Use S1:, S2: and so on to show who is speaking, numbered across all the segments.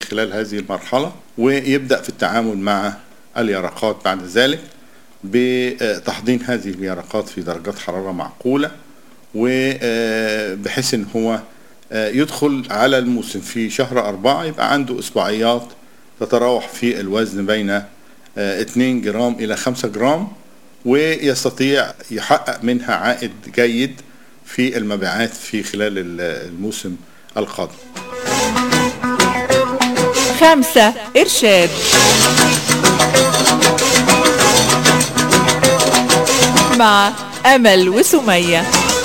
S1: خلال هذه المرحلة ويبدأ في التعامل مع اليرقات بعد ذلك بتحضين هذه اليرقات في درجات حرارة معقولة وبحيث ان هو يدخل على الموسم في شهر أربعة يبقى عنده إصبعيات تتراوح في الوزن بين 2 جرام إلى 5 جرام ويستطيع يحقق منها عائد جيد في المبيعات في خلال الموسم القادم
S2: خمسة إرشاد مع أمل وسمية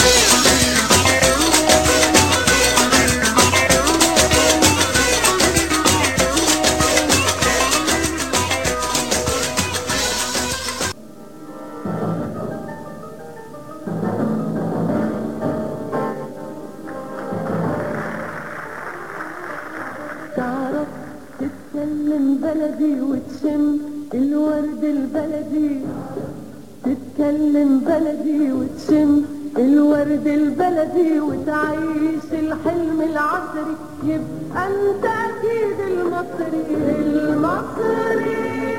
S3: تعرف تتكلم بلدي وتشم الورد البلدي تتكلم بلدي وتشم الورد البلدي وتعيش الحلم العصري يبقى انت اكيد المصري المصري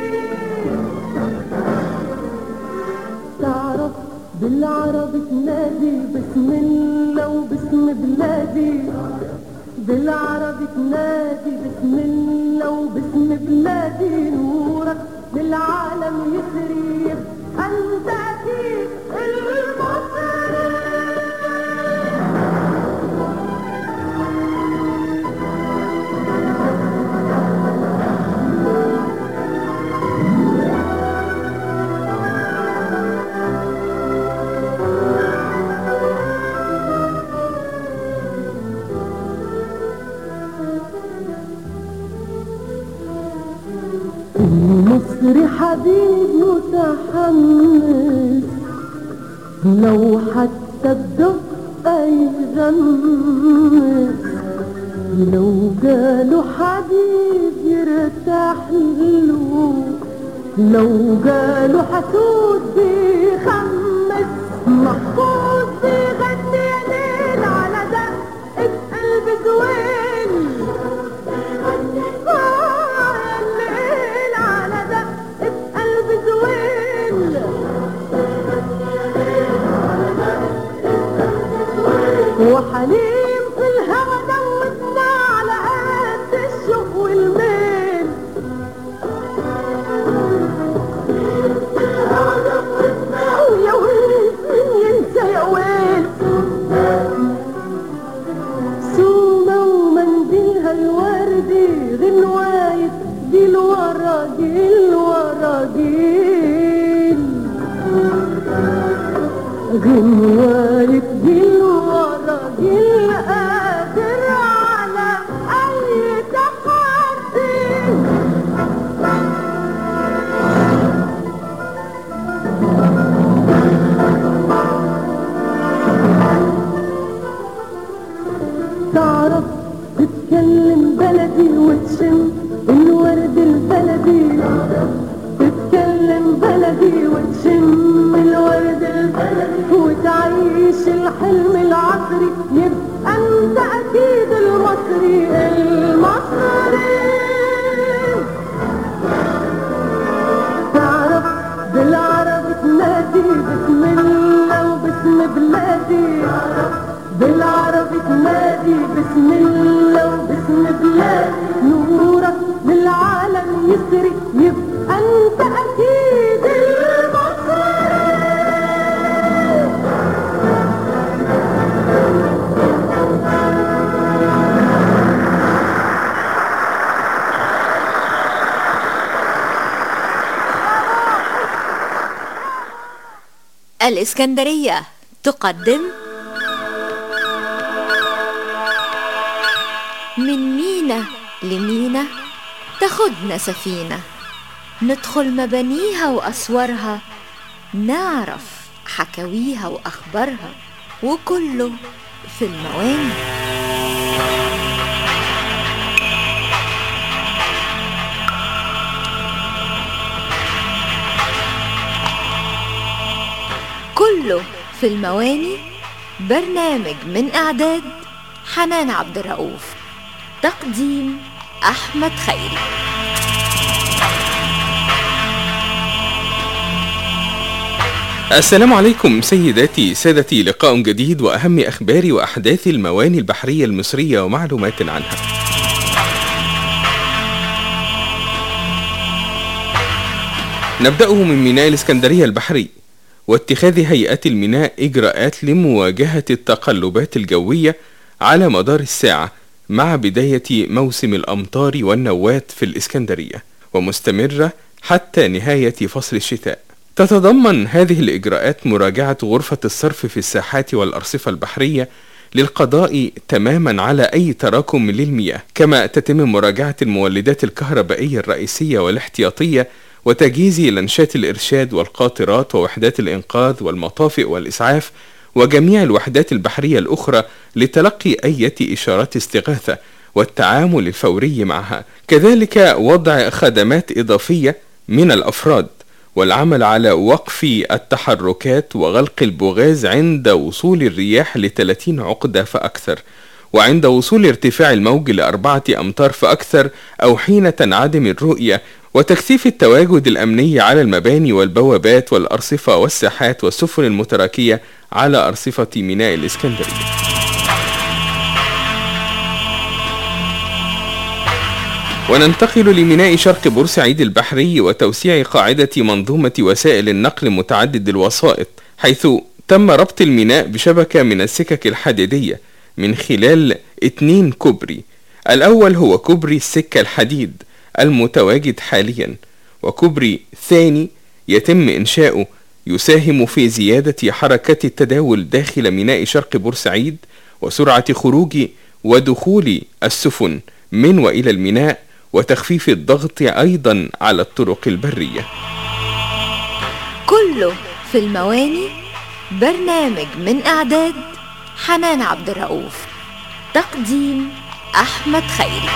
S3: تعرف بالعربي تنادي بسم الله وباسم بلادي بالعربي تنادي بسم الله وباسم بلادي نورك للعالم يسري يبقى انت اكيد المصري المصري حبيب متحمس لو حتى الدقة يغمس لو جاله حبيب يرتاح له لو جاله حسود بيخمس محفوظ بيغني يا ليل على دقة قلب زوين آه يا الليل على دقة قلب زوين وحليم في الهوى دوتنا على قد الشوق والميل ويا ويل مين ينسى يا ويل سومة ومنديلها الوردي غنواية جيل ورا جيل ورا جيل غنواية جيل ورا جيل قادر على أي تحدي تعرف تتكلم بلدي وتشم الورد البلدي تتكلم بلدي وتشم الورد البلدي وتعيش الحلم العصري يبقى انت اكيد المصري المصري تعرف بالعربي تنادي بسم الله وباسم بلادي بالعربي تنادي بسم الله وباسم بلادي نورك للعالم يسري يبقى انت اكيد المصري
S4: الإسكندرية تقدم من مينا لمينا تاخدنا سفينة ندخل مبانيها وأسوارها نعرف حكاويها وأخبارها وكله في المواني كله في المواني برنامج من إعداد حنان عبد الرؤوف تقديم أحمد خيري
S5: السلام عليكم سيداتي سادتي لقاء جديد وأهم أخبار وأحداث المواني البحرية المصرية ومعلومات عنها نبدأه من ميناء الإسكندرية البحري واتخاذ هيئة الميناء إجراءات لمواجهة التقلبات الجوية على مدار الساعة مع بداية موسم الأمطار والنوات في الإسكندرية ومستمرة حتى نهاية فصل الشتاء تتضمن هذه الإجراءات مراجعة غرفة الصرف في الساحات والأرصفة البحرية للقضاء تماما على أي تراكم للمياه كما تتم مراجعة المولدات الكهربائية الرئيسية والاحتياطية وتجهيز لنشات الإرشاد والقاطرات ووحدات الإنقاذ والمطافئ والإسعاف وجميع الوحدات البحرية الأخرى لتلقي أي إشارات استغاثة والتعامل الفوري معها كذلك وضع خدمات إضافية من الأفراد والعمل على وقف التحركات وغلق البوغاز عند وصول الرياح ل 30 عقدة فأكثر وعند وصول ارتفاع الموج لأربعة أمتار فأكثر أو حين تنعدم الرؤية وتكثيف التواجد الأمني على المباني والبوابات والأرصفة والساحات والسفن المتراكية على أرصفة ميناء الإسكندرية وننتقل لميناء شرق بورسعيد البحري وتوسيع قاعدة منظومة وسائل النقل متعدد الوسائط حيث تم ربط الميناء بشبكة من السكك الحديدية من خلال اتنين كوبري الأول هو كوبري السكة الحديد المتواجد حاليا وكوبري ثاني يتم إنشاؤه يساهم في زيادة حركة التداول داخل ميناء شرق بورسعيد وسرعة خروج ودخول السفن من وإلى الميناء وتخفيف الضغط أيضا على الطرق البرية
S4: كله في المواني برنامج من إعداد حنان عبد الرؤوف تقديم أحمد خيري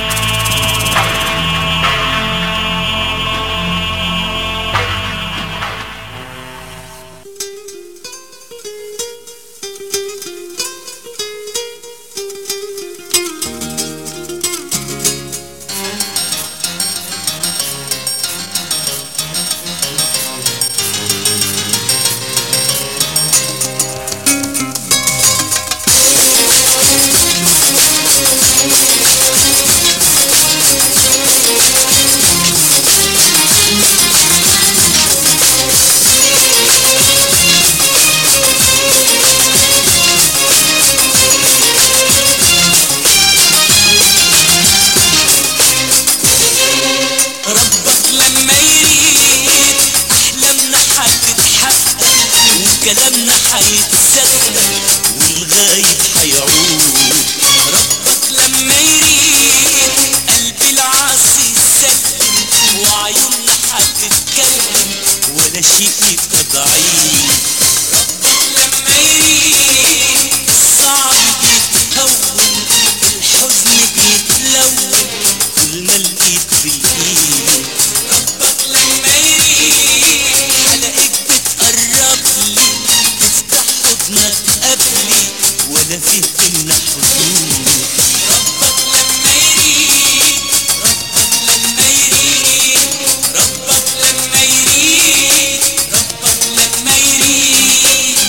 S6: ربك لما يريد احلامنا هتتحقق وكلامنا هيتصدق والغايب هيعود ربك لما يريد قلب العاصي يسلم وعيوننا هتتكلم ولا شيء يبقى ضعيف ربك لما يريد الصعب بيتهون الحزن بيتلون كل ما الايد في الايد ربك لما يريد حلقك بتقرب لي تفتح حضنك قبلي ولا فيه بينا حدود ربك لما يريد ربك لما يريد ربك لما يريد ربك لما يريد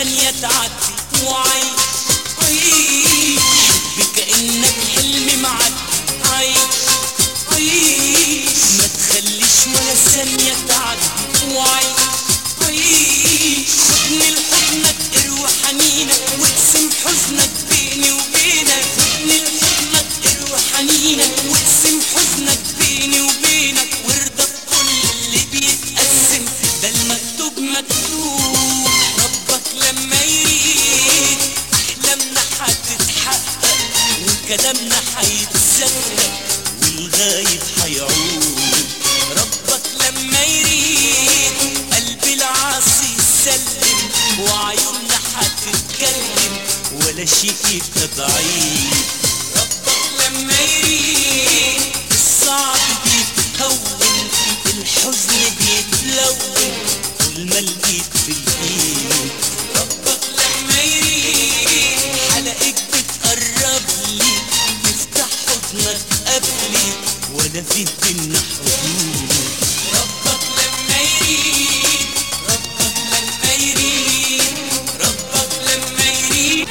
S6: ثانية تعدي وعيش عيش حب كأنك حلم معدي عيش عيش ما تخليش ولا ثانية تعدي وعيش عيش خدني لحضنك اروي حنينك واقسم حزنك بيني وبينك خدني لحضنك اروي حنينك واقسم حزنك بيني وبينك وارضى بكل اللي بيتقسم ده المكتوب مكتوب ربك لما يريد احلامنا هتتحقق وكلامنا هيتصدق والغايب هيعود ربك لما يريد قلب العاصي يسلم وعيوننا هتتكلم ولا شيء يبقى ضعيف ربك لما يريد الصعب بيتهون الحزن بيتلون طول ما الايد في الايد ربك لما يريد حلقك بتقرب لي تفتح حضنك قبلي ولا فيه بينا حدود ربك لما يريد ربك لما يريد ربك لما يريد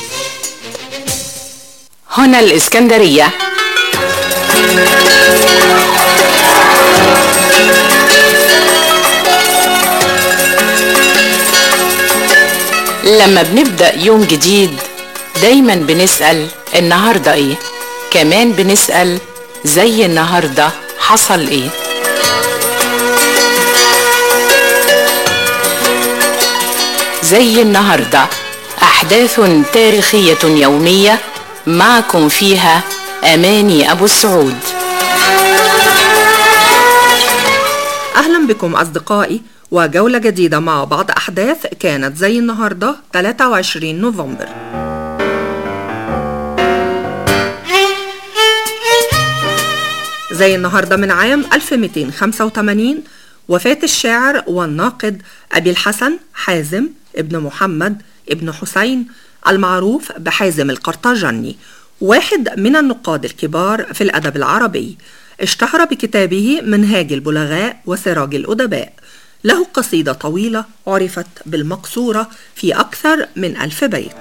S7: هنا الإسكندرية لما بنبدأ يوم جديد دايما بنسأل النهاردة ايه كمان بنسأل زي النهاردة حصل ايه زي النهارده احداث تاريخيه يوميه معكم فيها اماني ابو السعود
S8: أهلا بكم أصدقائي وجولة جديدة مع بعض أحداث كانت زي النهاردة 23 نوفمبر زي النهاردة من عام 1285 وفاة الشاعر والناقد أبي الحسن حازم ابن محمد ابن حسين المعروف بحازم القرطاجني واحد من النقاد الكبار في الأدب العربي اشتهر بكتابه منهاج البلغاء وسراج الأدباء له قصيدة طويلة عرفت بالمقصورة في أكثر من ألف بيت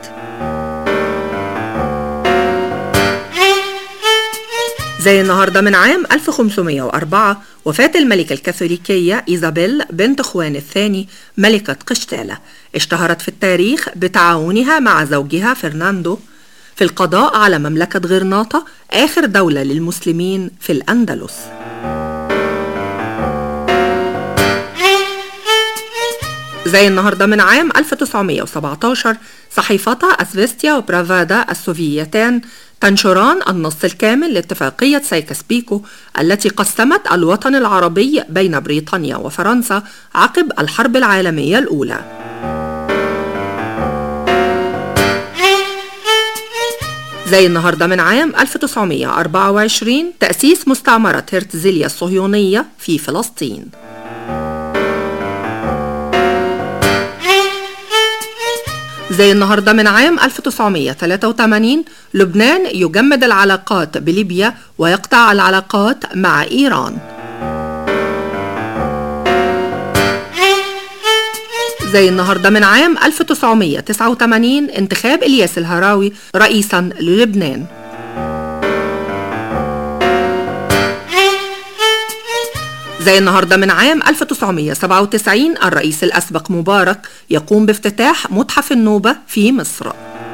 S8: زي النهاردة من عام 1504 وفاة الملكة الكاثوليكية إيزابيل بنت خوان الثاني ملكة قشتالة اشتهرت في التاريخ بتعاونها مع زوجها فرناندو في القضاء على مملكة غرناطة آخر دولة للمسلمين في الأندلس زي النهارده من عام 1917 صحيفتا أسفيستيا وبرافادا السوفيتان تنشران النص الكامل لاتفاقية سايكس بيكو التي قسمت الوطن العربي بين بريطانيا وفرنسا عقب الحرب العالمية الأولى. زي النهارده من عام 1924 تأسيس مستعمرة هرتزيليا الصهيونية في فلسطين. زي النهاردة من عام 1983 لبنان يجمد العلاقات بليبيا ويقطع العلاقات مع إيران زي النهاردة من عام 1989 انتخاب إلياس الهراوي رئيسا للبنان زي النهارده من عام 1997 الرئيس الأسبق مبارك يقوم بافتتاح متحف النوبة في مصر.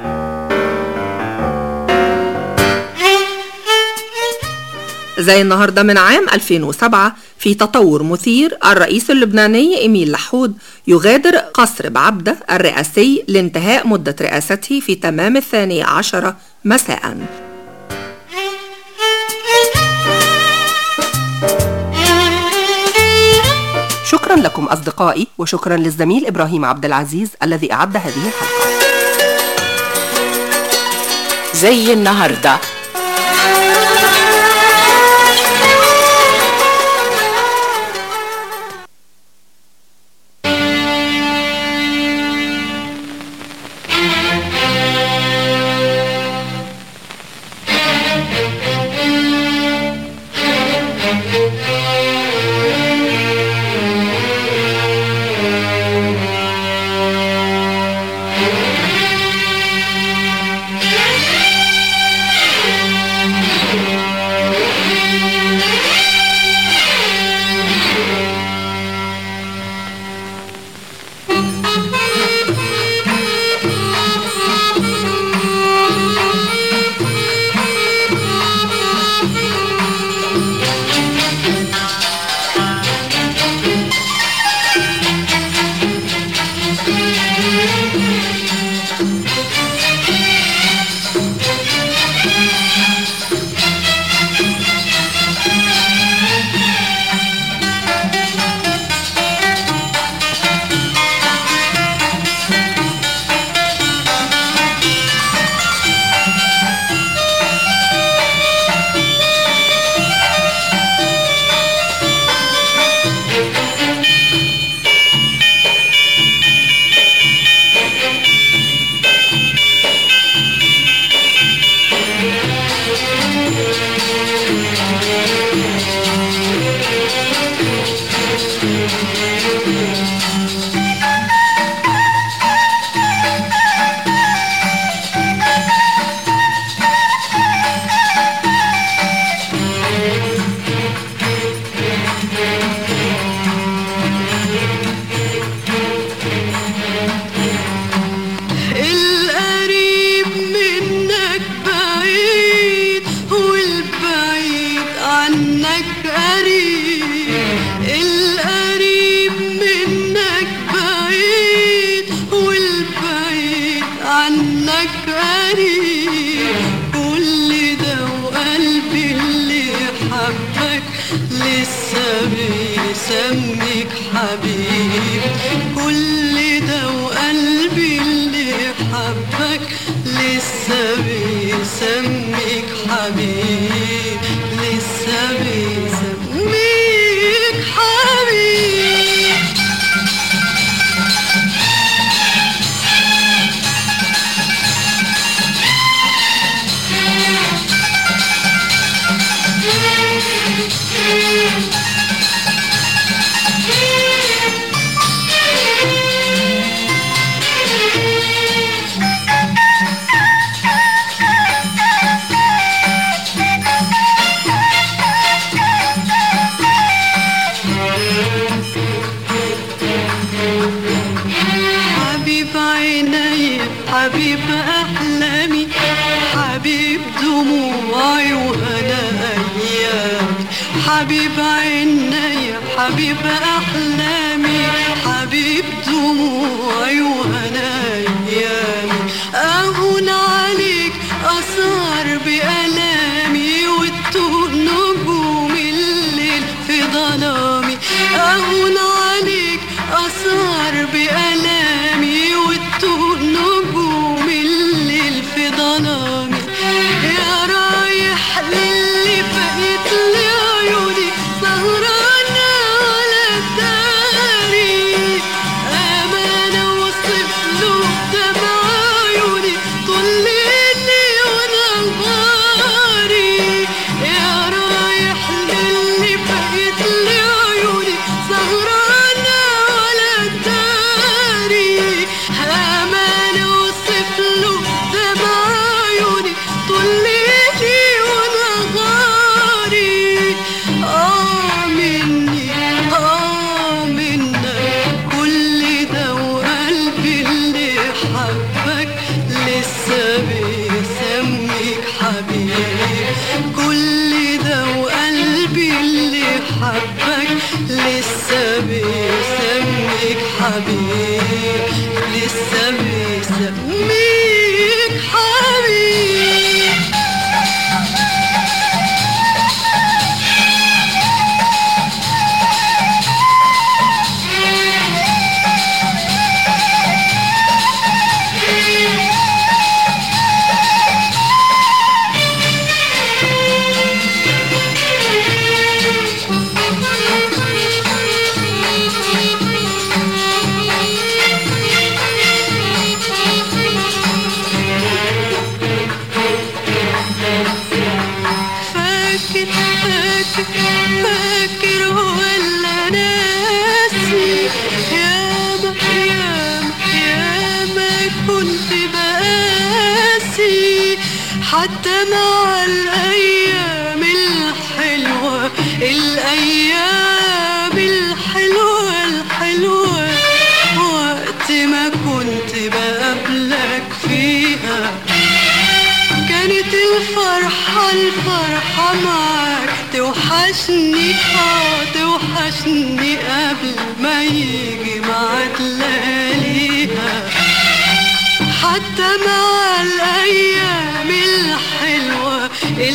S8: زي النهارده من عام 2007 في تطور مثير الرئيس اللبناني إيميل لحود يغادر قصر بعبدة الرئاسي لانتهاء مدة رئاسته في تمام الثانية عشرة مساءً. شكرا لكم أصدقائي وشكرا للزميل إبراهيم عبد العزيز الذي أعد هذه الحلقة
S7: زي النهارده
S9: بيسميك حبيب كل ده وقلبي اللي حبك لسه بيسميك حبيب لسه بيسميك حبيب حبيب عيني حبيب أحلامي حبيب دموعي وهنا أيامي حبيب عيني حبيب أحلامي حبيب دموعي وهنا أيامي أهون عليك أسهر بألامي وتوه نجوم الليل في ظلامي أهون عليك أسهر بألامي وتوه نجوم الليل في ظلامي يا رايح للي بقيت لي عيوني سهرانة على الداري أمانة وصف له دمع عيوني طول ليلي ونهاري يا رايح للي بقيت لي عيوني سهرانة على الداري أمانة وصف له دمع عيوني طول ليلي ونهاري آه مني آه منك كل ده وقلبي اللي حبك لسه بيسميك حبيب كل ده وقلبي اللي حبك لسه بيسميك حبيب لسه بيسميك حبيب فاكر فاكر فاكر ولا ناسي ياما ياما ياما كنت بقاسي حتى مع الأيام الحلوة الأيام الحلوة الحلوة وقت ما كنت بقابلك فيها كانت الفرحة الفرحة معاك توحشني اه توحشني قبل ما يجي معاك لياليها حتى مع الأيام الحلوة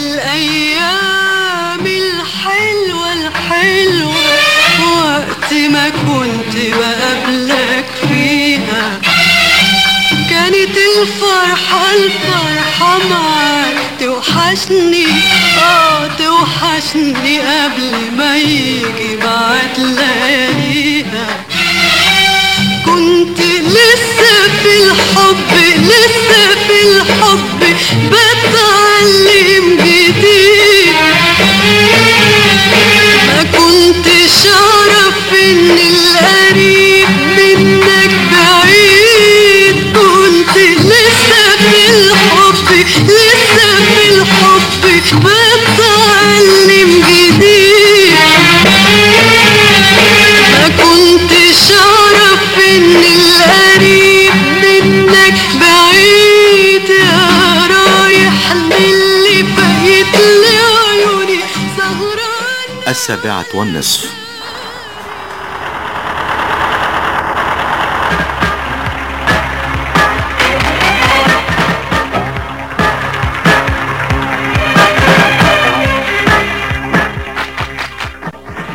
S9: الأيام الحلوة الحلوة وقت ما كنت بقابلك فيها كانت الفرحة الفرحة معاك توحشني اه توحشني قبل ما يجي بعد لياليها كنت لسه في الحب لسه في الحب بتعلم جديد ما كنتش اعرف ان القريب منك بعيد كنت لسه في الحب لسه في الحب بتعلم جديد ما كنتش اعرف ان القريب منك بعيد يا رايح للي بقيت لعيوني سهران
S10: السابعة والنصف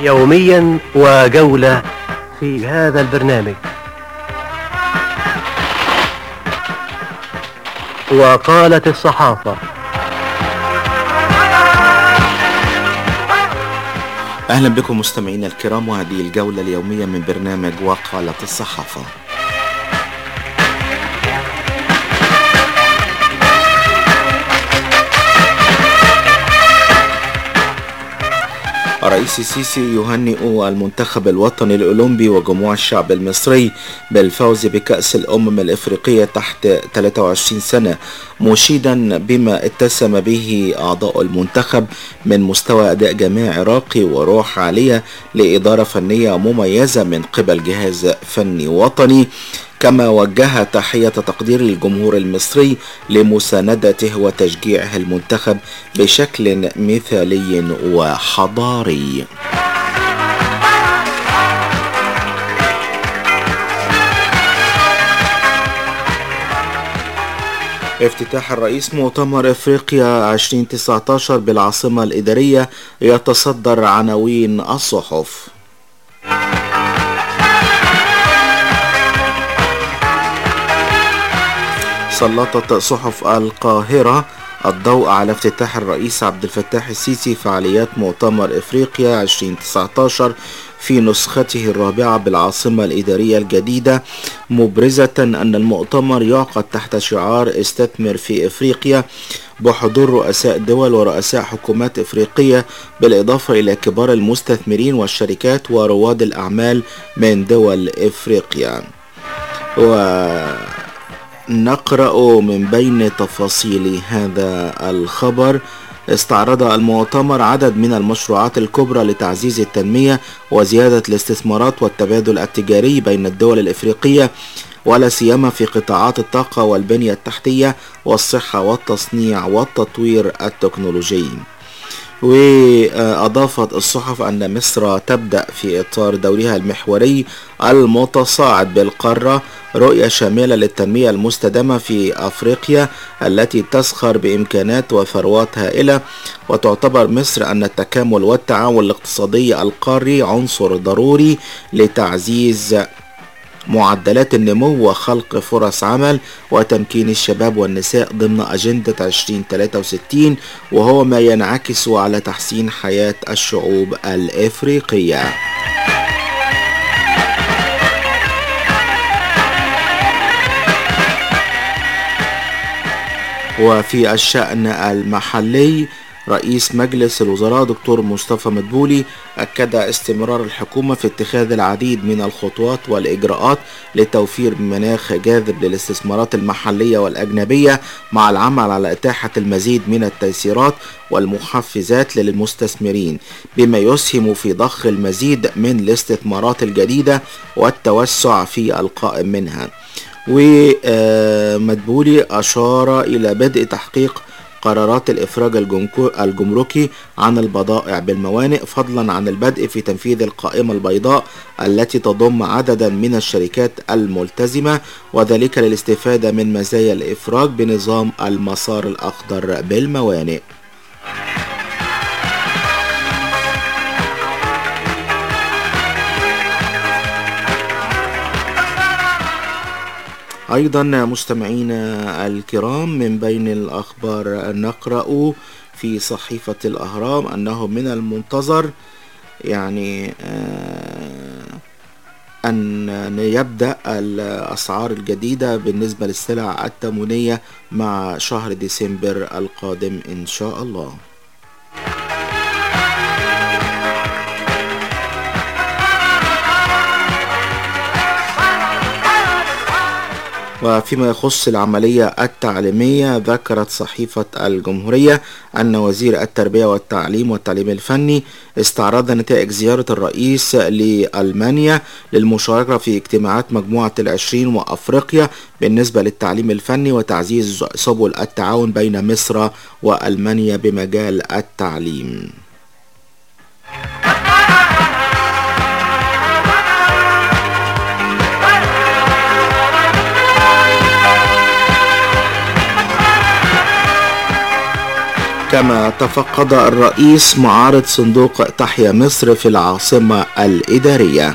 S10: يوميا وجولة في هذا البرنامج وقالت الصحافة
S11: أهلا بكم مستمعينا الكرام وهذه الجولة اليومية من برنامج وقالة الصحافة الرئيس السيسي يهنئ المنتخب الوطني الأولمبي وجموع الشعب المصري بالفوز بكأس الأمم الإفريقية تحت 23 سنة مشيدا بما اتسم به أعضاء المنتخب من مستوى أداء جماعي راقي وروح عالية لإدارة فنية مميزة من قبل جهاز فني وطني كما وجه تحية تقدير للجمهور المصري لمساندته وتشجيعه المنتخب بشكل مثالي وحضاري افتتاح الرئيس مؤتمر افريقيا 2019 بالعاصمة الإدارية يتصدر عناوين الصحف سلطت صحف القاهرة الضوء على افتتاح الرئيس عبد الفتاح السيسي فعاليات مؤتمر افريقيا 2019 في نسخته الرابعة بالعاصمة الإدارية الجديدة مبرزة أن المؤتمر يعقد تحت شعار استثمر في افريقيا بحضور رؤساء دول ورؤساء حكومات افريقية بالإضافة إلى كبار المستثمرين والشركات ورواد الأعمال من دول افريقيا و نقرأ من بين تفاصيل هذا الخبر استعرض المؤتمر عدد من المشروعات الكبرى لتعزيز التنمية وزيادة الاستثمارات والتبادل التجاري بين الدول الإفريقية ولا سيما في قطاعات الطاقة والبنية التحتية والصحة والتصنيع والتطوير التكنولوجي. وأضافت الصحف أن مصر تبدأ في إطار دورها المحوري المتصاعد بالقارة رؤية شاملة للتنمية المستدامة في أفريقيا التي تسخر بإمكانات وثروات هائلة وتعتبر مصر أن التكامل والتعاون الاقتصادي القاري عنصر ضروري لتعزيز معدلات النمو وخلق فرص عمل وتمكين الشباب والنساء ضمن أجندة 2063 وهو ما ينعكس على تحسين حياة الشعوب الإفريقية. وفي الشأن المحلي رئيس مجلس الوزراء دكتور مصطفى مدبولي أكد استمرار الحكومة في اتخاذ العديد من الخطوات والإجراءات لتوفير مناخ جاذب للاستثمارات المحلية والأجنبية مع العمل على إتاحة المزيد من التيسيرات والمحفزات للمستثمرين بما يسهم في ضخ المزيد من الاستثمارات الجديدة والتوسع في القائم منها ومدبولي أشار إلى بدء تحقيق قرارات الإفراج الجمركي عن البضائع بالموانئ فضلا عن البدء في تنفيذ القائمة البيضاء التي تضم عددا من الشركات الملتزمة وذلك للاستفادة من مزايا الإفراج بنظام المسار الأخضر بالموانئ أيضا مستمعينا الكرام من بين الأخبار نقرأ في صحيفة الأهرام أنه من المنتظر يعني أن يبدأ الأسعار الجديدة بالنسبة للسلع التموينية مع شهر ديسمبر القادم إن شاء الله وفيما يخص العملية التعليمية ذكرت صحيفة الجمهورية أن وزير التربية والتعليم والتعليم الفني استعرض نتائج زيارة الرئيس لألمانيا للمشاركة في اجتماعات مجموعة العشرين وأفريقيا بالنسبة للتعليم الفني وتعزيز سبل التعاون بين مصر وألمانيا بمجال التعليم. كما تفقد الرئيس معارض صندوق تحيا مصر في العاصمة الإدارية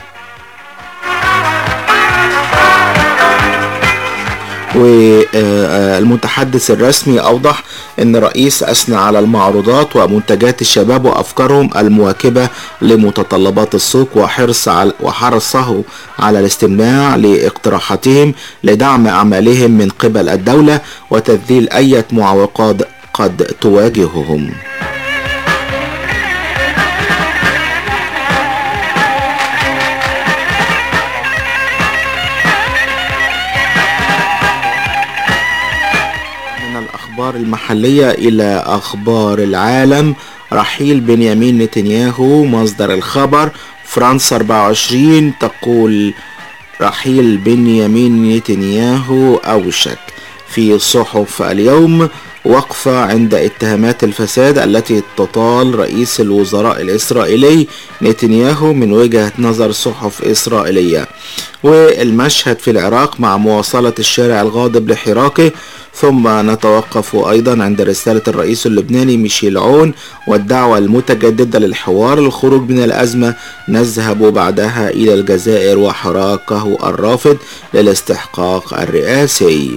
S11: والمتحدث الرسمي أوضح أن الرئيس أثنى على المعروضات ومنتجات الشباب وأفكارهم المواكبة لمتطلبات السوق وحرص على وحرصه على الاستماع لاقتراحاتهم لدعم أعمالهم من قبل الدولة وتذليل أي معوقات قد تواجههم من الأخبار المحلية إلى أخبار العالم رحيل بنيامين نتنياهو مصدر الخبر فرنسا 24 تقول رحيل بنيامين نتنياهو أوشك في صحف اليوم وقفة عند اتهامات الفساد التي تطال رئيس الوزراء الإسرائيلي نتنياهو من وجهة نظر صحف إسرائيلية والمشهد في العراق مع مواصلة الشارع الغاضب لحراكه ثم نتوقف أيضا عند رسالة الرئيس اللبناني ميشيل عون والدعوة المتجددة للحوار للخروج من الأزمة نذهب بعدها إلى الجزائر وحراكه الرافض للاستحقاق الرئاسي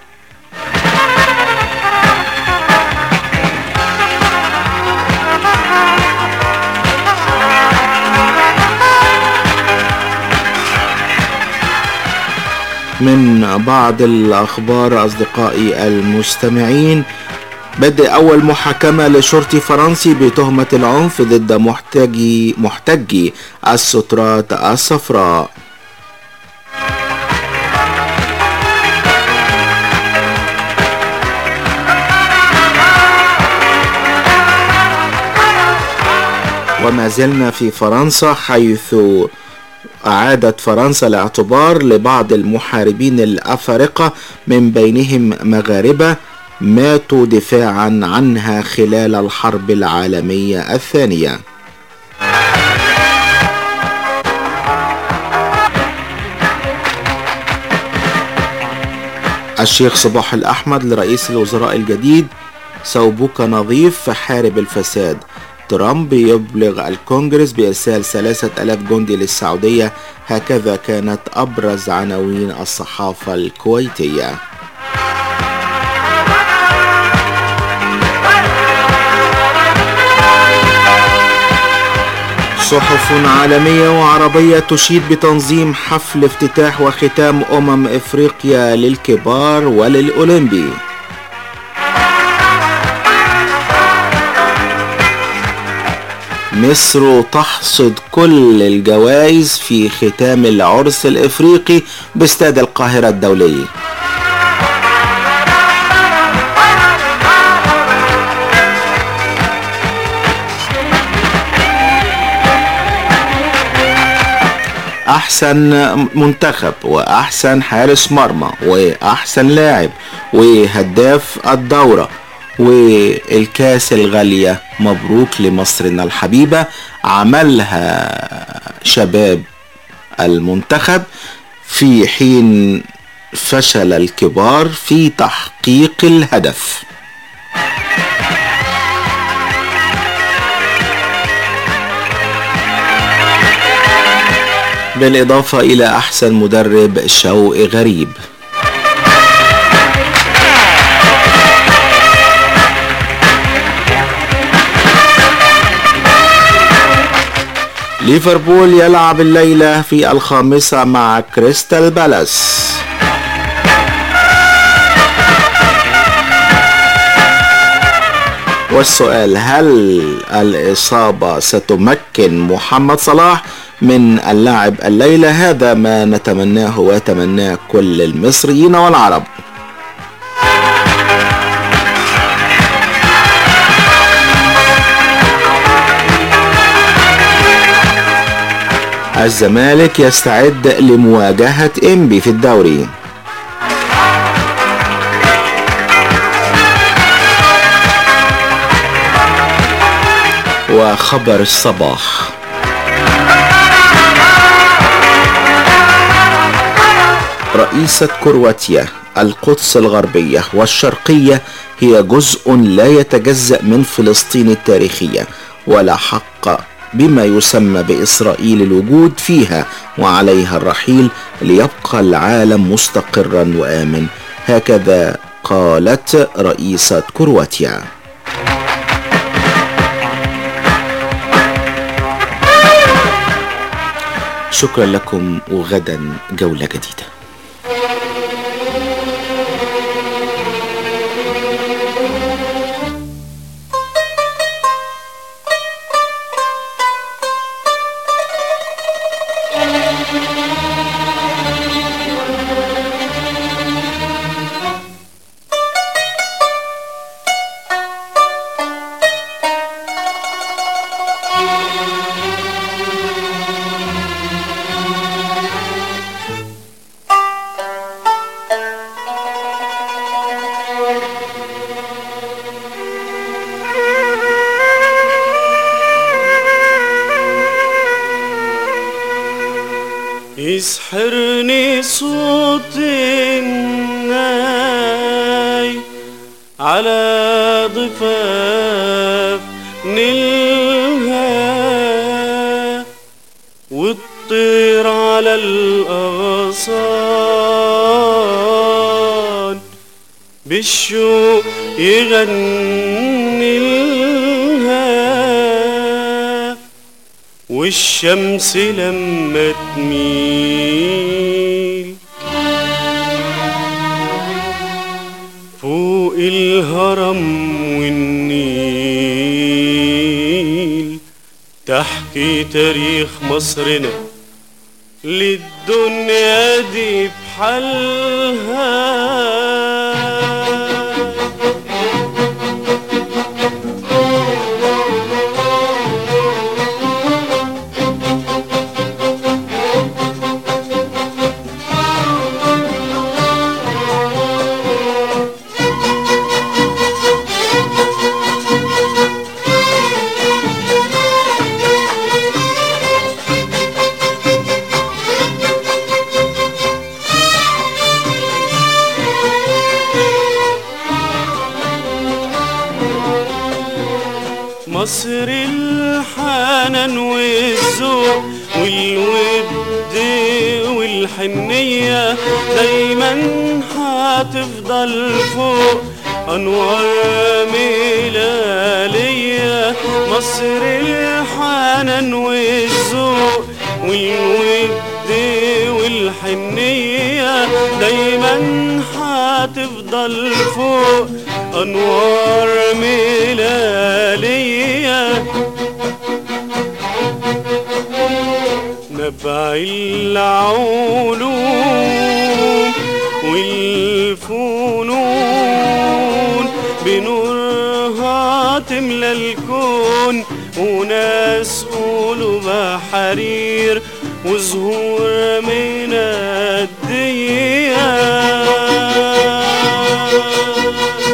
S11: من بعض الأخبار أصدقائي المستمعين بدء أول محاكمة لشرطي فرنسي بتهمة العنف ضد محتجي محتجي السترات الصفراء وما زلنا في فرنسا حيث أعادت فرنسا الاعتبار لبعض المحاربين الأفارقة من بينهم مغاربة ماتوا دفاعا عنها خلال الحرب العالمية الثانية الشيخ صباح الأحمد لرئيس الوزراء الجديد ثوبك نظيف فحارب الفساد ترامب يبلغ الكونجرس بإرسال ثلاثة ألاف جندي للسعودية هكذا كانت أبرز عناوين الصحافة الكويتية صحف عالمية وعربية تشيد بتنظيم حفل افتتاح وختام أمم إفريقيا للكبار وللأولمبي مصر تحصد كل الجوائز في ختام العرس الإفريقي باستاد القاهرة الدولي احسن منتخب واحسن حارس مرمى واحسن لاعب وهداف الدوره والكاس الغاليه مبروك لمصرنا الحبيبه عملها شباب المنتخب في حين فشل الكبار في تحقيق الهدف بالإضافة إلى أحسن مدرب شوقي غريب ليفربول يلعب الليلة في الخامسة مع كريستال بالاس والسؤال هل الإصابة ستمكن محمد صلاح من اللعب الليلة هذا ما نتمناه ويتمناه كل المصريين والعرب الزمالك يستعد لمواجهة إنبي في الدوري وخبر الصباح رئيسة كرواتيا القدس الغربية والشرقية هي جزء لا يتجزأ من فلسطين التاريخية ولا حق بما يسمى بإسرائيل الوجود فيها وعليها الرحيل ليبقى العالم مستقرا وآمن هكذا قالت رئيسة كرواتيا شكرا لكم وغدا جولة جديدة
S12: يسحرني صوت الناي على ضفاف نيلها والطير على الأغصان بالشوق يغني لها والشمس لما تميل فوق الهرم والنيل تحكي تاريخ مصرنا للدنيا دي بحالها مصر الحنان والذوق والود والحنية دايما هتفضل فوق أنوار ميلالية مصر الحنان والذوق والود والحنية دايما هتفضل فوق أنوار ميلالية نبع العلوم والفنون بنورها تملى الكون وناس قلوبها حرير وزهور من الديار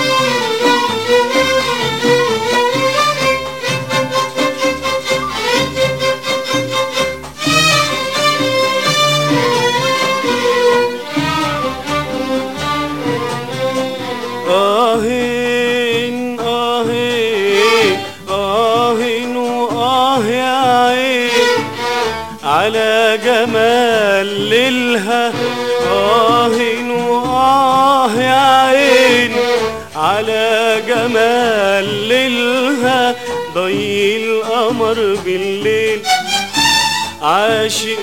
S12: آهين آهين آهين وآه يا عين على جمال ليلها آهين وآه يا عين على جمال ليلها ضي القمر بالليل عاشق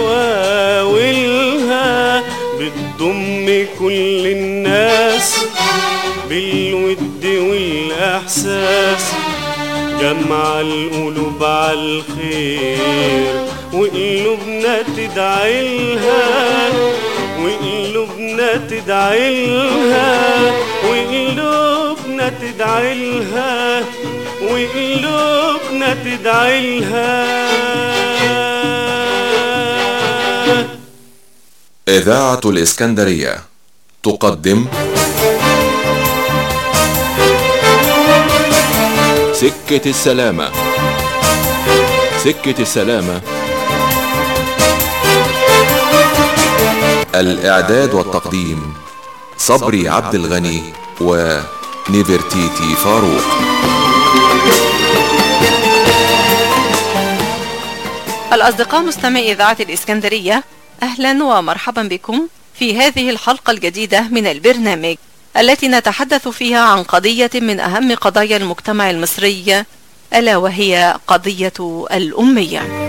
S12: مواويلها بتضم كل الناس بالود والإحساس جمع القلوب على الخير وقلوبنا تدعي لها وقلوبنا تدعي لها وقلوبنا تدعي لها وقلوبنا تدعي لها
S13: إذاعة الإسكندرية تقدم سكة السلامة سكة السلامة الإعداد والتقديم صبري عبد الغني ونيفرتيتي فاروق
S14: الأصدقاء مستمعي إذاعة الإسكندرية أهلا ومرحبا بكم في هذه الحلقة الجديدة من البرنامج التي نتحدث فيها عن قضية من أهم قضايا المجتمع المصري ألا وهي قضية الأمية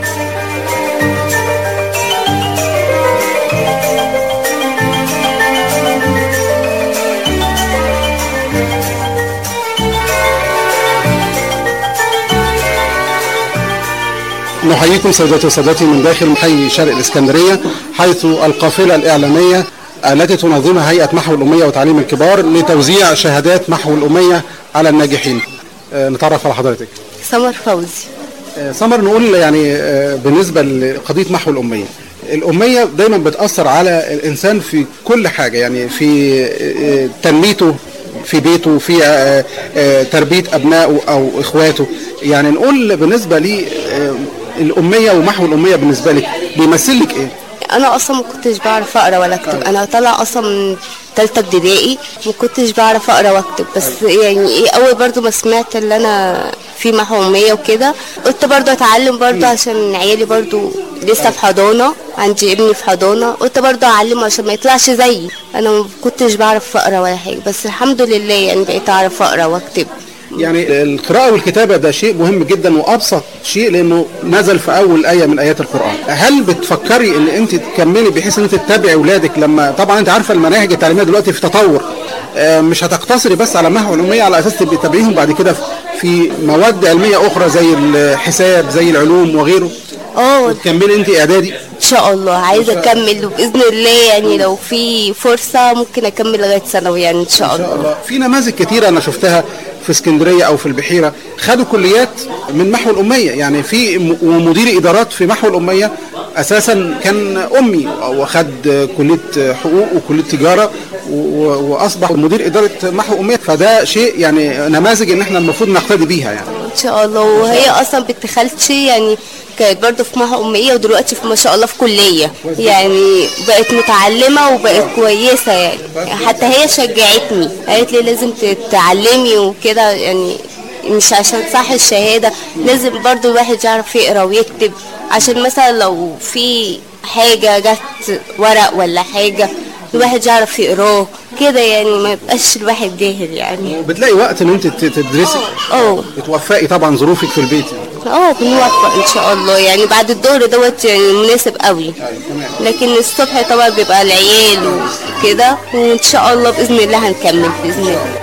S15: نحييكم سيداتي وسادتي من داخل حي شرق الإسكندرية حيث القافلة الإعلامية التي تنظمها هيئة محو الأمية وتعليم الكبار لتوزيع شهادات محو الأمية على الناجحين آه، نتعرف على حضرتك
S16: سمر فوزي
S15: آه، سمر نقول يعني آه، بالنسبة لقضية محو الأمية الأمية دايما بتأثر على الإنسان في كل حاجة يعني في آه، تنميته في بيته في آه، آه، تربية أبنائه أو إخواته يعني نقول بالنسبة لي آه، الأمية ومحو الأمية بالنسبة لك بيمثل لك إيه؟
S16: انا اصلا ما كنتش بعرف اقرا ولا اكتب انا طالعه اصلا من تالتة ابتدائي ما كنتش بعرف اقرا واكتب بس يعني ايه اول برضو ما سمعت اللي انا في محومية وكده قلت برضو اتعلم برضو عشان عيالي برضو لسه في حضانة عندي ابني في حضانة قلت برضو اعلمه عشان ما يطلعش زيي انا ما كنتش بعرف اقرا ولا حاجة بس الحمد لله يعني بقيت اعرف اقرا واكتب
S15: يعني القراءة والكتابة ده شيء مهم جدا وأبسط شيء لأنه نزل في أول آية من آيات القرآن هل بتفكري إن أنت تكملي بحيث إن أنت تتابعي أولادك لما طبعا أنت عارفة المناهج التعليمية دلوقتي في تطور آه، مش هتقتصري بس على محو الأمية على أساس تبقي تتابعيهم بعد كده في مواد علمية أخرى زي الحساب زي العلوم وغيره
S16: اه
S15: وتكملي أنت إعدادي
S16: ان شاء الله عايزه اكمل وباذن الله يعني لو في فرصه ممكن اكمل لغايه ثانوي يعني ان شاء الله
S15: في نماذج كتيرة أنا شفتها في اسكندرية أو في البحيرة خدوا كليات من محو الأمية يعني في م- ومدير إدارات في محو الأمية أساسا كان أمي وخد كلية حقوق وكلية تجارة و- و- وأصبح مدير إدارة محو أمية فده شيء يعني نماذج إن إحنا المفروض نقتدي بيها يعني
S16: ان شاء الله وهي اصلا بنت خالتي يعني كانت برضه في معهد اميه ودلوقتي في ما شاء الله في كليه يعني بقت متعلمه وبقت كويسه يعني حتى هي شجعتني قالت لي لازم تتعلمي وكده يعني مش عشان صح الشهاده لازم برضه الواحد يعرف يقرا ويكتب عشان مثلا لو في حاجه جت ورق ولا حاجه الواحد يعرف يقراه كده يعني ما يبقاش الواحد جاهل يعني
S15: بتلاقي وقت إن أنت ت- تدرسي
S16: اه
S15: بتوفقي طبعا ظروفك في البيت يعني.
S16: اه بنوفق ان شاء الله يعني بعد الظهر دوت يعني مناسب قوي لكن الصبح طبعا بيبقى العيال وكده وان شاء الله باذن الله هنكمل باذن الله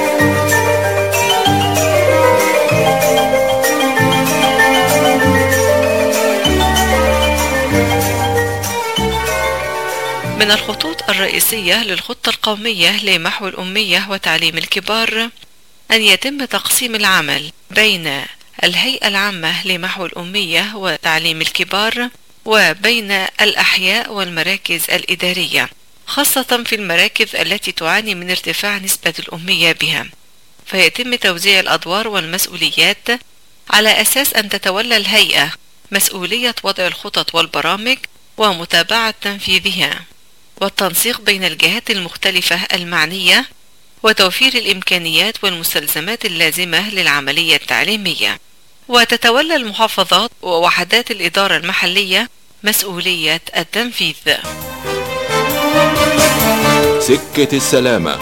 S14: من الخطوط الرئيسية للخطة القومية لمحو الأمية وتعليم الكبار أن يتم تقسيم العمل بين الهيئة العامة لمحو الأمية وتعليم الكبار وبين الأحياء والمراكز الإدارية خاصة في المراكز التي تعاني من ارتفاع نسبة الأمية بها فيتم توزيع الأدوار والمسؤوليات على أساس أن تتولى الهيئة مسؤولية وضع الخطط والبرامج ومتابعة تنفيذها والتنسيق بين الجهات المختلفة المعنية وتوفير الإمكانيات والمستلزمات اللازمة للعملية التعليمية وتتولى المحافظات ووحدات الإدارة المحلية مسؤولية التنفيذ
S13: سكة السلامة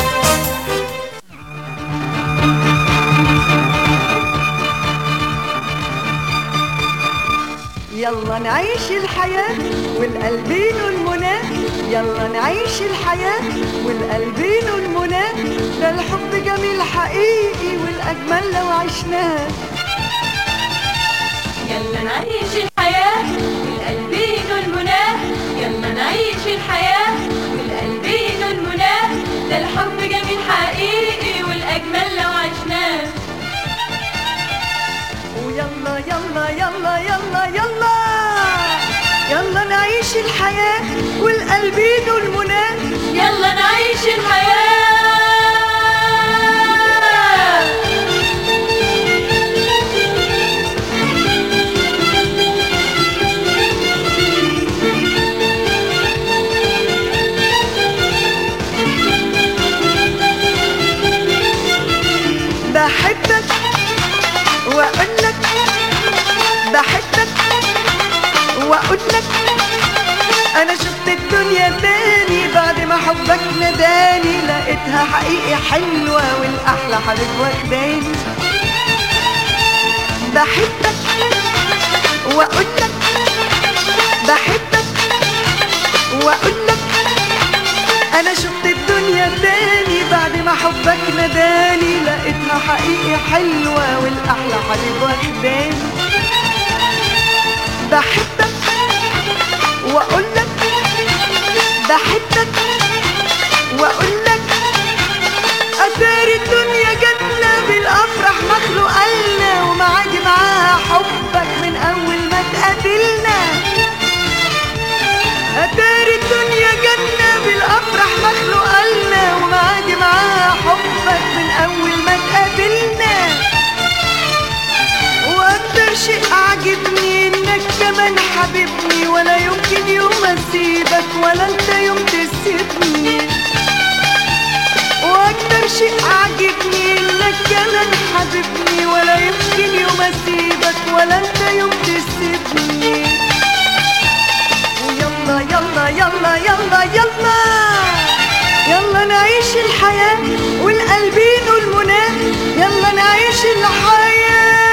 S17: يلا نعيش الحياة والقلبين المنى يلا نعيش الحياة والقلبين المنى ده الحب جميل حقيقي والأجمل لو عشناه
S18: يلا نعيش الحياة والقلبين المنى يلا نعيش الحياة والقلبين المنى ده الحب جميل حقيقي والأجمل لو عشناه
S17: ويلا يلا يلا يلا يلا يلا نعيش الحياة والقلبين المنى
S18: يلا نعيش الحياة
S17: واقول لك انا شفت الدنيا تاني بعد ما حبك نداني لقيتها حقيقي حلوة والاحلى حبيب واخداني بحبك واقول لك بحبك واقول لك انا شفت الدنيا تاني بعد ما حبك نداني لقيتها حقيقي حلوة والاحلى حبيب واخداني بحبك واقول لك بحبك واقول لك اتاري الدنيا جنة بالافراح مخلوقة لنا ومعادي معاها حبك من اول ما اتقابلنا اتاري الدنيا جنة بالافراح مخلوقة لنا ومعادي معاها حبك من اول ما اتقابلنا واكتر شيء عجبني انك كمان حبيبني ولا يمكن يوم اسيبك ولا انت يوم تسيبني واكتر شيء عجبني انك كمان حبيبني ولا يمكن يوم اسيبك ولا انت يوم تسيبني ويلا يلا يلا يلا يلا يلا نعيش الحياة والقلبين والمناه يلا نعيش الحياة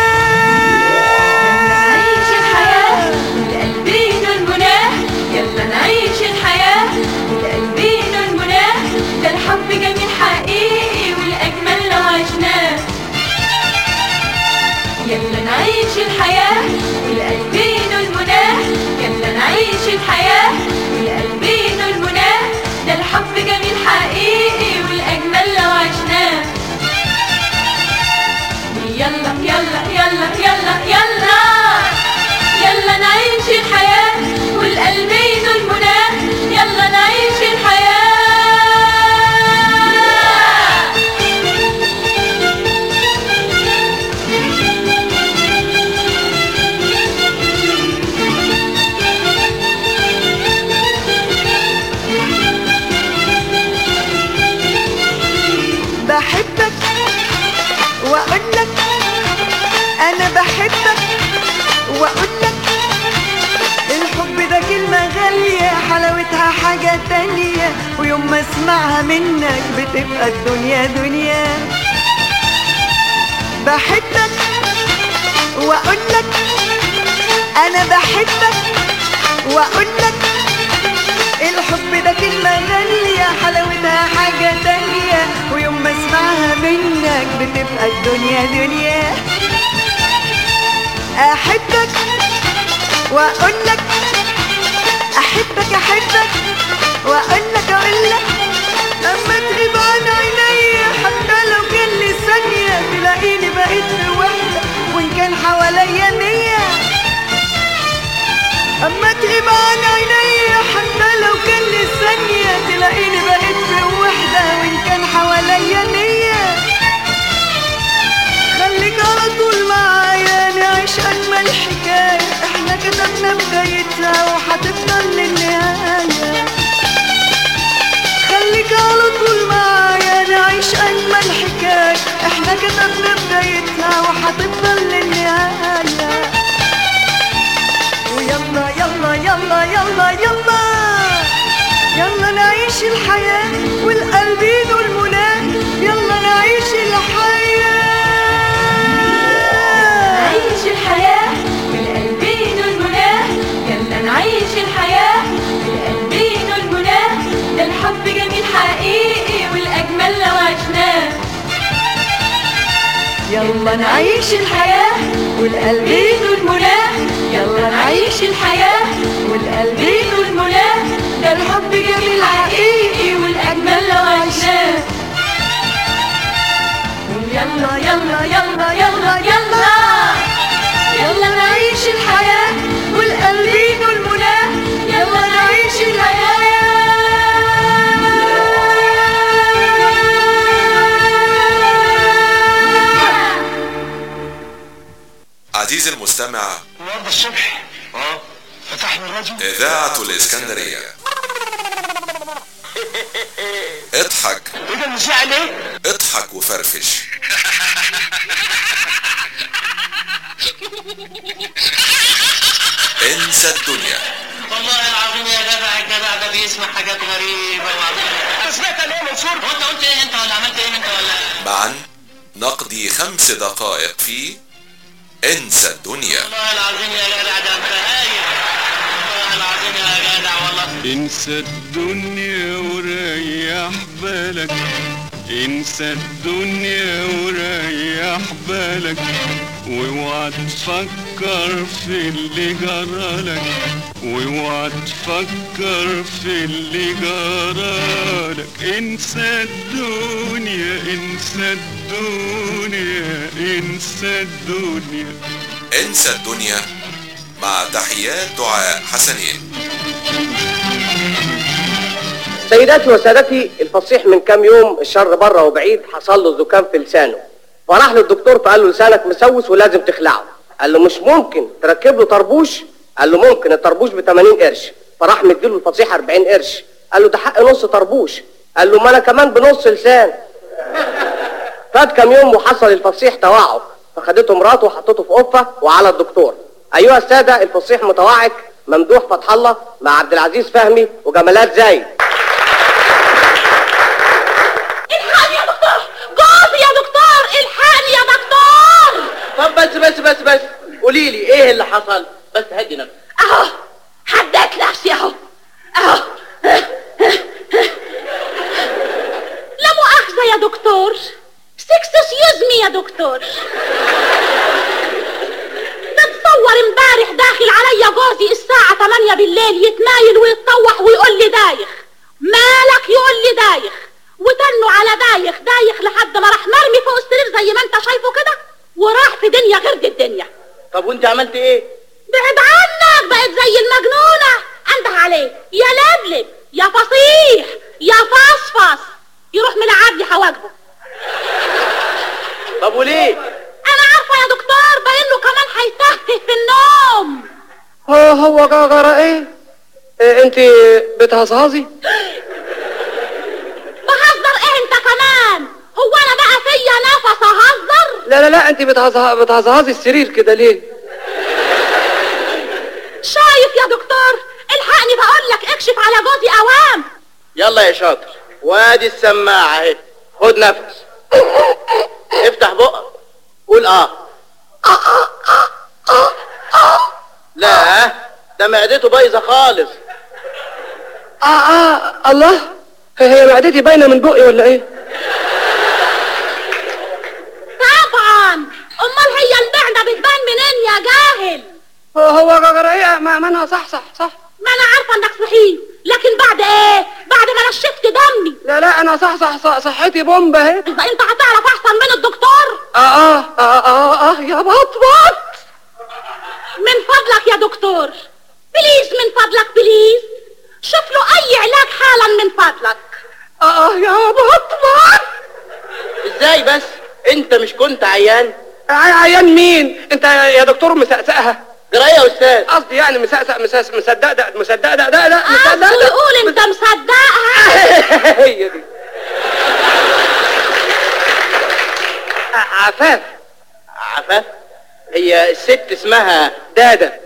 S18: نعيش الحياة والقلبين المناه يلا نعيش الحياة والقلبين المناه ده الحب جميل حقيقي والأجمل لو عشناه يلا نعيش الحياة والقلبين المناه يلا نعيش الحياة والقلبين المناه ده الحب جميل حقيقي والأجمل لو عشناه يلا يلا يلا يلا يلا يلا نعيش الحياة والقلبين المناه يلا نعيش الحياة
S17: بحبك واقول لك انا بحبك واقول لك الحب ده كلمة غالية حلاوتها حاجة تانية ويوم ما اسمعها منك بتبقى الدنيا دنيا بحبك واقول لك انا بحبك واقول لك الحب ده كلمة غالية حلاوتها حاجة تانية ويوم ما اسمعها منك بتبقى الدنيا دنيا أحبك وأقول لك أحبك أحبك وأقول لك أقول لك أما تغيب عن عينيا حتى لو كان لي ثانية تلاقيني بقيت في وحدة وإن كان حواليا مية أما تغيب عن عينيا حتى لو كان لي ثانية تلاقيني بقيت في وحدة وإن كان حواليا مية خليك على طول معايا نعيش أجمل حكاية إحنا كتبنا بدايتها وهتفضل للنهاية خليك على طول معايا نعيش أجمل حكاية إحنا كتبنا بدايتها وهتفضل للنهاية ويلا يلا يلا يلا يلا يلا نعيش الحياة والقلبين والمناه يلا نعيش الحياة
S18: نعيش الحياة والقلبين المناه يلا نعيش الحياة والقلبين المناه ده الحب جميل حقيقي والأجمل لو عشناه
S17: يلا نعيش الحياة والقلبين
S18: المناه يلا نعيش الحياة والقلبين المناه ده الحب جميل حقيقي والأجمل لو عشناه يلا يلا يلا يلا يلا يلا نعيش الحياة والقلبين المناه يلا نعيش الحياة
S13: عزيزي المستمع
S19: النهارده الصبح اه فتحنا الراديو
S13: إذاعة الإسكندرية اضحك
S19: ايه ده المذيع ليه؟
S13: اضحك وفرفش انسى الدنيا
S19: والله العظيم يا جدع الجدع ده بيسمع حاجات غريبة انت سمعت انا ايه منصور؟ هو انت قلت ايه انت ولا عملت ايه انت ولا
S13: معا نقضي خمس دقائق في انسى الدنيا
S19: والله العظيم يا جدع ده انت هايل والله العظيم يا جدع والله
S12: انسى الدنيا وريح بالك انسى الدنيا وريح بالك واوعى تفكر في اللي جرالك واوعى تفكر في اللي جرالك انسى الدنيا انسى الدنيا انسى الدنيا
S13: انسى الدنيا مع تحيات دعاء حسنين
S20: سيداتي وسادتي الفصيح من كام يوم الشر بره وبعيد حصل له زكام في لسانه فراح له الدكتور فقال له لسانك مسوس ولازم تخلعه قال له مش ممكن تركب له طربوش قال له ممكن الطربوش ب 80 قرش فراح مديله الفصيح 40 قرش قال له ده حق نص طربوش قال له ما انا كمان بنص لسان فات كام يوم وحصل الفصيح توعك فخدته مراته وحطته في قفه وعلى الدكتور ايها الساده الفصيح متوعك ممدوح فتح الله مع عبد العزيز فهمي وجمالات زايد
S21: الحقني يا دكتور جوزي يا دكتور الحقني يا دكتور
S20: طب بس بس بس بس قولي لي ايه اللي حصل بس هدي نفسك
S21: اهو حددت نفسي اهو اهو لا مؤاخذة يا دكتور سكسسيوز مي يا دكتور تتصور امبارح داخل عليا جوزي الساعة 8 بالليل يتمايل ويتطوح ويقول لي دايخ مالك يقول لي دايخ وتنه على دايخ دايخ لحد ما راح مرمي فوق السرير زي ما انت شايفه كده وراح في دنيا غير دي الدنيا
S20: طب وانت عملت ايه
S21: بعد عنك بقت زي المجنونة انده عليه يا لبلب يا فصيح يا فصفص يروح ملعب لي حواجبه
S20: طب وليه
S21: انا عارفة يا دكتور بانه كمان هيتهته في النوم
S20: هو هو جرى ايه, إيه انت بتهزهزي
S21: بهزر ايه انت كمان هو انا بقى فيا نفس اهزر
S20: لا لا لا انت بتهزه- بتهزهزي السرير كده ليه
S21: شايف يا دكتور الحقني بقول لك اكشف على جوزي اوام
S20: يلا يا شاطر وادي السماعة اهي خد نفس افتح بقك قول اه لا ده معدته بايظة خالص اه اه الله هي معدتي باينة من بقي ولا ايه
S21: طبعا امال هي المعدة بتبان منين يا جاهل
S20: هو جرى ايه ما ما انا صح صح صح
S21: ما انا عارفة انك صحيح لكن بعد ايه بعد ما نشفت دمي
S20: لا لا انا صح صح, صح صحتي بومب اهي
S21: اذا انت هتعرف احسن من الدكتور
S20: اه اه اه اه, آه يا بطبط
S21: من فضلك يا دكتور بليز من فضلك بليز شوف له اي علاج حالا من فضلك
S20: اه يا بطبط ازاي بس انت مش كنت عيان عيان مين انت يا دكتور مسقسقها جرى يا استاذ قصدي يعني مسقسق مسقسق مصدق ده مصدق ده ده لا مصدق
S21: قصده
S20: ده
S21: يقول انت مصدقها
S20: هي دي ع- عفاف عفاف هي الست اسمها دادا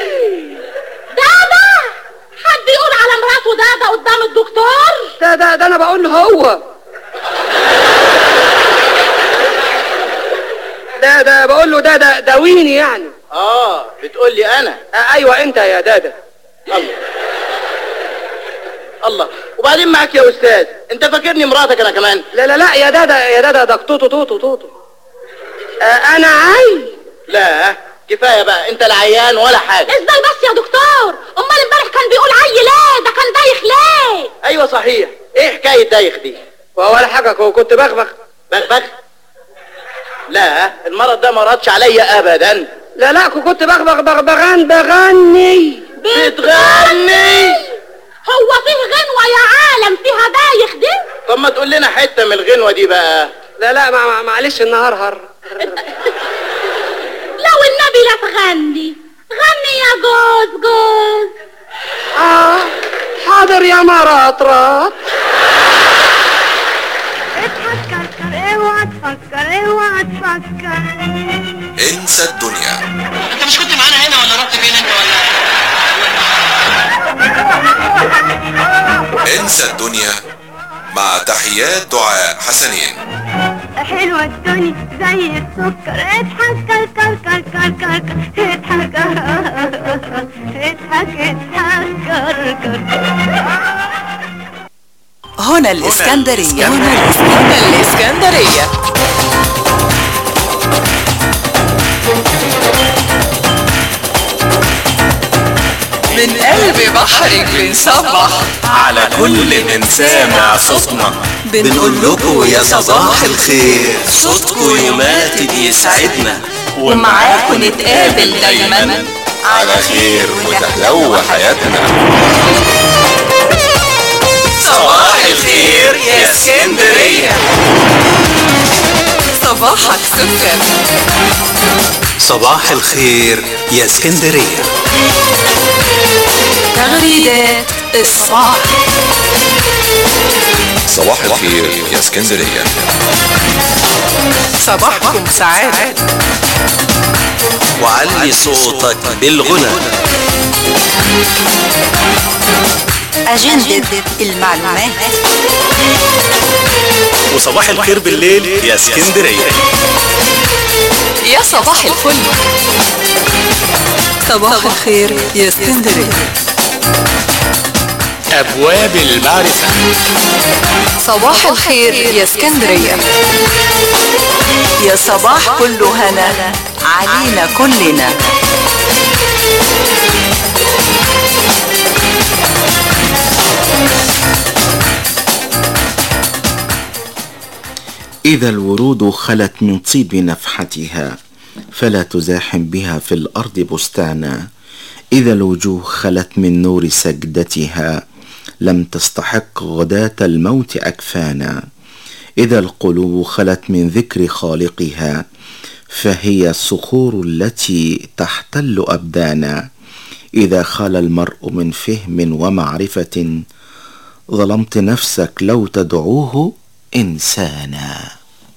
S21: دادا حد يقول على مراته دادا قدام الدكتور
S20: ده ده ده انا بقول له هو ده ده بقول له ده ده داويني يعني اه بتقول لي انا آه ايوه انت يا دادا الله الله وبعدين معاك يا استاذ انت فاكرني مراتك انا كمان لا لا لا يا دادا يا دادا ده توتو توتو توتو آه انا عاي لا كفايه بقى انت لا عيان ولا حاجه
S21: ازاي بس يا دكتور امال امبارح كان بيقول عي ليه ده كان دايخ ليه
S20: ايوه صحيح ايه حكايه دايخ دي ولا حاجه كو- كنت بغبغ بغبغ لا المرض ده ما ردش عليا ابدا لا لا كو- كنت بغبغ بغبغان بغني بتغني
S21: هو فيه غنوة يا عالم فيها دايخ دي
S20: طب ما تقول لنا حته من الغنوه دي بقى لا لا مع- مع- معلش النهار هر
S21: لو النبي لا تغني غني يا جوز جوز
S20: اه حاضر يا مرطرط
S3: تفكر اوعى تفكر اوعى تفكر
S13: انسى الدنيا
S19: انت مش كنت معانا هنا ولا رحت فين انت ولا
S13: انسى الدنيا مع تحيات دعاء حسنين
S3: حلوة الدنيا زي السكر اضحك كر كر كر كر كر كر اضحك اضحك اضحك كر كر
S1: هنا الإسكندرية هنا الإسكندرية الإسكندرية من قلب بحرك بنصبح
S22: على كل من سامع صوتنا بنقول لكم يا صباح الخير صوتكم يماتد يسعدنا
S1: ومعاكم نتقابل دايما
S22: على خير وتحلو حياتنا صباح الخير يا اسكندرية
S1: صباحك سكر
S22: صباح الخير يا اسكندرية
S1: تغريدات الصباح
S13: صباح الخير يا اسكندرية
S1: صباحكم سعادة
S22: وعلي صوتك بالغنى
S1: أجندة المعلومات
S22: وصباح الخير بالليل يا اسكندرية
S1: يا صباح الفل صباح الخير يا اسكندرية
S22: أبواب المعرفة
S1: صباح الخير يا اسكندرية يا صباح كله هنا علينا كلنا
S11: إذا الورود خلت من طيب نفحتها فلا تزاحم بها في الأرض بستانا إذا الوجوه خلت من نور سجدتها لم تستحق غداة الموت أكفانا إذا القلوب خلت من ذكر خالقها فهي الصخور التي تحتل أبدانا إذا خال المرء من فهم ومعرفة ظلمت نفسك لو تدعوه إنسانا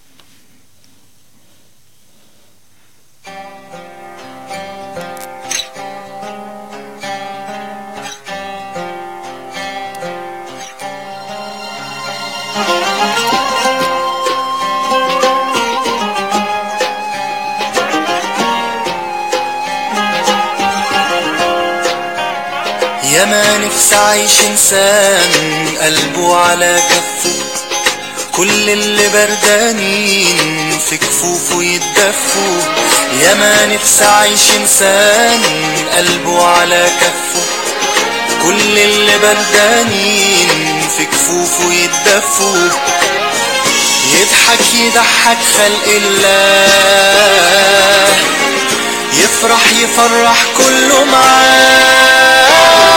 S23: يا ما نفسي اعيش انسان قلبه على كفه كل اللي بردانين في كفوفه يتدفوا يا ما نفسي اعيش انسان قلبه على كفه كل اللي بردانين في كفوفه يتدفوا يضحك يضحك خلق الله يفرح يفرح كله معاه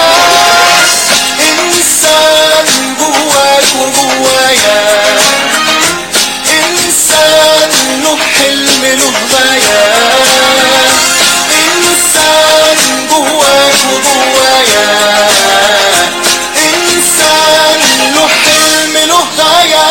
S23: انسان جواك وجوايا انسان له حلم له غاية انسان جواك وجوايا انسان له حلم له غاية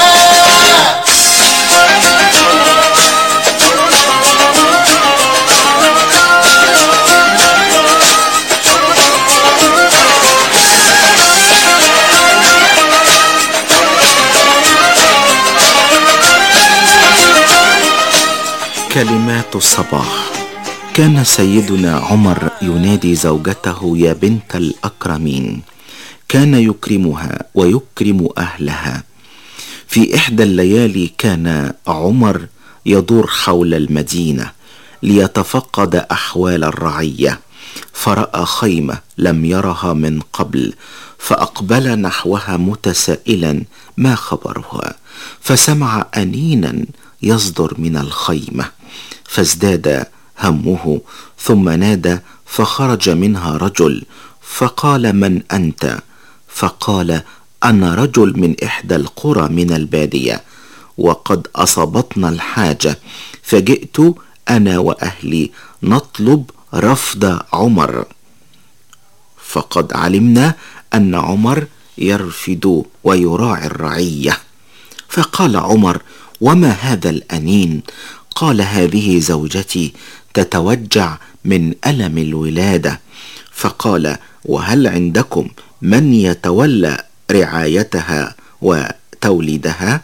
S11: كلمات الصباح كان سيدنا عمر ينادي زوجته يا بنت الأكرمين كان يكرمها ويكرم أهلها في إحدى الليالي كان عمر يدور حول المدينة ليتفقد أحوال الرعية فرأى خيمة لم يرها من قبل فأقبل نحوها متسائلا ما خبرها فسمع أنينا يصدر من الخيمة فازداد همه ثم نادى فخرج منها رجل فقال من انت فقال انا رجل من احدى القرى من الباديه وقد اصابتنا الحاجه فجئت انا واهلي نطلب رفض عمر فقد علمنا ان عمر يرفد ويراعي الرعيه فقال عمر وما هذا الانين قال هذه زوجتي تتوجع من الم الولاده فقال وهل عندكم من يتولى رعايتها وتوليدها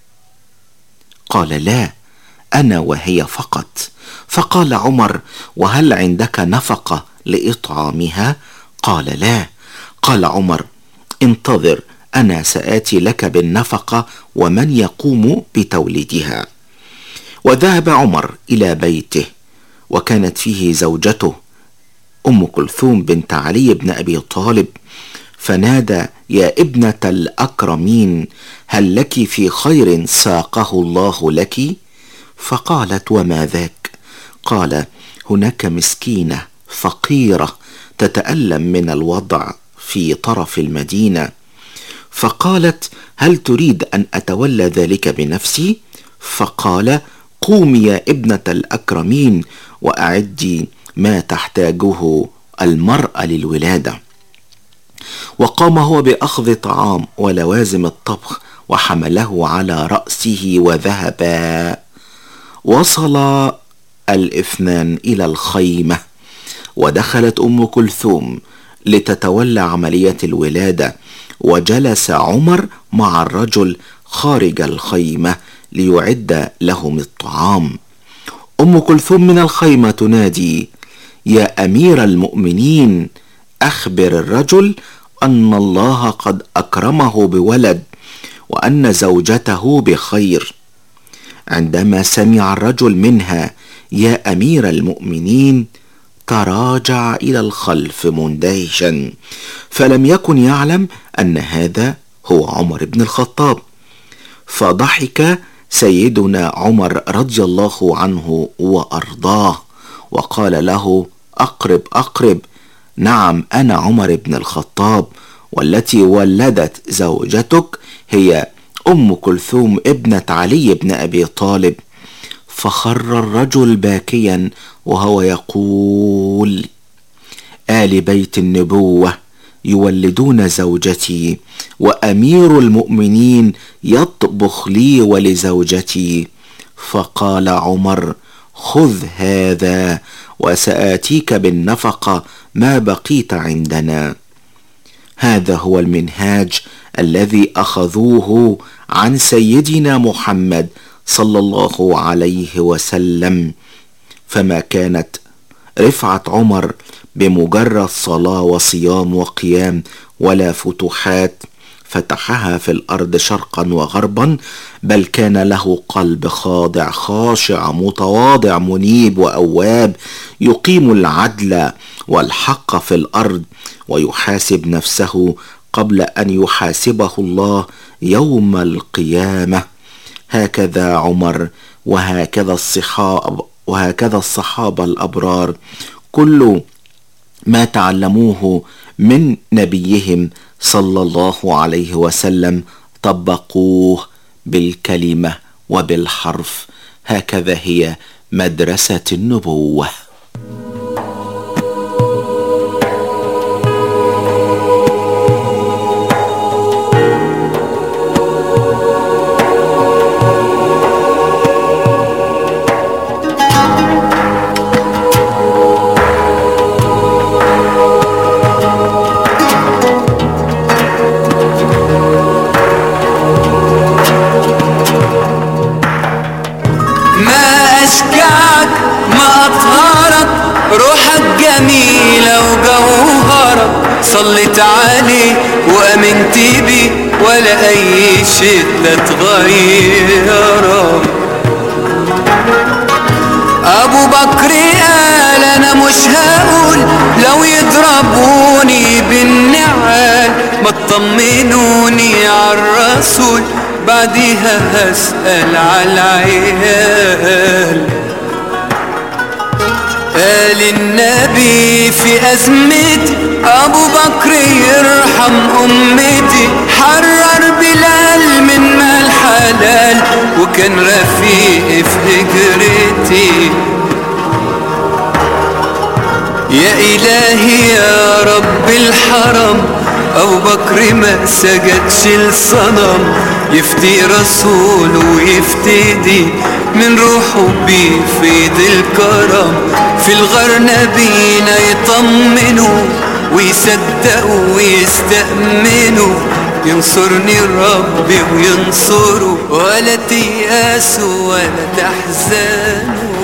S11: قال لا انا وهي فقط فقال عمر وهل عندك نفقه لاطعامها قال لا قال عمر انتظر انا ساتي لك بالنفقه ومن يقوم بتوليدها وذهب عمر الى بيته وكانت فيه زوجته ام كلثوم بنت علي بن ابي طالب فنادى يا ابنه الاكرمين هل لك في خير ساقه الله لك فقالت وما ذاك قال هناك مسكينه فقيره تتالم من الوضع في طرف المدينه فقالت هل تريد ان اتولى ذلك بنفسي فقال قومي يا ابنه الاكرمين واعدي ما تحتاجه المراه للولاده وقام هو باخذ طعام ولوازم الطبخ وحمله على راسه وذهبا وصل الاثنان الى الخيمه ودخلت ام كلثوم لتتولى عمليه الولاده وجلس عمر مع الرجل خارج الخيمه ليعد لهم الطعام ام كلثوم من الخيمه تنادي يا امير المؤمنين اخبر الرجل ان الله قد اكرمه بولد وان زوجته بخير عندما سمع الرجل منها يا امير المؤمنين تراجع الى الخلف مندهشا فلم يكن يعلم ان هذا هو عمر بن الخطاب فضحك سيدنا عمر رضي الله عنه وارضاه وقال له اقرب اقرب نعم انا عمر بن الخطاب والتي ولدت زوجتك هي ام كلثوم ابنه علي بن ابي طالب فخر الرجل باكيا وهو يقول ال بيت النبوه يولدون زوجتي وامير المؤمنين يطبخ لي ولزوجتي فقال عمر خذ هذا وساتيك بالنفقه ما بقيت عندنا هذا هو المنهاج الذي اخذوه عن سيدنا محمد صلى الله عليه وسلم فما كانت رفعه عمر بمجرد صلاه وصيام وقيام ولا فتوحات فتحها في الارض شرقا وغربا بل كان له قلب خاضع خاشع متواضع منيب واواب يقيم العدل والحق في الارض ويحاسب نفسه قبل ان يحاسبه الله يوم القيامه هكذا عمر وهكذا الصحاب وهكذا الصحابه الابرار كل ما تعلموه من نبيهم صلى الله عليه وسلم طبقوه بالكلمه وبالحرف هكذا هي مدرسه النبوه
S6: ما أشجعك ما أطهرك روحك جميلة وجوهرك صليت عليه وأمنت بيه ولا أي شدة تغيرك أبو بكر قال أنا مش هقول لو يضربوني بالنعال ما تطمنوني على الرسول بعديها هسأل على العيال قال النبي في أزمتي أبو بكر يرحم أمتي حرر بلال من مال حلال وكان رفيقي في هجرتي يا إلهي يا رب الحرم أبو بكر ما سجدش لصنم يفتي رسول ويفتدي من روحه بيفيد الكرم في الغار نبينا يطمنوا ويصدقوا ويستأمنوا ينصرني ربي وينصره ولا تيأسوا ولا تحزنوا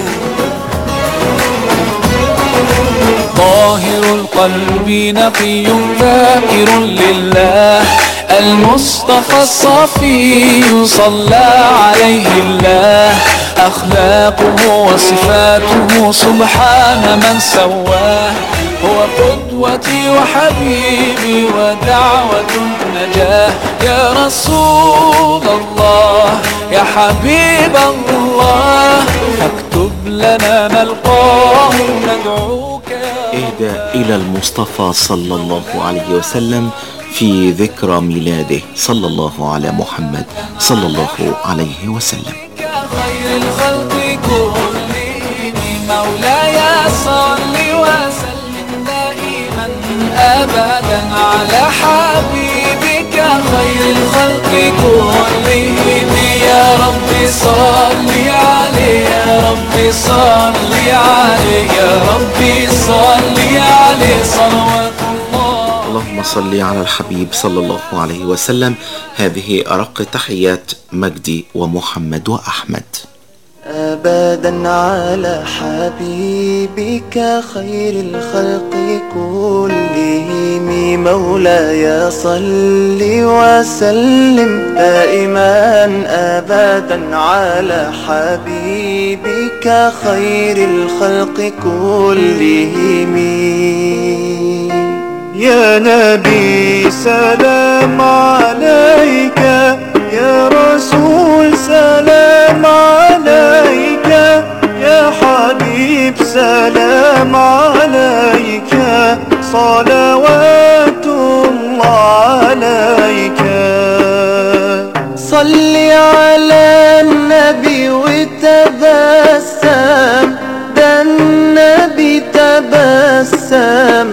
S2: طاهر القلب نقي ذاكر لله المصطفى الصفي صلى عليه الله أخلاقه وصفاته سبحان من سواه هو قدوتي وحبيبي ودعوة النجاة يا رسول الله يا حبيب الله فاكتب لنا نلقاه ندعوك
S11: إهداء إلى المصطفى صلى الله عليه وسلم في ذكرى ميلاده صلى الله على محمد صلى الله عليه وسلم
S2: خير الخلق كلهم مولاي صل وسلم دائما ابدا على حبيبك خير الخلق كلهم يا رب صل عليه يا رب صل عليه يا رب صل عليه صلوات
S11: اللهم صل على الحبيب صلى الله عليه وسلم هذه أرق تحيات مجدي ومحمد وأحمد
S23: أبدا على حبيبك خير الخلق كلهم مولاي صل وسلم دائما أبدا على حبيبك خير الخلق كلهم يا نبي سلام عليك يا رسول سلام عليك يا حبيب سلام عليك صلوات الله عليك صل على النبي وتبسم ده النبي تبسم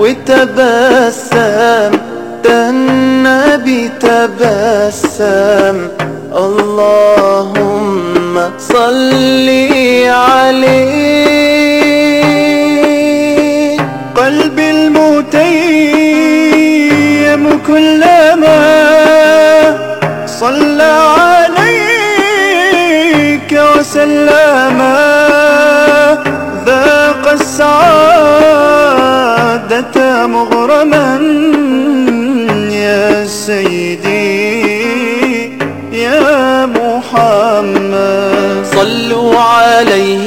S23: وتبسم ده النبي تبسم اللهم صل عليه قلبي المتيم كلما صلى عليك وسلم ذاق السعادة مغرما يا سيدي يا محمد صلوا عليه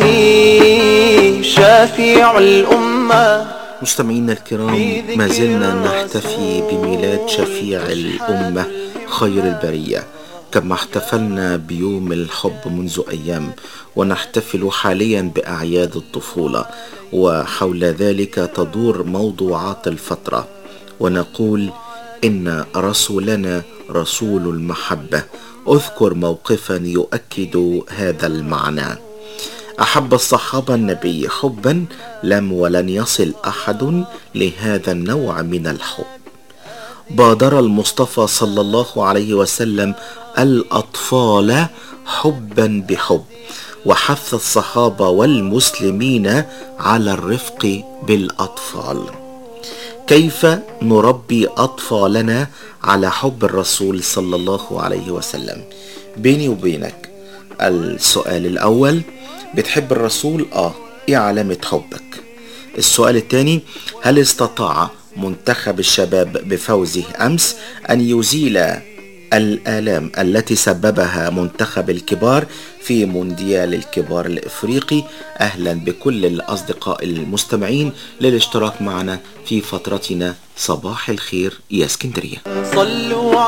S23: شافع الأمة
S11: مستمعينا الكرام ما زلنا نحتفي بميلاد شفيع الأمة خير البرية كما احتفلنا بيوم الحب منذ أيام ونحتفل حاليا بأعياد الطفولة وحول ذلك تدور موضوعات الفترة ونقول إن رسولنا رسول المحبة أذكر موقفا يؤكد هذا المعنى أحب الصحابة النبي حبا لم ولن يصل أحد لهذا النوع من الحب بادر المصطفى صلى الله عليه وسلم الأطفال حبا بحب وحث الصحابة والمسلمين على الرفق بالأطفال كيف نربي أطفالنا على حب الرسول صلى الله عليه وسلم بيني وبينك السؤال الأول بتحب الرسول آه إيه علامة حبك السؤال الثاني هل استطاع منتخب الشباب بفوزه أمس أن يزيل الآلام التي سببها منتخب الكبار في مونديال الكبار الإفريقي أهلا بكل الأصدقاء المستمعين للاشتراك معنا في فترتنا صباح الخير يا اسكندرية
S23: صلوا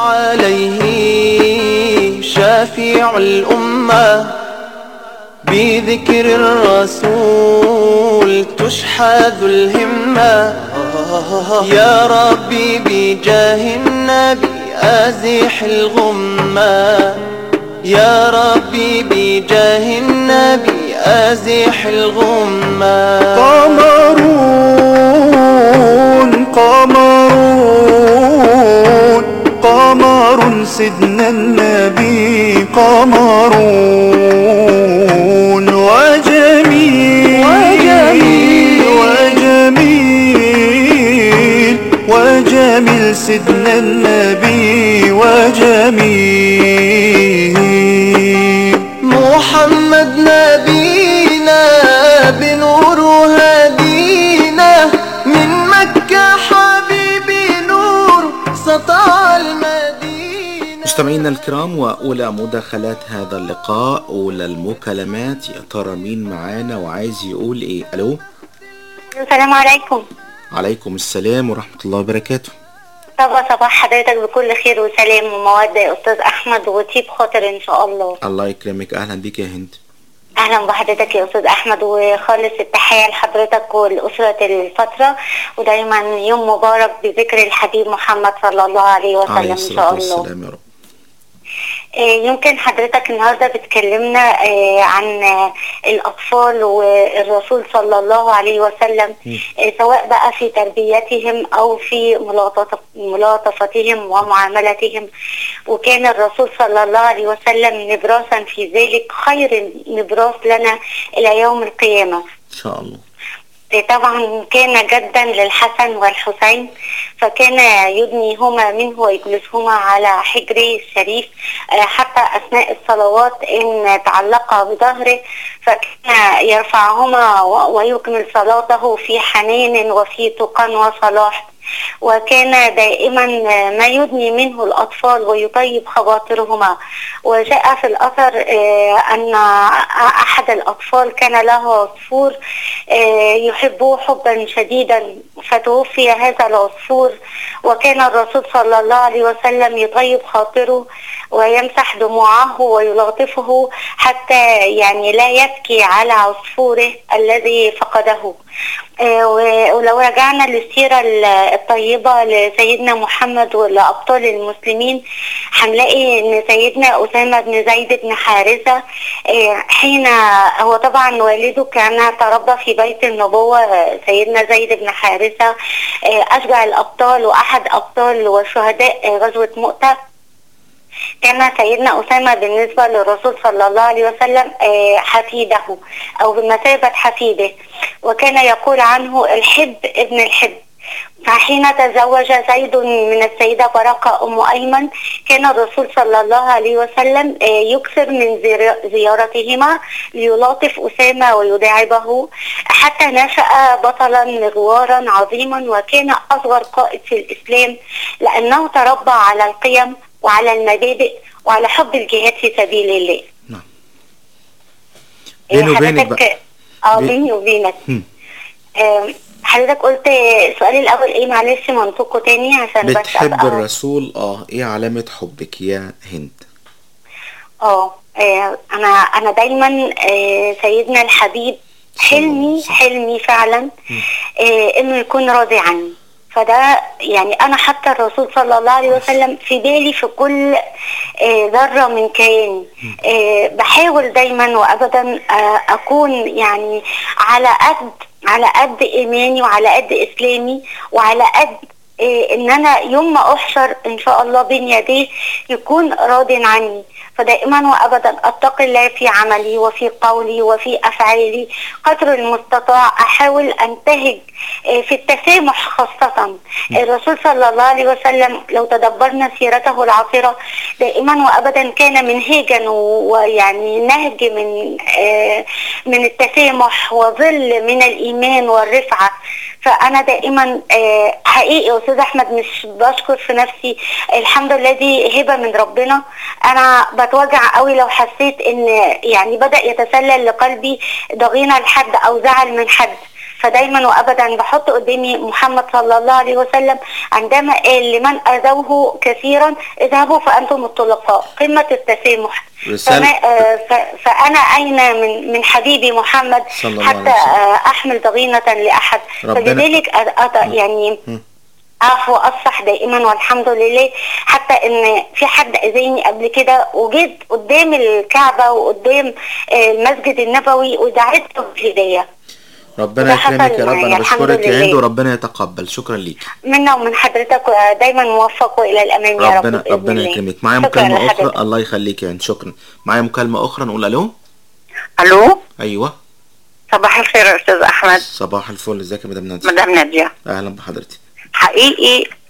S23: عليه شافع الأمة بذكر الرسول تشحذ الهمة يا ربي بجاه النبي أزح الغمة يا ربي بجاه النبي أزح الغمة قمرون قمرون قمر سيدنا النبي قمرون وجميل وجميل وجميل وجميل كامل سيدنا النبي وجميل محمد نبينا بنوره هدينا من مكة حبيبي نور سطع المدينة
S11: مستمعينا الكرام وأولى مداخلات هذا اللقاء أولى المكالمات يا ترى مين معانا وعايز يقول إيه ألو
S4: السلام عليكم
S11: عليكم السلام ورحمة الله وبركاته
S4: طبعا صباح حضرتك بكل خير وسلام ومودة يا أستاذ أحمد وطيب خاطر إن شاء الله
S11: الله يكرمك أهلا بيك يا هند
S4: أهلا بحضرتك يا أستاذ أحمد وخالص التحية لحضرتك ولأسرة الفترة ودايما يوم مبارك بذكر الحبيب محمد صلى الله عليه وسلم
S11: عليه
S4: إن شاء
S11: الصلاة
S4: الله
S11: والسلام يا رب
S4: آه، يمكن حضرتك النهارده بتكلمنا آه، عن آه، الاطفال والرسول صلى الله عليه وسلم آه، سواء بقى في تربيتهم او في ملاطف- ملاطفتهم ومعاملتهم وكان الرسول صلى الله عليه وسلم نبراسا في ذلك خير نبراس لنا الى يوم القيامه
S11: إن شاء الله
S4: طبعا كان جدا للحسن والحسين فكان يدنيهما منه ويجلسهما على حجره الشريف آه، حتى أثناء الصلوات إن تعلق بظهره فكان يرفعهما و- ويكمل صلاته في حنان وفي تقى وصلاح وكان دائما ما يدني منه الأطفال ويطيب خواطرهما وجاء في الأثر آه، أن أحد الأطفال كان له عصفور آه، يحبه حبا شديدا فتوفي هذا العصفور وكان الرسول صلى الله عليه وسلم يطيب خاطره ويمسح دموعه ويلاطفه حتى يعني لا يبكي على عصفوره الذي فقده آه، و- ولو رجعنا للسيرة ال- الطيبة لسيدنا محمد ولأبطال المسلمين هنلاقي إن سيدنا أسامة بن زيد بن حارثة آه، حين هو طبعا والده كان تربى في بيت النبوة آه، سيدنا زيد بن حارثة آه، أشجع الأبطال وأحد أبطال وشهداء آه، غزوة مؤتة كان سيدنا أسامة بالنسبة للرسول صلى الله عليه وسلم آه، حفيده أو بمثابة حفيده وكان يقول عنه الحب ابن الحب فحين تزوج زيد من السيدة بركة أم أيمن كان الرسول صلى الله عليه وسلم آه، يكثر من زيار- زيارتهما ليلاطف أسامة ويداعبه حتى نشأ بطلا مغوارا عظيما وكان أصغر قائد في الإسلام لأنه تربى على القيم وعلى المبادئ وعلى حب الجهاد في سبيل الله
S11: بيني وبينك
S4: حضرتك-
S11: بقى
S4: اه
S11: بي-
S4: بيني وبينك
S11: هم.
S4: آم، حضرتك قلت سؤالي الأول إيه معلش منطقه تاني عشان بس
S11: بتحب
S4: أبقى
S11: الرسول اه ايه علامة حبك يا هند
S4: اه آه، انا انا دايما آه، سيدنا الحبيب حلمي حلمي فعلا آه، انه يكون راضي عني فده يعني انا حتى الرسول صلى الله عليه وسلم في بالي في كل آه، ذره من كياني آه، بحاول دايما وابدا آه، اكون يعني على قد على قد ايماني وعلى قد اسلامي وعلى قد إيه ان انا يوم ما احشر ان شاء الله بين يديه يكون راض عني فدائما وابدا اتقي الله في عملي وفي قولي وفي افعالي قدر المستطاع احاول انتهج إيه في التسامح خاصه الرسول صلى الله عليه وسلم لو تدبرنا سيرته العطره دائما وابدا كان منهجا و- ويعني نهج من آه، من التسامح وظل من الايمان والرفعه فانا دائما آه، حقيقي يا استاذ احمد مش بشكر في نفسي الحمد لله دي هبه من ربنا انا بتوجع قوي لو حسيت ان يعني بدا يتسلل لقلبي ضغينه لحد او زعل من حد فدايما وابدا بحط قدامي محمد صلى الله عليه وسلم عندما قال لمن اذوه كثيرا اذهبوا فانتم الطلقاء قمه التسامح
S11: رسالة
S4: فما آه، ف- فانا اين من من حبيبي محمد
S11: صلى الله
S4: حتى
S11: عليه وسلم.
S4: آه، احمل ضغينه لاحد
S11: ربنا-
S4: فلذلك أ- أت- يعني اعفو واصفح دائما والحمد لله حتى ان في حد اذاني قبل كده وجيت قدام الكعبه وقدام آه، المسجد النبوي ودعيت له بالهدايه
S11: ربنا
S4: وده حصل
S11: يكرمك يا رب
S4: معايا،
S11: انا
S4: الحمد
S11: بشكرك يا
S4: لله.
S11: هند وربنا يتقبل شكرا ليك
S4: منا ومن حضرتك ودايما موفق والى الامام يا رب
S11: ربنا
S4: بإذن
S11: ربنا
S4: الله.
S11: يكرمك معايا
S4: شكرا
S11: مكالمة
S4: لحضرتك.
S11: أخرى الله يخليك يا هند شكرا معايا مكالمة أخرى نقول ألو
S5: الو
S11: أيوه
S5: صباح الخير يا استاذ احمد
S11: صباح الفل ازيك يا مدام نادية
S5: مدام ناديه
S11: أهلا بحضرتك
S5: حقيقي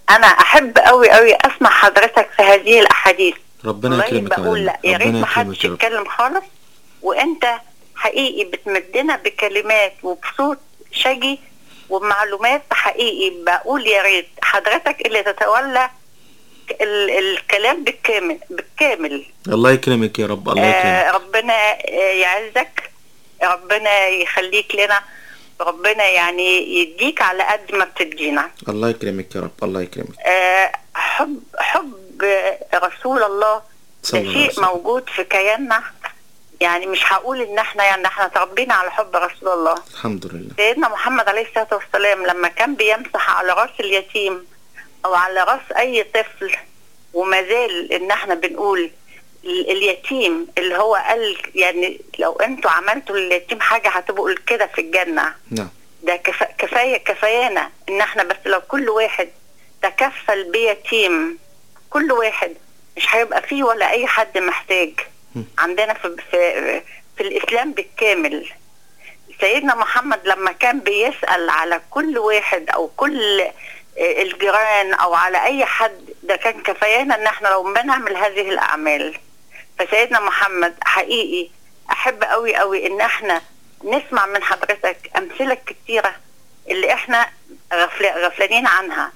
S5: انا احب قوي قوي اسمع حضرتك في هذه الاحاديث
S11: ربنا
S5: والله
S11: يكرمك يا
S5: بقول
S11: مدام.
S5: لا يا ريت
S11: ربنا
S5: ما حدش
S11: يكرمك يا رب
S5: يتكلم خالص وانت حقيقي بتمدنا بكلمات وبصوت شجي وبمعلومات حقيقي بقول يا ريت حضرتك اللي تتولى ال- الكلام بالكامل بالكامل
S11: الله يكرمك يا رب الله يكرمك
S5: آه ربنا آه يعزك ربنا يخليك لنا ربنا يعني يديك على قد ما بتدينا
S11: الله يكرمك يا رب الله يكرمك
S5: آه حب حب رسول الله
S11: صلى
S5: ده
S11: الله عليه
S5: شيء
S11: وسلم.
S5: موجود في كياننا يعني مش هقول ان احنا يعني احنا تربينا على حب رسول الله
S11: الحمد لله
S5: سيدنا محمد عليه الصلاه والسلام لما كان بيمسح على راس اليتيم او على راس اي طفل وما زال ان احنا بنقول ال- اليتيم اللي هو قال يعني لو انتوا عملتوا لليتيم حاجه هتبقوا كده في الجنه
S11: نعم
S5: ده كفا- كفايه كفايانا ان احنا بس لو كل واحد تكفل بيتيم كل واحد مش هيبقى فيه ولا اي حد محتاج عندنا في في في الاسلام بالكامل سيدنا محمد لما كان بيسال على كل واحد او كل آه، الجيران او على اي حد ده كان كفايانا ان احنا لو بنعمل هذه الاعمال فسيدنا محمد حقيقي احب قوي قوي ان احنا نسمع من حضرتك امثله كتيره اللي احنا غفل... غفلانين عنها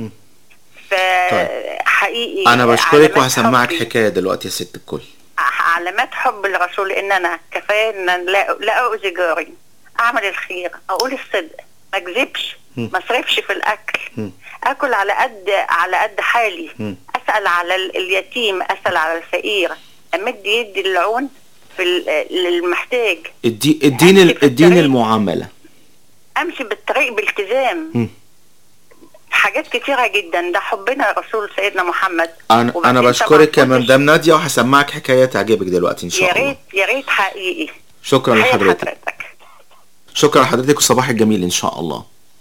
S5: فحقيقي
S11: انا بشكرك
S5: علامات
S11: وهسمعك
S5: حبي-
S11: حكايه دلوقتي يا ست الكل
S5: علامات حب الرسول ان انا كفايه ان لا لا اؤذي جاري اعمل الخير اقول الصدق ما اكذبش
S11: مم.
S5: ما اصرفش في الاكل
S11: مم.
S5: اكل على قد على قد حالي
S11: مم.
S5: اسال على ال- اليتيم اسال على الفقير امد يدي العون في ال- للمحتاج
S11: الدي- الدين ال- الدين المعامله
S5: امشي بالطريق بالتزام
S11: مم.
S5: حاجات كتيره جدا ده حبنا لرسول سيدنا محمد
S11: انا انا
S5: وبعدين
S11: بشكرك يا
S5: طبعاً كل
S11: مدام ناديه وهسمعك حكايه تعجبك دلوقتي ان
S5: يا
S11: شاء الله
S5: ريت يا ريت حقيقي
S11: شكرا
S5: تحية
S11: لحضرتك شكرا لحضرتك والصباح الجميل ان شاء الله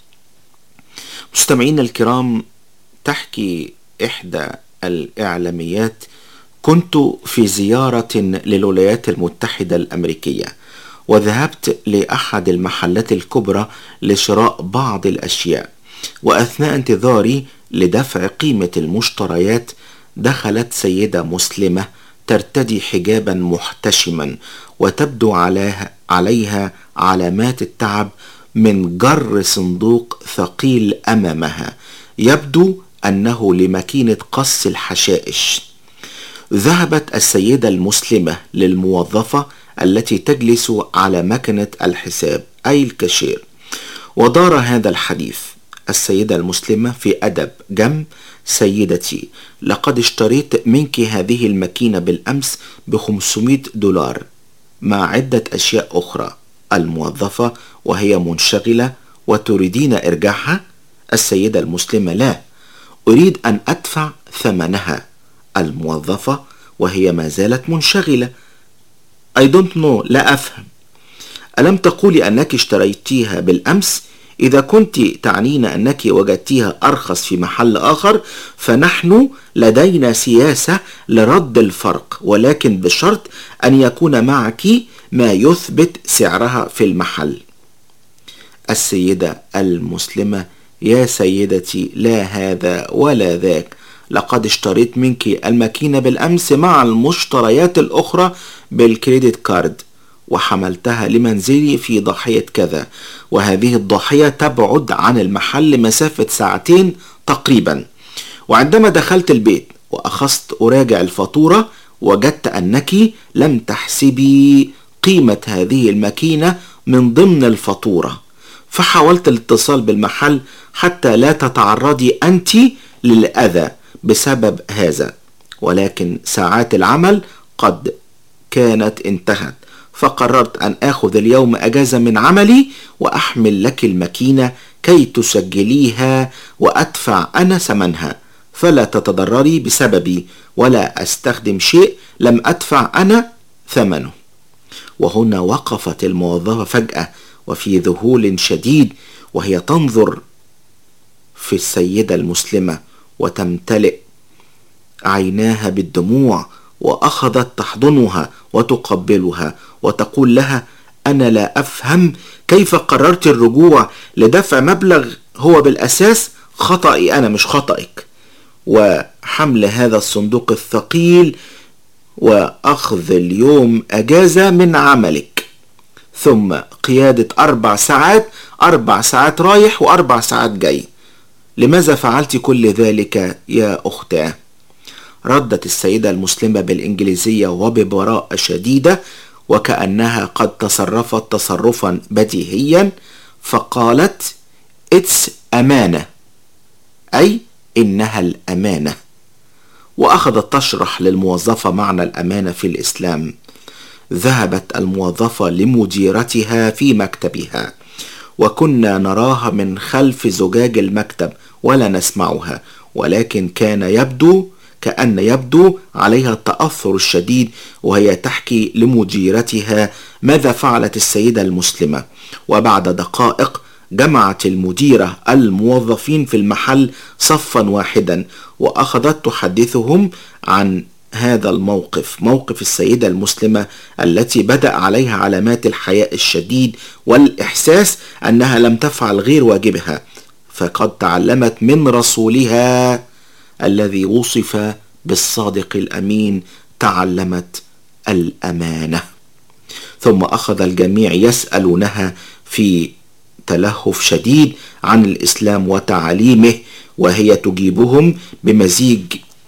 S11: مستمعينا الكرام تحكي احدى الاعلاميات كنت في زياره للولايات المتحده الامريكيه وذهبت لاحد المحلات الكبرى لشراء بعض الاشياء واثناء انتظاري لدفع قيمه المشتريات دخلت سيده مسلمه ترتدي حجابا محتشما وتبدو عليها عليها علامات التعب من جر صندوق ثقيل امامها يبدو انه لماكينه قص الحشائش ذهبت السيده المسلمه للموظفه التي تجلس على مكنه الحساب اي الكاشير ودار هذا الحديث السيدة المسلمة في أدب جم سيدتي لقد اشتريت منك هذه الماكينة بالأمس بخمسمائة دولار مع عدة أشياء أخرى الموظفة وهي منشغلة وتريدين إرجاعها السيدة المسلمة لا أريد أن أدفع ثمنها الموظفة وهي ما زالت منشغلة I don't know لا أفهم ألم تقولي أنك اشتريتيها بالأمس؟ إذا كنت تعنين أنك وجدتيها أرخص في محل آخر فنحن لدينا سياسة لرد الفرق ولكن بشرط أن يكون معك ما يثبت سعرها في المحل. السيدة المسلمة يا سيدتي لا هذا ولا ذاك لقد اشتريت منك الماكينة بالأمس مع المشتريات الأخرى بالكريدت كارد وحملتها لمنزلي في ضاحية كذا وهذه الضاحية تبعد عن المحل مسافة ساعتين تقريبا وعندما دخلت البيت وأخذت أراجع الفاتورة وجدت أنك لم تحسبي قيمة هذه الماكينة من ضمن الفاتورة فحاولت الاتصال بالمحل حتى لا تتعرضي أنت للأذى بسبب هذا ولكن ساعات العمل قد كانت انتهت فقررت أن آخذ اليوم أجازة من عملي وأحمل لك الماكينة كي تسجليها وأدفع أنا ثمنها فلا تتضرري بسببي ولا أستخدم شيء لم أدفع أنا ثمنه وهنا وقفت الموظفة فجأة وفي ذهول شديد وهي تنظر في السيدة المسلمة وتمتلئ عيناها بالدموع واخذت تحضنها وتقبلها وتقول لها انا لا افهم كيف قررت الرجوع لدفع مبلغ هو بالاساس خطأي أنا مش خطأك وحمل هذا الصندوق الثقيل وأخذ اليوم أجازة من عملك ثم قيادة أربع ساعات أربع ساعات رايح وأربع ساعات جاي لماذا فعلت كل ذلك يا أختاه؟ ردت السيدة المسلمة بالإنجليزية وببراءة شديدة وكأنها قد تصرفت تصرفا بديهيا فقالت اتس أمانة أي إنها الأمانة وأخذت تشرح للموظفة معنى الأمانة في الإسلام ذهبت الموظفة لمديرتها في مكتبها وكنا نراها من خلف زجاج المكتب ولا نسمعها ولكن كان يبدو كأن يبدو عليها التأثر الشديد وهي تحكي لمديرتها ماذا فعلت السيدة المسلمة وبعد دقائق جمعت المديرة الموظفين في المحل صفا واحدا وأخذت تحدثهم عن هذا الموقف موقف السيدة المسلمة التي بدأ عليها علامات الحياء الشديد والإحساس أنها لم تفعل غير واجبها فقد تعلمت من رسولها الذي وصف بالصادق الامين تعلمت الامانه ثم اخذ الجميع يسالونها في تلهف شديد عن الاسلام وتعاليمه وهي تجيبهم بمزيج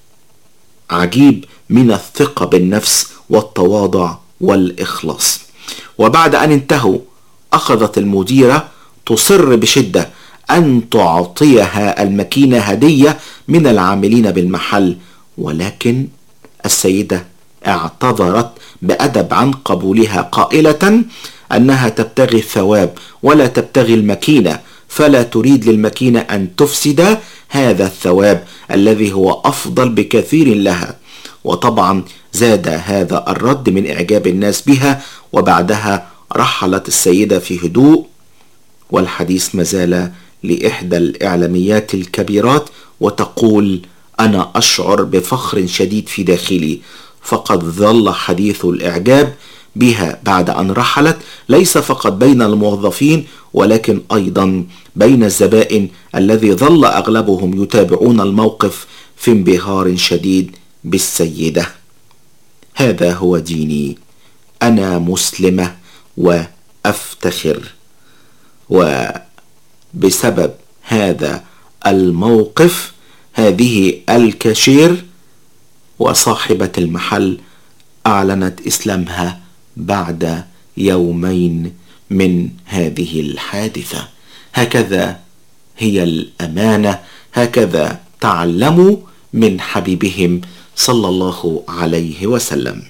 S11: عجيب من الثقه بالنفس والتواضع والاخلاص وبعد ان انتهوا اخذت المديره تصر بشده ان تعطيها الماكينه هديه من العاملين بالمحل ولكن السيده اعتذرت بادب عن قبولها قائله انها تبتغي الثواب ولا تبتغي الماكينه فلا تريد للماكينه ان تفسد هذا الثواب الذي هو افضل بكثير لها وطبعا زاد هذا الرد من اعجاب الناس بها وبعدها رحلت السيده في هدوء والحديث مازال لاحدى الاعلاميات الكبيرات وتقول انا اشعر بفخر شديد في داخلي فقد ظل حديث الاعجاب بها بعد ان رحلت ليس فقط بين الموظفين ولكن ايضا بين الزبائن الذي ظل اغلبهم يتابعون الموقف في انبهار شديد بالسيده هذا هو ديني انا مسلمه وافتخر وبسبب هذا الموقف هذه الكاشير وصاحبه المحل اعلنت اسلامها بعد يومين من هذه الحادثه هكذا هي الامانه هكذا تعلموا من حبيبهم صلى الله عليه وسلم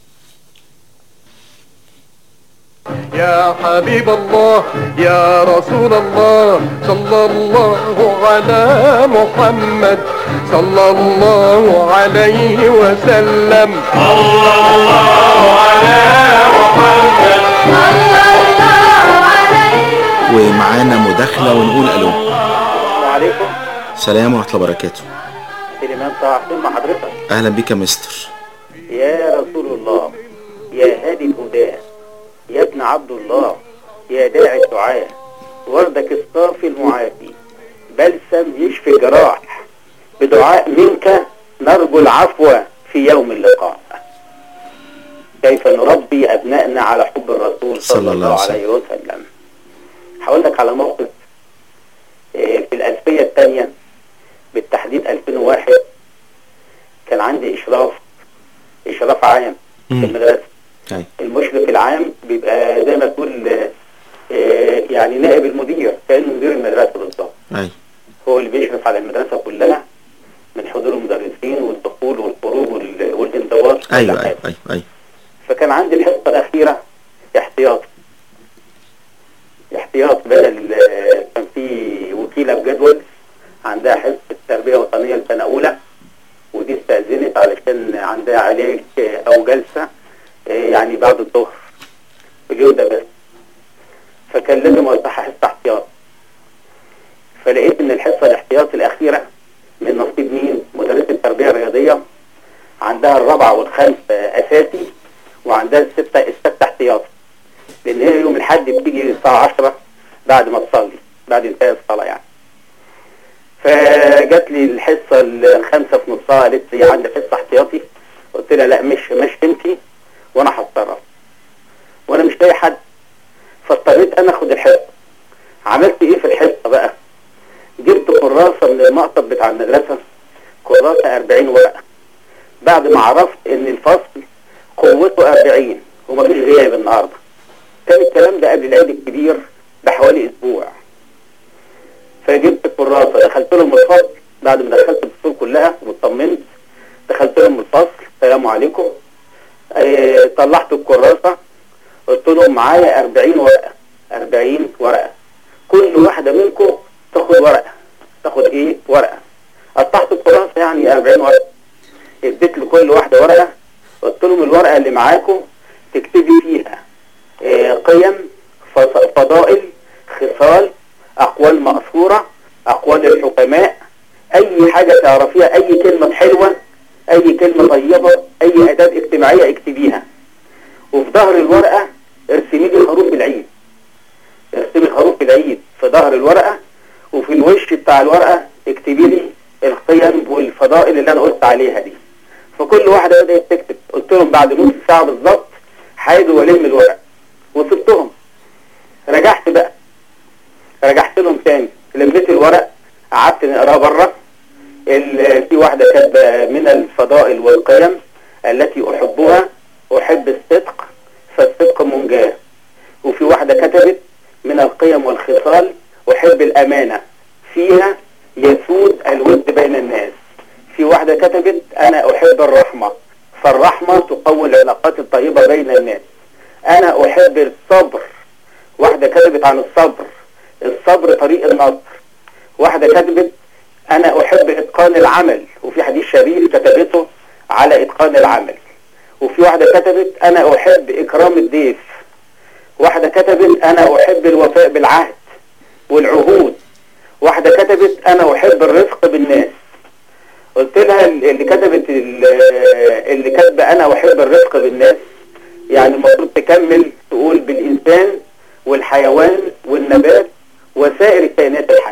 S7: يا حبيب الله يا رسول الله صلى الله على محمد صلى الله عليه وسلم صلى الله على محمد صلى الله عليه
S11: ومعانا مداخله ونقول الو
S8: السلام عليكم
S11: سلام ورحمه الله وبركاته
S8: سليمان طه حسين مع حضرتك
S11: اهلا بك يا مستر
S8: يا رسول الله يا هادي الهداه يا ابن عبد الله يا داعي الدعاء وردك الصافي المعافي بلسم يشفي الجراح بدعاء منك نرجو العفو في يوم اللقاء كيف نربي أبنائنا على حب الرسول صلى الله عليه وسلم هقول لك على موقف آه، في الألفية الثانية بالتحديد 2001 كان عندي إشراف إشراف عام في المدرسة
S11: أي.
S8: المشرف العام بيبقى زي ما تقول آه، آه، يعني نائب المدير كأنه مدير المدرسة بالظبط
S11: أي.
S8: هو اللي بيشرف على المدرسة كلها من حضور المدرسين والدخول والخروج وال- والانضباط
S11: ايوه ايوه ايوه, أيوة.
S8: فكان عندي الحصة الأخيرة احتياط احتياط بدل آه، كان في وكيلة بجدول عندها حصة تربية وطنية لسنة أولى ودي استأذنت علشان عندها علاج آه، أو جلسة آه، يعني بعد الظهر في اليوم ده بس فكان لازم أوزعها حصة احتياط فلقيت إن الحصة الاحتياط الأخيرة من نصيب مين؟ مدرسة التربية الرياضية عندها الرابعة والخامسة أساسي وعندها الستة الستة احتياطي لأن هي يوم الحد بتيجي الساعة 10 بعد ما تصلي بعد انتهاء الصلاة يعني فجات لي الحصه الخامسه في نصها قالت لي عندي حصه احتياطي قلت لها لا مش مش انتي وانا هتصرف وانا مش لاقي حد فاضطريت انا اخد الحصه عملت ايه في الحصه بقى جبت كراسه من المقطب بتاع المدرسه كراسه 40 ورقه بعد ما عرفت ان الفصل قوته 40 ومفيش غياب النهارده كان الكلام ده قبل العيد الكبير بحوالي اسبوع فجبت الكراسه دخلت لهم الفصل بعد ما دخلت الفصول كلها واطمنت دخلت لهم الفصل السلام عليكم آه طلعت الكراسه قلت لهم معايا 40 ورقه 40 ورقه كل واحده منكم تاخد ورقه تاخد ايه ورقه قطعت الكراسه يعني 40 ورقه اديت لكل واحده ورقه قلت لهم الورقه اللي معاكم تكتبي فيها آه قيم فص- فضائل خصال اقوال مأثورة اقوال الحكماء اي حاجة تعرفيها اي كلمة حلوة اي كلمة طيبة اي اداب اجتماعية اكتبيها وفي ظهر الورقة ارسمي لي خروف العيد ارسمي خروف العيد في ظهر الورقة وفي الوش بتاع الورقة اكتبي لي القيم والفضائل اللي انا قلت عليها دي فكل واحدة بدأت تكتب قلت لهم بعد نص ساعة بالظبط هاجوا والم الورق وسبتهم رجعت بقى رجعت لهم تاني لميت الورق قعدت نقراه بره ال- في واحدة كاتبة من الفضائل والقيم التي أحبها أحب الصدق فالصدق منجاه وفي واحدة كتبت من القيم والخصال أحب الأمانة فيها يسود الود بين الناس في واحدة كتبت أنا أحب الرحمة فالرحمة تقوي العلاقات الطيبة بين الناس أنا أحب الصبر واحدة كتبت عن الصبر الصبر طريق النصر واحدة كتبت أنا أحب إتقان العمل وفي حديث شريف كتبته على إتقان العمل وفي واحدة كتبت أنا أحب إكرام الضيف واحدة كتبت أنا أحب الوفاء بالعهد والعهود واحدة كتبت أنا أحب الرفق بالناس قلت لها اللي كتبت ال- اللي كاتبة أنا أحب الرفق بالناس يعني المفروض تكمل تقول بالإنسان والحيوان والنبات وسائر الكائنات الحية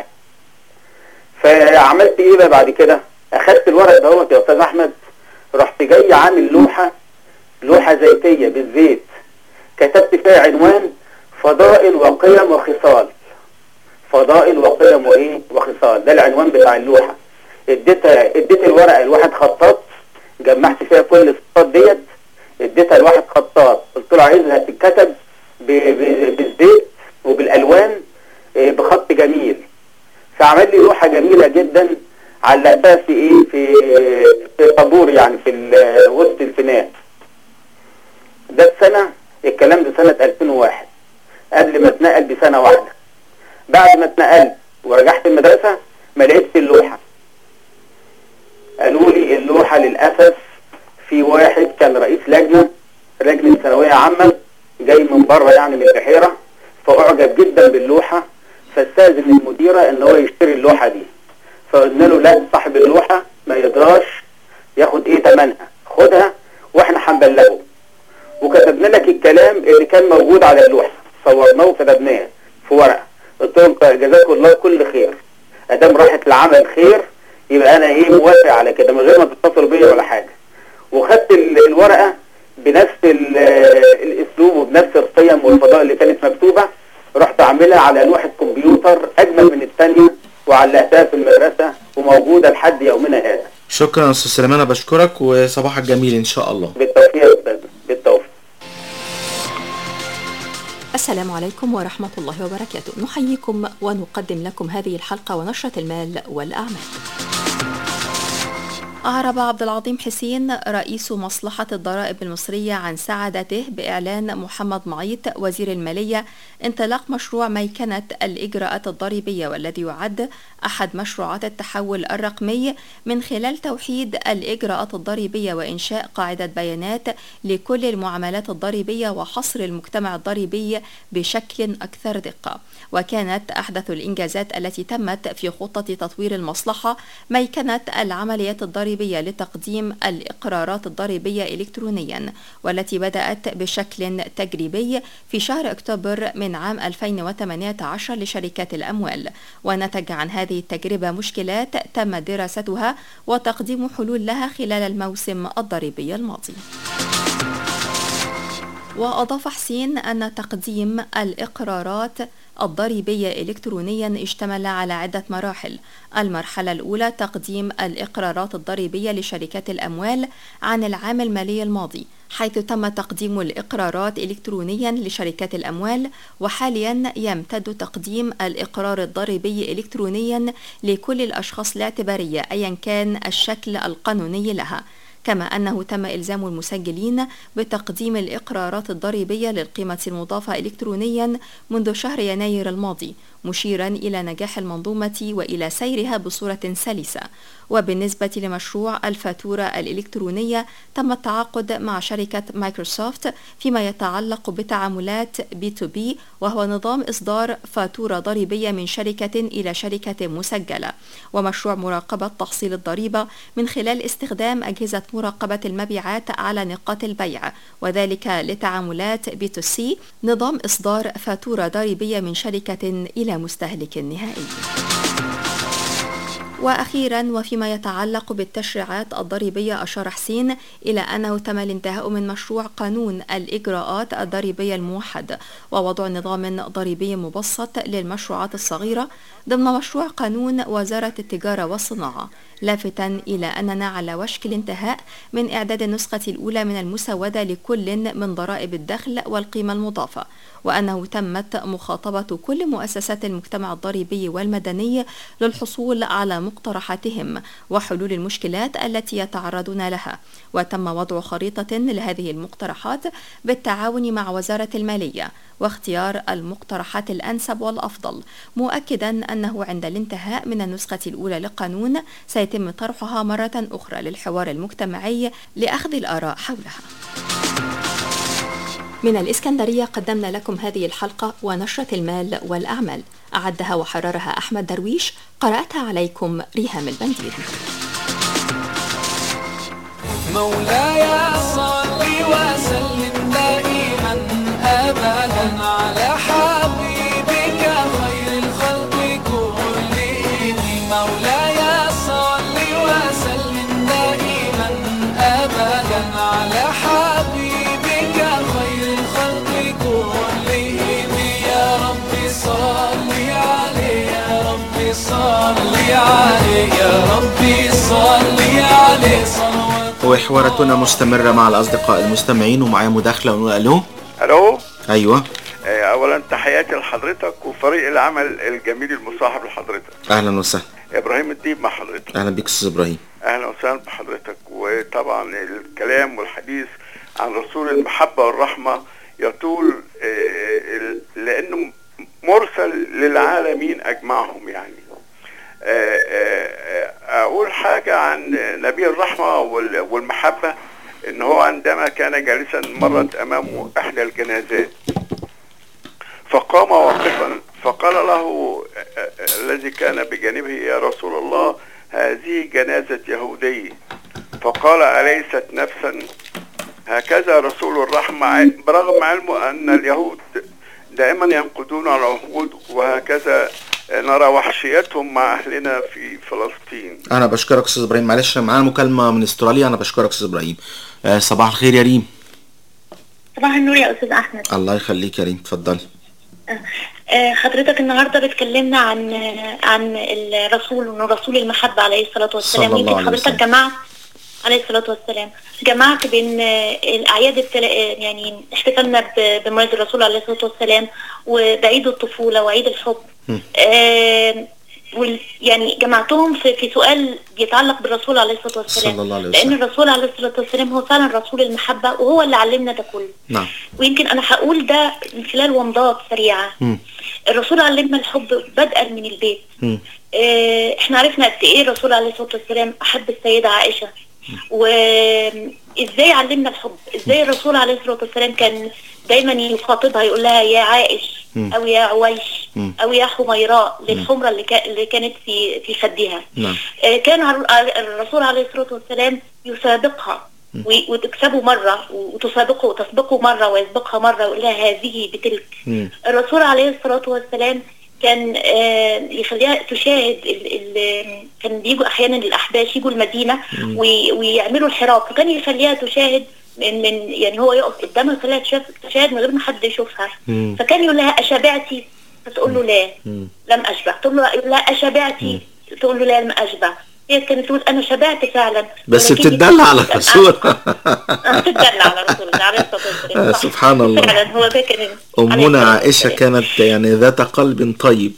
S8: فعملت ايه بقى بعد كده اخدت الورق دوت يا استاذ احمد رحت جاي عامل لوحة لوحة زيتية بالزيت كتبت فيها عنوان فضائل وقيم وخصال فضائل وقيم وايه وخصال ده العنوان بتاع اللوحة اديتها اديت الورقة لواحد خطاط جمعت فيها كل الصفات ديت اديتها لواحد خطاط قلت له عايزها تتكتب ب- ب- بالزيت وبالالوان إيه، بخط جميل فعمل لي لوحه جميله جدا علقتها في ايه في في طابور يعني في ال- وسط الفناء ده السنه الكلام ده سنه 2001 قبل ما اتنقل بسنه واحده بعد ما اتنقلت ورجعت المدرسه ما لقيتش اللوحه قالوا لي اللوحه للاسف في واحد كان رئيس لجنه لجنه ثانويه عامه جاي من بره يعني من البحيره فاعجب جدا باللوحه فاستاذن المديره ان هو يشتري اللوحه دي فقلنا له لا صاحب اللوحه ما يقدرش ياخد ايه ثمنها خدها واحنا هنبلغه وكتبنا لك الكلام اللي كان موجود على اللوحه صورناه وكتبناه في ورقه قلت لهم جزاكم الله كل خير ادام راحت لعمل خير يبقى انا ايه موافق على كده من غير ما تتصلوا بيا ولا حاجه وخدت ال- الورقه بنفس ال- الاسلوب وبنفس القيم والفضاء اللي كانت مكتوبه رحت اعملها على لوحه كمبيوتر اجمل من الثانيه وعلقتها في المدرسه وموجوده لحد يومنا هذا
S11: شكرا استاذ سليمان انا بشكرك وصباحك جميل ان شاء الله
S8: بالتوفيق يا استاذ بالتوفيق
S9: السلام عليكم ورحمة الله وبركاته نحييكم ونقدم لكم هذه الحلقة ونشرة المال والأعمال أعرب عبد العظيم حسين رئيس مصلحة الضرائب المصرية عن سعادته بإعلان محمد معيط وزير المالية انطلاق مشروع ميكنة الإجراءات الضريبية والذي يعد أحد مشروعات التحول الرقمي من خلال توحيد الإجراءات الضريبية وإنشاء قاعدة بيانات لكل المعاملات الضريبية وحصر المجتمع الضريبي بشكل أكثر دقة وكانت أحدث الإنجازات التي تمت في خطة تطوير المصلحة ميكنة العمليات الضريبية الضريبية لتقديم الإقرارات الضريبية إلكترونيا والتي بدأت بشكل تجريبي في شهر أكتوبر من عام 2018 لشركات الأموال ونتج عن هذه التجربة مشكلات تم دراستها وتقديم حلول لها خلال الموسم الضريبي الماضي وأضاف حسين أن تقديم الإقرارات الضريبية إلكترونيا اشتمل على عدة مراحل المرحلة الأولى تقديم الإقرارات الضريبية لشركات الأموال عن العام المالي الماضي حيث تم تقديم الإقرارات إلكترونيا لشركات الأموال وحاليا يمتد تقديم الإقرار الضريبي إلكترونيا لكل الأشخاص الاعتبارية أيا كان الشكل القانوني لها كما أنه تم إلزام المسجلين بتقديم الإقرارات الضريبية للقيمة المضافة إلكترونيا منذ شهر يناير الماضي مشيرا إلى نجاح المنظومة وإلى سيرها بصورة سلسة وبالنسبة لمشروع الفاتورة الإلكترونية تم التعاقد مع شركة مايكروسوفت فيما يتعلق بتعاملات بي تو بي وهو نظام إصدار فاتورة ضريبية من شركة إلى شركة مسجلة ومشروع مراقبة تحصيل الضريبة من خلال استخدام أجهزة مراقبة المبيعات على نقاط البيع وذلك لتعاملات بي تو سي نظام إصدار فاتورة ضريبية من شركة إلى مستهلك نهائي. واخيرا وفيما يتعلق بالتشريعات الضريبيه اشار حسين الى انه تم الانتهاء من مشروع قانون الاجراءات الضريبيه الموحد ووضع نظام ضريبي مبسط للمشروعات الصغيره ضمن مشروع قانون وزاره التجاره والصناعه لافتا الى اننا على وشك الانتهاء من اعداد النسخه الاولى من المسوده لكل من ضرائب الدخل والقيمه المضافه وأنه تمت مخاطبة كل مؤسسات المجتمع الضريبي والمدني للحصول على مقترحاتهم وحلول المشكلات التي يتعرضون لها وتم وضع خريطة لهذه المقترحات بالتعاون مع وزارة المالية واختيار المقترحات الأنسب والأفضل مؤكدا أنه عند الانتهاء من النسخة الأولى للقانون سيتم طرحها مرة أخرى للحوار المجتمعي لأخذ الآراء حولها من الإسكندرية قدمنا لكم هذه الحلقة ونشرة المال والأعمال أعدها وحررها أحمد درويش قرأتها عليكم ريهام البندير
S2: مولاي صل وسلم دائما ابدا على حبيبك خير الخلق كلهم مولاي صل وسلم دائما ابدا على حبيبك خير الخلق كلهم يا رب صل عليه يا رب صل عليه يا رب صل عليه صلوات
S11: وحواراتنا مستمرة مع الأصدقاء المستمعين ومعايا مداخلة ونقول ألو
S10: الو
S11: أيوة
S10: آه، اولا تحياتي لحضرتك وفريق العمل الجميل المصاحب لحضرتك
S11: أهلا وسهلا
S10: ابراهيم الديب مع حضرتك
S11: أهلا بك أستاذ إبراهيم
S10: اهلا وسهلا بحضرتك وطبعا الكلام والحديث عن رسول المحبه والرحمه يطول آه، ال- لانه مرسل للعالمين اجمعهم يعني آه، آه، آه، اقول حاجه عن نبي الرحمه وال- والمحبه ان هو عندما كان جالسا مرت امامه احدى الجنازات فقام واقفا فقال له آه، آه، الذي كان بجانبه يا رسول الله هذه جنازة يهودي فقال أليست نفسا هكذا رسول الرحمة ع- برغم علمه أن اليهود دائما ينقضون على العهود وهكذا نرى وحشيتهم مع أهلنا في فلسطين
S11: أنا بشكرك أستاذ إبراهيم معلش معانا مكالمة من استراليا أنا بشكرك أستاذ إبراهيم آه صباح الخير يا ريم
S15: صباح النور يا استاذ احمد
S11: الله يخليك يا ريم اتفضلي
S15: آه، حضرتك النهارده بتكلمنا عن آه، عن الرسول وانه رسول المحبه عليه الصلاه والسلام
S11: صلى الله
S15: يمكن
S11: عليه
S15: حضرتك
S11: وسلم.
S15: جمعت عليه الصلاه والسلام جمعت بين آه، الاعياد التلا... آه، يعني احتفالنا ب- بمولد الرسول عليه الصلاه والسلام وبعيد الطفوله وعيد الحب آه، وال... يعني جمعتهم في, في سؤال بيتعلق بالرسول عليه الصلاه والسلام
S11: صلى الله عليه
S15: لان
S11: وسلم
S15: الرسول عليه الصلاه والسلام هو فعلا رسول المحبه وهو اللي علمنا ده كله
S11: نعم
S15: ويمكن انا هقول ده من خلال ومضات سريعه
S11: مم.
S15: الرسول علمنا الحب بدءا من البيت
S11: مم.
S15: آه، احنا عرفنا قد ايه الرسول عليه الصلاه والسلام احب السيده عائشه وازاي علمنا الحب ازاي الرسول عليه الصلاه والسلام كان دايما يخاطبها يقول لها يا عائش
S11: مم.
S15: او يا عويش
S11: مم.
S15: او يا حميراء للحمرة اللي, كا- اللي كانت في في خدها
S11: نعم
S15: آه، كان عر- الرسول عليه الصلاة والسلام يسابقها وي- وتكسبه مرة وتسابقه وتسبقه مرة ويسبقها مرة ويقول لها هذه بتلك
S11: مم.
S15: الرسول عليه الصلاة والسلام كان آه، يخليها تشاهد ال ال كان بيجوا احيانا الاحباش يجوا المدينه
S14: مم.
S15: وي- ويعملوا الحراب فكان يخليها تشاهد من من يعني هو يقف قدامها يخليها تشاف- تشاهد من غير ما حد يشوفها
S11: مم.
S15: فكان يقول لها اشبعتي فتقول له لا
S11: مم.
S15: لم اشبع تقول له يقول لها اشبعتي تقول له لا لم اشبع هي كانت تقول انا شبعت فعلا
S11: بس
S15: ولكني
S11: بتدلع على
S15: كنت-
S11: الرسول
S15: آه، بتدلع على الرسول عليه الصلاه والسلام صح.
S11: سبحان الله.
S15: فعلا هو ده كان
S11: أمنا عائشة كانت يعني ذات قلب طيب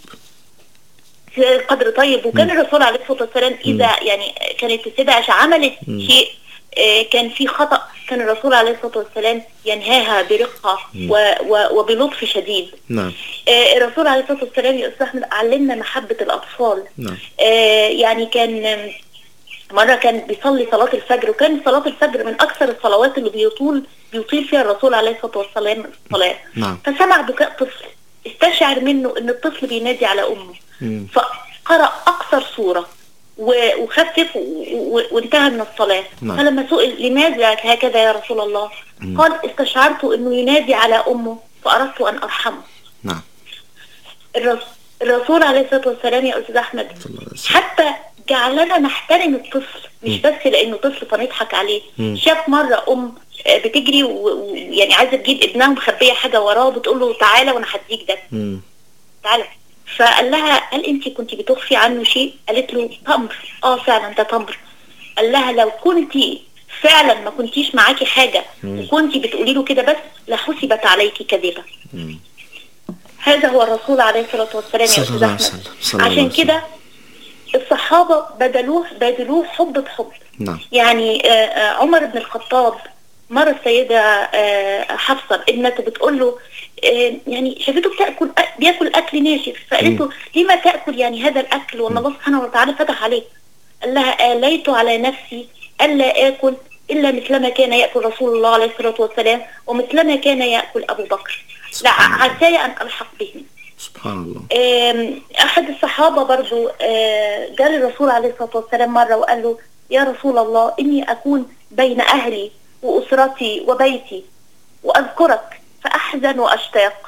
S15: في قدر طيب وكان الرسول عليه الصلاه والسلام اذا يعني كانت السيده عائشه عملت
S11: مم.
S15: شيء آه، كان في خطا كان الرسول عليه الصلاه والسلام ينهاها برقه
S11: مم.
S15: و- و- وبلطف شديد
S11: نعم
S15: آه، الرسول عليه الصلاه والسلام يا استاذ احمد علمنا محبه الاطفال
S11: نعم
S15: آه، يعني كان آم، مرة كان بيصلي صلاة الفجر وكان صلاة الفجر من أكثر الصلوات اللي بيطول بيطيل فيها الرسول عليه الصلاة والسلام الصلاة
S11: نعم
S15: فسمع بكاء طفل استشعر منه إن الطفل بينادي على أمه
S11: مم.
S15: فقرأ أقصر سورة و- وخفف و- و- وانتهى من الصلاة
S11: نعم.
S15: فلما سئل لماذا هكذا يا رسول الله
S11: مم.
S15: قال استشعرت أنه ينادي على أمه فأردت أن أرحمه
S11: نعم
S15: الرس- الرسول عليه الصلاة والسلام يا أستاذ أحمد حتى جعلنا نحترم الطفل مش
S11: مم.
S15: بس لأنه طفل فنضحك عليه
S11: مم.
S15: شاف مرة أم آه، بتجري ويعني عايزة تجيب ابنها مخبية حاجة وراه وبتقول له تعالى وأنا هديك ده
S11: مم.
S15: تعالى فقال لها هل انت كنت بتخفي عنه شيء قالت له تمر اه فعلا ده تمر قال لها لو كنت فعلا ما كنتيش معاكي حاجة
S11: مم.
S15: وكنت بتقولي له كده بس لحسبت عليكي كذبة
S11: مم.
S15: هذا هو الرسول عليه الصلاة والسلام يا
S11: صلى
S15: أستاذ
S11: الله عليه
S15: أحمد
S11: وسلم صلى الله عليه
S15: عشان
S11: وسلم.
S15: كده الصحابة بدلوه بدلوه حب بحب
S11: نعم
S15: يعني آه، آه، عمر بن الخطاب مرة السيدة آه، حفصة ابنته بتقول له آه، يعني شافته بتاكل أ- بياكل اكل ناشف فقالت له لما تاكل يعني هذا الاكل وان الله سبحانه وتعالى فتح عليك قال لها آليت على نفسي الا اكل الا مثلما كان ياكل رسول الله عليه الصلاه والسلام ومثلما كان ياكل ابو بكر لا عساي ان الحق بهم
S11: سبحان الله
S15: آم، احد الصحابه برضو آه، جاء للرسول عليه الصلاه والسلام مره وقال له يا رسول الله اني اكون بين اهلي واسرتي وبيتي واذكرك فاحزن واشتاق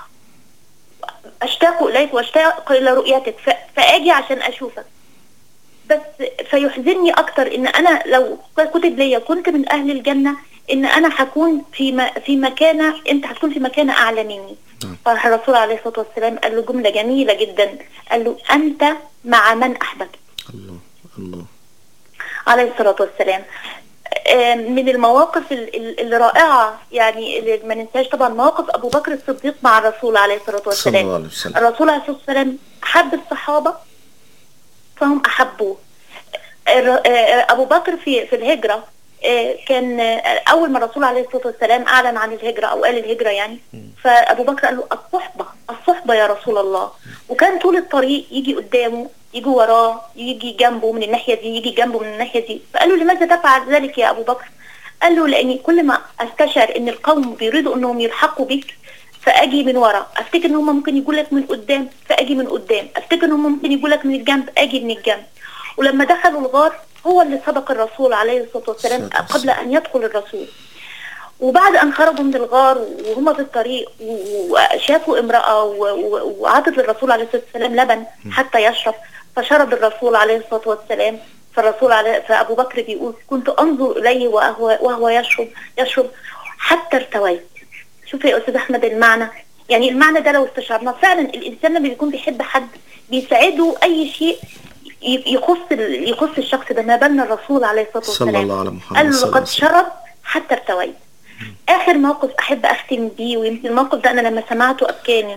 S15: اشتاق اليك واشتاق الى رؤيتك ف- فاجي عشان اشوفك بس فيحزنني اكتر ان انا لو كتب ليا كنت من اهل الجنه ان انا هكون في م- في مكانه انت هتكون في مكانه اعلى مني فراح الرسول عليه الصلاه والسلام قال له جمله جميله جدا قال له انت مع من احببت
S11: الله
S15: عليه الصلاه والسلام آم، من المواقف ال- ال- الرائعه يعني اللي ما ننساش طبعا مواقف ابو بكر الصديق مع الرسول عليه الصلاه
S11: صلى
S15: والسلام
S11: الله عليه وسلم
S15: الرسول عليه الصلاه والسلام حب الصحابه فهم احبوه الر- آه، ابو بكر في في الهجره آه، كان آه، اول ما الرسول عليه الصلاه والسلام اعلن عن الهجره او قال الهجره يعني فابو بكر قال له الصحبه الصحبه يا رسول الله وكان طول الطريق يجي قدامه يجي وراه يجي جنبه من الناحيه دي يجي جنبه من الناحيه دي فقال له لماذا تفعل ذلك يا ابو بكر قال له لاني كل ما استشعر ان القوم بيريدوا انهم يلحقوا بك فاجي من ورا افتكر ان هم ممكن يقول لك من قدام فاجي من قدام افتكر ان هم ممكن يقول لك من الجنب اجي من الجنب ولما دخلوا الغار هو اللي سبق الرسول عليه الصلاه والسلام قبل ان يدخل الرسول وبعد ان خرجوا من الغار وهم في الطريق و- وشافوا امراه و- و- وعطت للرسول عليه الصلاه والسلام لبن حتى يشرب فشرب الرسول عليه الصلاه والسلام فالرسول عليه فابو بكر بيقول كنت انظر اليه وهو وهو يشرب يشرب حتى ارتويت شوف يا استاذ احمد المعنى يعني المعنى ده لو استشعرناه فعلا الانسان لما بيكون بيحب حد بيساعده اي شيء ي- يخص ال- يخص الشخص ده ما بالنا الرسول عليه الصلاه والسلام
S11: صلى الله على محمد
S15: قال له
S11: صلى الله
S15: لقد شرب حتى ارتويت اخر موقف احب اختم بيه ويمكن الموقف ده انا لما سمعته ابكاني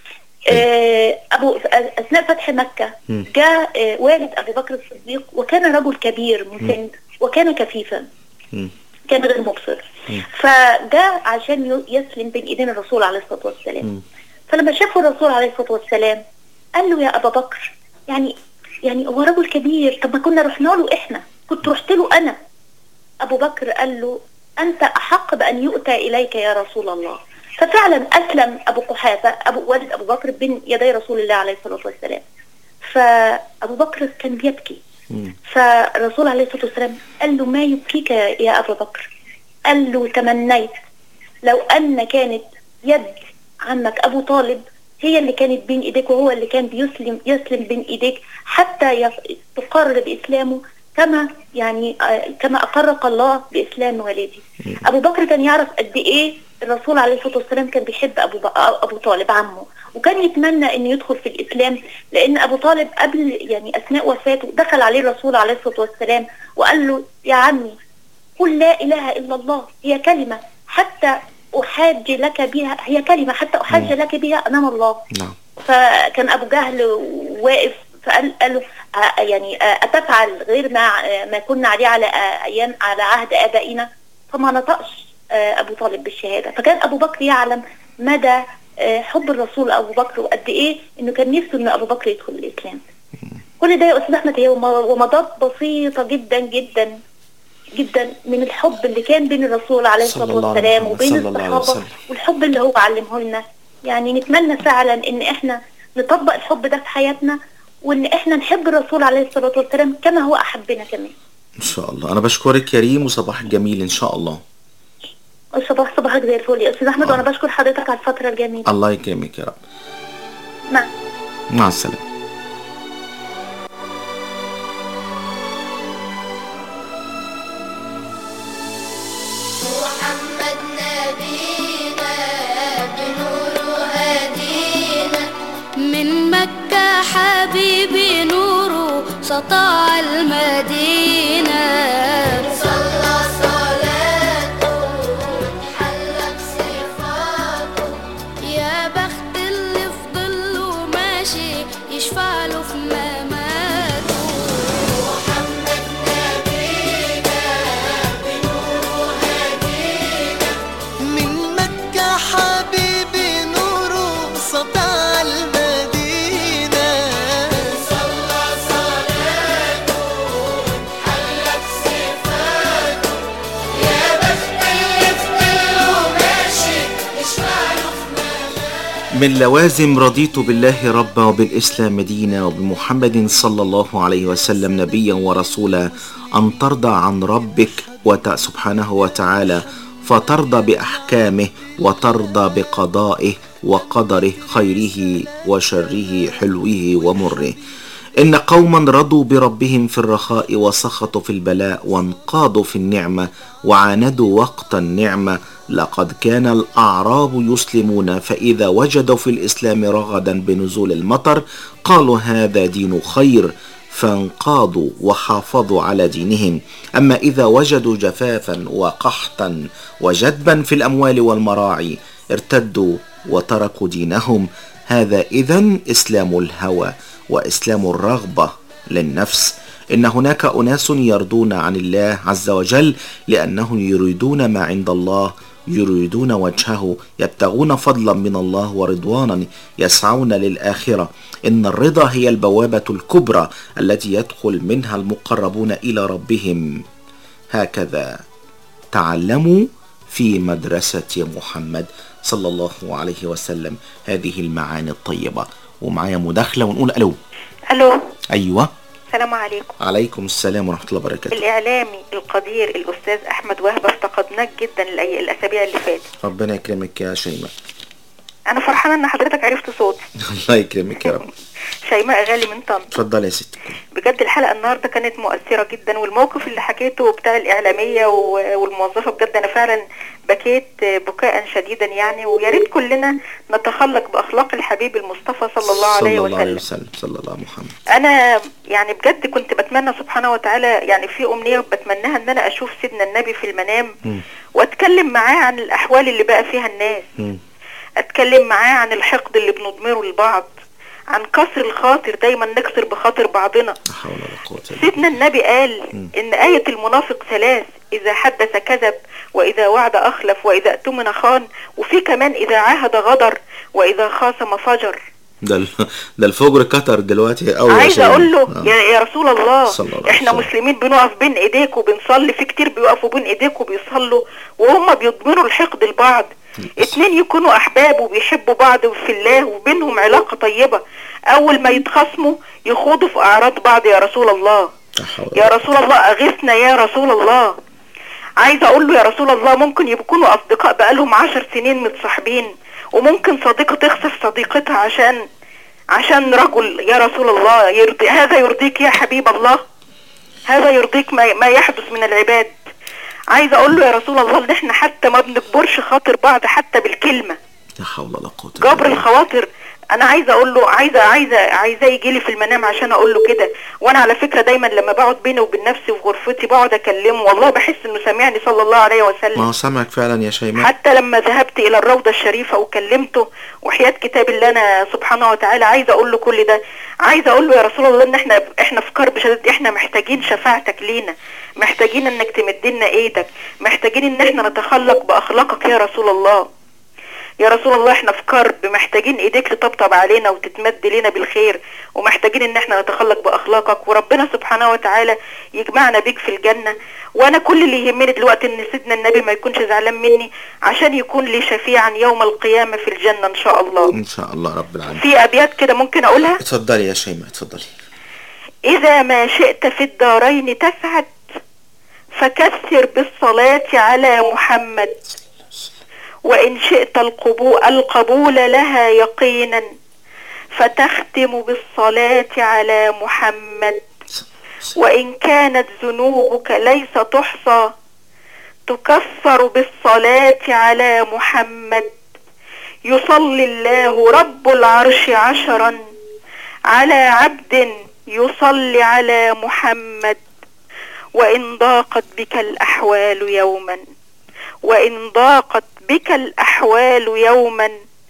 S15: آه، ابو اثناء فتح مكه
S11: مم.
S15: جاء آه، والد ابي بكر الصديق وكان رجل كبير مسن وكان كفيفا
S11: مم.
S15: كان غير مبصر
S11: مم.
S15: فجاء عشان ي- يسلم بين ايدين الرسول عليه الصلاه والسلام
S11: مم.
S15: فلما شافه الرسول عليه الصلاه والسلام قال له يا ابا بكر يعني يعني هو رجل كبير طب ما كنا رحنا له احنا كنت رحت له انا ابو بكر قال له انت احق بان يؤتى اليك يا رسول الله ففعلا أسلم أبو قحافة أبو والد أبو بكر بين يدي رسول الله عليه الصلاة والسلام فأبو بكر كان بيبكي فالرسول عليه الصلاة والسلام قال له ما يبكيك يا أبا بكر قال له تمنيت لو أن كانت يد عمك أبو طالب هي اللي كانت بين إيديك وهو اللي كان بيسلم يسلم بين إيديك حتى يف- تقر بإسلامه كما يعني آه، كما أقرك الله بإسلام والدي أبو بكر كان يعرف قد إيه الرسول عليه الصلاة والسلام كان بيحب أبو, ب... أبو طالب عمه وكان يتمنى أن يدخل في الإسلام لأن أبو طالب قبل يعني أثناء وفاته دخل عليه الرسول عليه الصلاة والسلام وقال له يا عمي قل لا إله إلا الله هي كلمة حتى أحاج لك بها هي كلمة حتى أحاج لك بها أمام الله
S11: نعم
S15: فكان ابو جهل واقف فقال قال له آه، يعني آه، اتفعل غير ما آه، ما كنا عليه على آه، ايام على عهد ابائنا فما نطقش آه، ابو طالب بالشهاده فكان ابو بكر يعلم مدى آه، حب الرسول ابو بكر وقد ايه انه كان نفسه ان ابو بكر يدخل الاسلام كل ده يا استاذ احمد هي وم- ومضات بسيطه جدا جدا جدا من الحب اللي كان بين الرسول عليه
S11: صلى
S15: الصلاه
S11: الله عليه
S15: والسلام
S11: وسلم،
S15: وبين
S11: صلى الله عليه
S15: الصحابه
S11: وسلم.
S15: والحب اللي هو علمه لنا يعني نتمنى فعلا ان احنا نطبق الحب ده في حياتنا وان احنا نحب الرسول عليه الصلاه والسلام كما هو احبنا كمان
S11: ان شاء الله انا بشكرك كريم وصباح جميل ان شاء الله
S15: صباح صباحك زي الفل يا استاذ احمد وانا بشكر حضرتك على الفتره الجميله
S11: الله يكرمك يا رب
S15: مع
S11: مع السلامه
S18: محمد نبينا بنور هدينا من مكة حبيبي نوره سطع المدينة صلى صلاته حل بصفاته يا بخت اللي في ظله ماشي يشفع له في مماته محمد نبينا بنور هدينا
S23: من مكة حبيبي نوره سطع المدينة
S18: صلى صلاته حلت صفاته يا بخت اللي في ظله ماشي يشفع له في
S11: من لوازم رضيت بالله ربا وبالإسلام دينا وبمحمد صلى الله عليه وسلم نبيا ورسولا أن ترضى عن ربك وت... سبحانه وتعالى فترضى بأحكامه وترضى بقضائه وقدره خيره وشره حلوه ومره إن قوما رضوا بربهم في الرخاء وسخطوا في البلاء وانقادوا في النعمة وعاندوا وقت النعمة لقد كان الأعراب يسلمون فإذا وجدوا في الإسلام رغدا بنزول المطر قالوا هذا دين خير فانقادوا وحافظوا على دينهم أما إذا وجدوا جفافا وقحطا وجدبا في الأموال والمراعي ارتدوا وتركوا دينهم هذا إذا إسلام الهوى وإسلام الرغبة للنفس إن هناك أناس يرضون عن الله عز وجل لأنهم يريدون ما عند الله يريدون وجهه يبتغون فضلا من الله ورضوانا يسعون للآخرة إن الرضا هي البوابة الكبرى التي يدخل منها المقربون إلى ربهم هكذا تعلموا في مدرسة محمد صلى الله عليه وسلم هذه المعاني الطيبة ومعايا مداخلة ونقول ألو
S5: الو
S11: أيوة
S5: السلام عليكم
S11: عليكم السلام ورحمة الله وبركاته
S5: الاعلامي القدير الاستاذ احمد وهبه افتقدناك جدا الأي- الاسابيع اللي فاتت
S11: ربنا يكرمك يا شيماء
S5: انا فرحانه ان حضرتك عرفت صوتي
S11: الله يكرمك يا رب
S5: شيماء غالي من طنطا
S11: اتفضل يا ستي
S5: بجد الحلقه النهارده كانت مؤثره جدا والموقف اللي حكيته بتاع الاعلاميه و- والموظفه بجد انا فعلا بكيت بكاء شديدا يعني ويا ريت كلنا نتخلق باخلاق الحبيب المصطفى صلى الله عليه
S11: صلى الله عليه
S5: وسلم
S11: وسلم صلى الله محمد
S5: انا يعني بجد كنت بتمنى سبحانه وتعالى يعني في امنيه بتمناها ان انا اشوف سيدنا النبي في المنام
S11: مم.
S5: واتكلم معاه عن الاحوال اللي بقى فيها الناس
S11: مم.
S5: اتكلم معاه عن الحقد اللي بنضمره لبعض عن كسر الخاطر دايما نكسر بخاطر بعضنا
S11: لا حول ولا قوة إلا
S5: سيدنا النبي قال ان آية المنافق ثلاث اذا حدث كذب واذا وعد اخلف واذا اؤتمن خان وفي كمان اذا عاهد غدر واذا خاصم فجر
S11: ده ال- ده الفجر كتر دلوقتي قوي يا
S5: عايزه
S11: شيماء.
S5: اقول له
S11: آه.
S5: يا, يا رسول الله
S11: صلى الله عليه
S5: احنا
S11: وسلم.
S5: مسلمين بنقف بين ايديك وبنصلي في كتير بيقفوا بين ايديك وبيصلوا وهم بيضمروا الحقد لبعض
S14: اتنين يكونوا احباب وبيحبوا بعض وفي الله وبينهم علاقة طيبة اول ما يتخاصموا يخوضوا في اعراض بعض يا رسول الله يا رسول الله اغثنا يا رسول الله عايزه اقول له يا رسول الله ممكن يكونوا اصدقاء بقالهم عشر سنين متصاحبين وممكن صديقة تخسر صديقتها عشان عشان رجل يا رسول الله يرضي هذا يرضيك يا حبيب الله هذا يرضيك ما, ما يحدث من العباد عايزه اقول له يا رسول الله ان احنا حتى ما بنكبرش خاطر بعض حتى بالكلمه
S11: لا حول ولا قوة
S14: جبر الخواطر انا عايزه اقول له عايزه عايزه عايزاه يجي لي في المنام عشان اقول له كده وانا على فكره دايما لما بقعد بيني وبين نفسي في غرفتي بقعد اكلمه والله بحس انه سامعني صلى الله عليه وسلم
S11: ما هو سامعك فعلا يا شيماء
S14: حتى لما ذهبت الى الروضه الشريفه وكلمته وحياه كتاب الله انا سبحانه وتعالى عايزه اقول له كل ده عايزه اقول له يا رسول الله ان احنا احنا في كرب شديد احنا محتاجين شفاعتك لينا محتاجين انك تمد لنا ايدك محتاجين ان احنا نتخلق باخلاقك يا رسول الله يا رسول الله احنا في كرب محتاجين ايديك تطبطب علينا وتتمد لنا بالخير ومحتاجين ان احنا نتخلق باخلاقك وربنا سبحانه وتعالى يجمعنا بيك في الجنة وانا كل اللي يهمني دلوقتي ان سيدنا النبي ما يكونش زعلان مني عشان يكون لي شفيعا يوم القيامة في الجنة ان شاء الله
S11: ان شاء الله رب العالمين
S14: في ابيات كده ممكن اقولها
S11: اتفضلي يا شيماء اتفضلي
S14: إذا ما شئت في الدارين تسعد فكثر بالصلاة على محمد وإن شئت القبول, القبول لها يقينا فتختم بالصلاة على محمد وإن كانت ذنوبك ليس تحصى تكفر بالصلاة على محمد يصلي الله رب العرش عشرا على عبد يصلي على محمد وإن ضاقت بك الأحوال يوما وإن ضاقت بك الأحوال يوما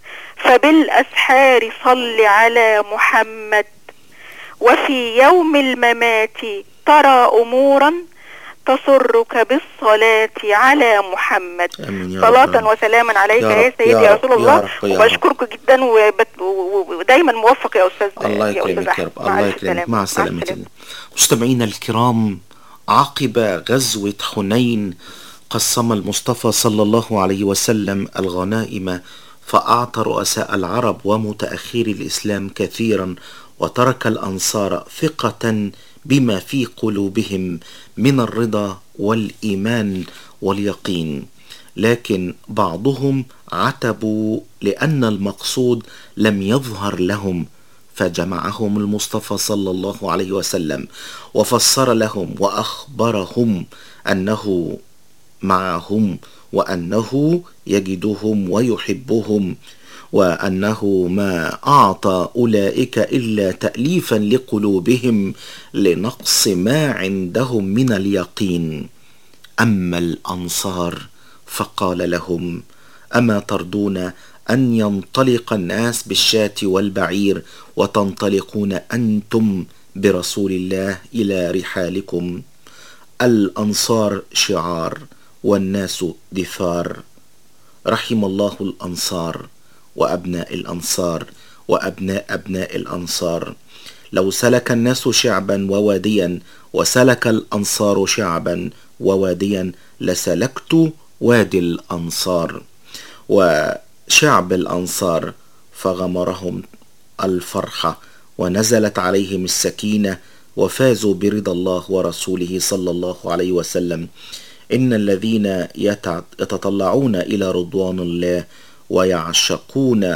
S14: فبالأسحار صل على محمد وفي يوم الممات ترى أمورا تسرك بالصلاة على محمد
S11: آمين يا رب
S14: صلاة
S11: العالمين.
S14: وسلاما عليك
S11: يا
S14: يا,
S11: رب-
S14: سيدي
S11: يا
S14: يا
S11: رب-
S14: رسول
S11: يا
S14: الله
S11: رب- يا رب.
S14: وبشكرك جدا وبت- و- و- ودايما موفق يا أستاذ
S11: الله
S14: يا أستاذ
S11: يكرمك يا
S14: أحمد.
S11: رب
S14: مع
S11: الله
S14: السلامة.
S11: يكرمك مع السلامة الله. مستمعينا الكرام عقب غزوة حنين قسم المصطفى صلى الله عليه وسلم الغنائم فأعطى رؤساء العرب ومتأخري الإسلام كثيرا وترك الأنصار ثقة بما في قلوبهم من الرضا والإيمان واليقين لكن بعضهم عتبوا لأن المقصود لم يظهر لهم فجمعهم المصطفى صلى الله عليه وسلم وفسر لهم واخبرهم انه معهم وانه يجدهم ويحبهم وانه ما اعطى اولئك الا تاليفا لقلوبهم لنقص ما عندهم من اليقين اما الانصار فقال لهم اما ترضون ان ينطلق الناس بالشاة والبعير وتنطلقون انتم برسول الله الى رحالكم الانصار شعار والناس دثار رحم الله الانصار وابناء الانصار وابناء ابناء الانصار لو سلك الناس شعبا وواديا وسلك الانصار شعبا وواديا لسلكت وادي الانصار وشعب الانصار فغمرهم الفرحه ونزلت عليهم السكينه وفازوا برضا الله ورسوله صلى الله عليه وسلم ان الذين يتع- يتطلعون الى رضوان الله ويعشقون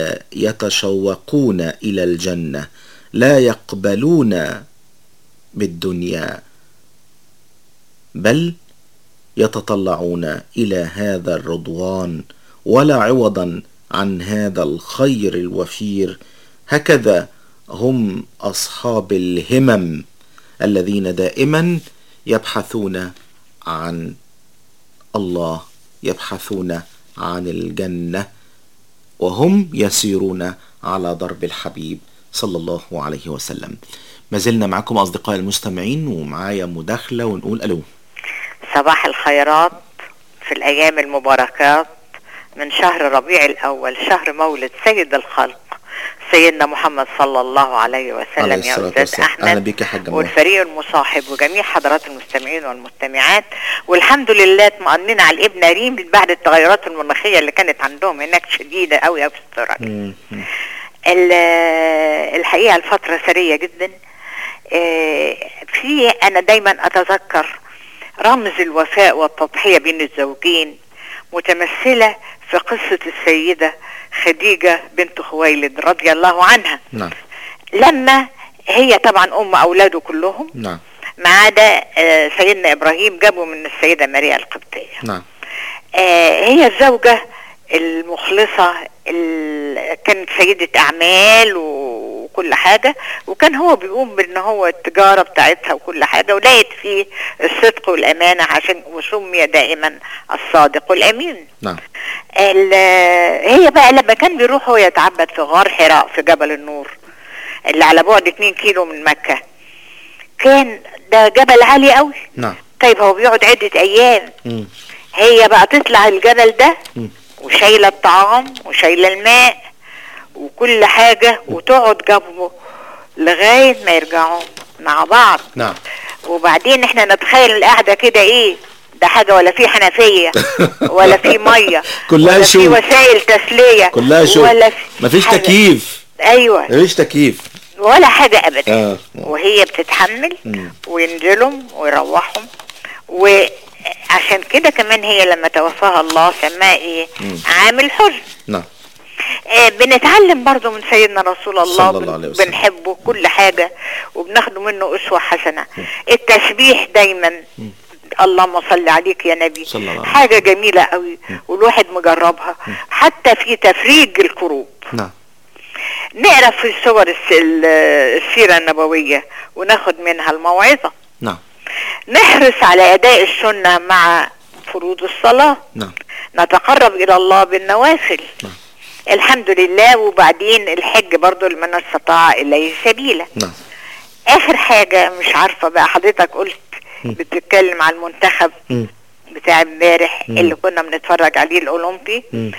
S11: ويتشوقون الى الجنه لا يقبلون بالدنيا بل يتطلعون الى هذا الرضوان ولا عوضا عن هذا الخير الوفير هكذا هم اصحاب الهمم الذين دائما يبحثون عن الله يبحثون عن الجنه وهم يسيرون على درب الحبيب صلى الله عليه وسلم ما زلنا معكم اصدقائي المستمعين ومعايا مداخله ونقول الو
S16: صباح الخيرات في الأيام المباركات من شهر ربيع الأول شهر مولد سيد الخلق سيدنا محمد صلى الله عليه
S11: عليه
S16: وسلم يا
S11: الصلاة
S16: أستاذ
S11: والسلام
S16: أحمد
S11: أهلا بك يا حاجة منى
S16: والفريق المصاحب وجميع حضرات المستمعين والمستمعات والحمد لله اطمأننا على الابن ريم بعد التغيرات المناخية اللي كانت عندهم هناك شديدة قوي في استراليا
S11: مم. مم.
S16: ال- الحقيقة الفترة سرية جدا آه، في أنا دايما أتذكر رمز الوفاء والتضحية بين الزوجين متمثلة في قصة السيدة خديجة بنت خويلد رضي الله عنها
S11: نعم
S16: لما هي طبعا أم أولاده كلهم
S11: نعم
S16: ما عدا آه، سيدنا إبراهيم جابوا من السيدة ماريا القبطية
S11: نعم
S16: آه، هي الزوجة المخلصة ال- كانت سيدة أعمال وكل حاجة وكان هو بيقوم بأن هو التجارة بتاعتها وكل حاجة ولقيت فيه الصدق والأمانة عشان وسمي دائما الصادق والأمين
S11: نعم
S16: ال- هي بقى لما كان بيروح هو يتعبد في غار حراء في جبل النور اللي على بعد 2 كيلو من مكة كان ده جبل عالي قوي
S11: نعم
S16: طيب هو بيقعد عدة أيام
S11: مم.
S16: هي بقى تطلع الجبل ده
S11: مم.
S16: وشايلة الطعام وشايلة الماء وكل حاجة وتقعد جنبه لغاية ما يرجعوا مع بعض
S11: نعم
S16: وبعدين احنا نتخيل القعدة كده ايه ده حاجة ولا في حنفية ولا في مية
S11: كلها
S16: ولا في
S11: شوك.
S16: وسائل تسلية
S11: كلها شوك
S16: ولا في
S11: مفيش
S16: حاجة.
S11: تكييف
S16: ايوه
S11: مفيش تكييف
S16: ولا حاجة ابدا
S11: اه
S16: وهي بتتحمل
S11: مم.
S16: وينزلهم ويروحهم وعشان كده كمان هي لما توفاها الله سماها ايه
S11: مم.
S16: عامل حزن
S11: نعم
S16: آه بنتعلم برضو من سيدنا رسول الله,
S11: صلى الله
S16: بن-
S11: عليه وسلم.
S16: بنحبه كل حاجة وبناخده منه أسوة حسنة التسبيح دايما اللهم صل عليك يا نبي
S11: صلى الله عليه وسلم.
S16: حاجة جميلة قوي والواحد مجربها حتى في تفريج الكروب
S11: نعم
S16: نقرا في صور الس- ال- السيرة النبوية وناخد منها الموعظة
S11: نعم
S16: نحرص على أداء السنة مع فروض الصلاة
S11: نعم
S16: نتقرب إلى الله بالنوافل الحمد لله وبعدين الحج برضو لمن استطاع إليه سبيلا
S11: نعم
S16: آخر حاجة مش عارفة بقى حضرتك قلت بتتكلم عن المنتخب
S11: مم.
S16: بتاع امبارح
S11: مم.
S16: اللي كنا بنتفرج عليه الأولمبي
S11: مم.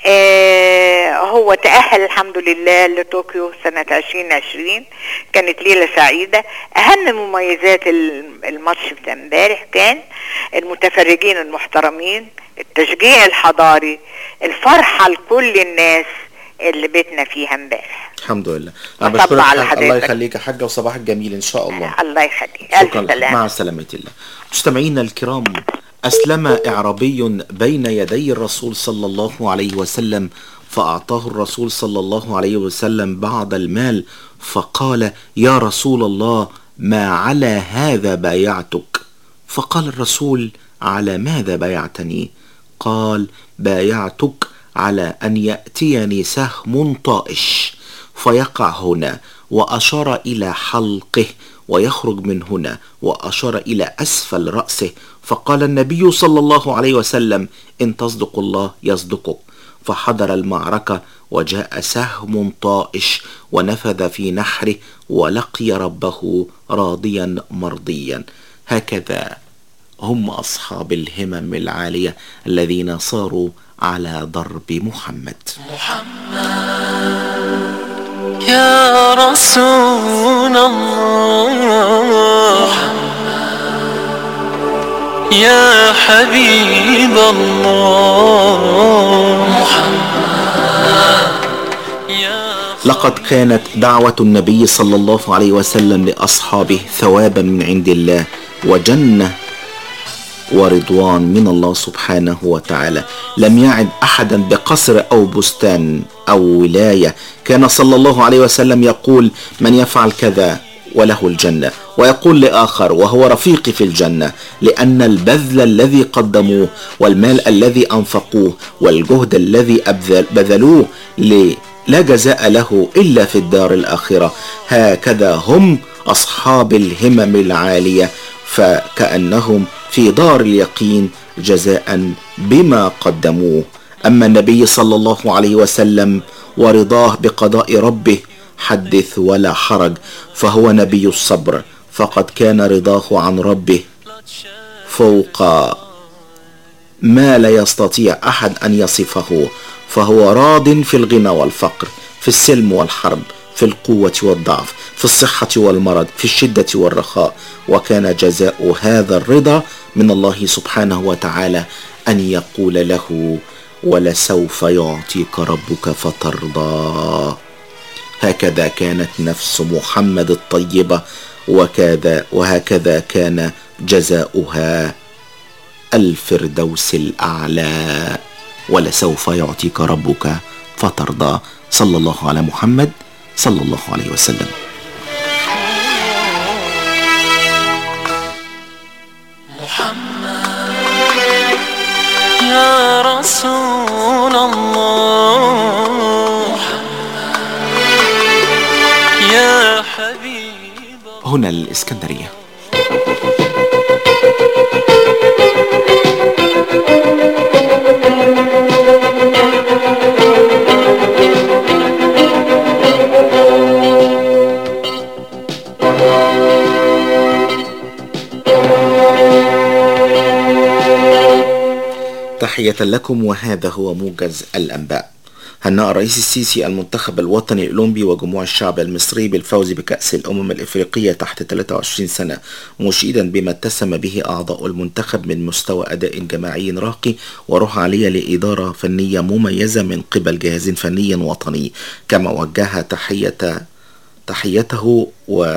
S16: آه هو تأهل الحمد لله لطوكيو سنة 2020 كانت ليلة سعيدة أهم مميزات ال- الماتش بتاع امبارح كان المتفرجين المحترمين التشجيع الحضاري الفرحة لكل الناس اللي بيتنا فيها امبارح
S11: الحمد لله انا
S16: أطبع
S11: بشكرك
S16: على
S11: حاج- الله
S16: حضرتك.
S11: يخليك يا حاجه وصباحك جميل ان شاء الله
S16: الله يخليك ألف
S11: شكرا
S16: سلامة
S11: مع سلامة الله مستمعينا الكرام أسلم إعرابي بين يدي الرسول صلى الله عليه وسلم فأعطاه الرسول صلى الله عليه وسلم بعض المال فقال يا رسول الله ما على هذا بايعتك فقال الرسول على ماذا بايعتني قال بايعتك على أن يأتيني سهم طائش فيقع هنا وأشار إلى حلقه ويخرج من هنا وأشار إلى أسفل رأسه فقال النبي صلى الله عليه وسلم إن تصدق الله يصدقك فحضر المعركة وجاء سهم طائش ونفذ في نحره ولقي ربه راضيا مرضيا هكذا هم أصحاب الهمم العالية الذين صاروا على ضرب محمد
S22: يا رسول الله يا حبيب الله
S11: لقد كانت دعوة النبي صلى الله عليه وسلم لأصحابه ثوابا من عند الله وجنة ورضوان من الله سبحانه وتعالى لم يعد احدا بقصر او بستان او ولايه كان صلى الله عليه وسلم يقول من يفعل كذا وله الجنه ويقول لاخر وهو رفيقي في الجنه لان البذل الذي قدموه والمال الذي انفقوه والجهد الذي أبذل بذلوه ل- لا جزاء له الا في الدار الاخره هكذا هم اصحاب الهمم العاليه فكانهم في دار اليقين جزاء بما قدموه اما النبي صلى الله عليه وسلم ورضاه بقضاء ربه حدث ولا حرج فهو نبي الصبر فقد كان رضاه عن ربه فوق ما لا يستطيع احد ان يصفه فهو راض في الغنى والفقر في السلم والحرب في القوة والضعف في الصحة والمرض في الشدة والرخاء وكان جزاء هذا الرضا من الله سبحانه وتعالى أن يقول له ولسوف يعطيك ربك فترضى هكذا كانت نفس محمد الطيبة وكذا وهكذا كان جزاؤها الفردوس الأعلى ولسوف يعطيك ربك فترضى صلى الله على محمد صلى الله عليه وسلم
S18: محمد يا رسول الله يا حبيب
S11: هنا الإسكندرية تحية لكم وهذا هو موجز الأنباء هنأ الرئيس السيسي المنتخب الوطني الأولمبي وجموع الشعب المصري بالفوز بكأس الأمم الإفريقية تحت 23 سنة مشيدا بما اتسم به أعضاء المنتخب من مستوى أداء جماعي راقي وروح عالية لإدارة فنية مميزة من قبل جهاز فني وطني كما وجه تحية تحيته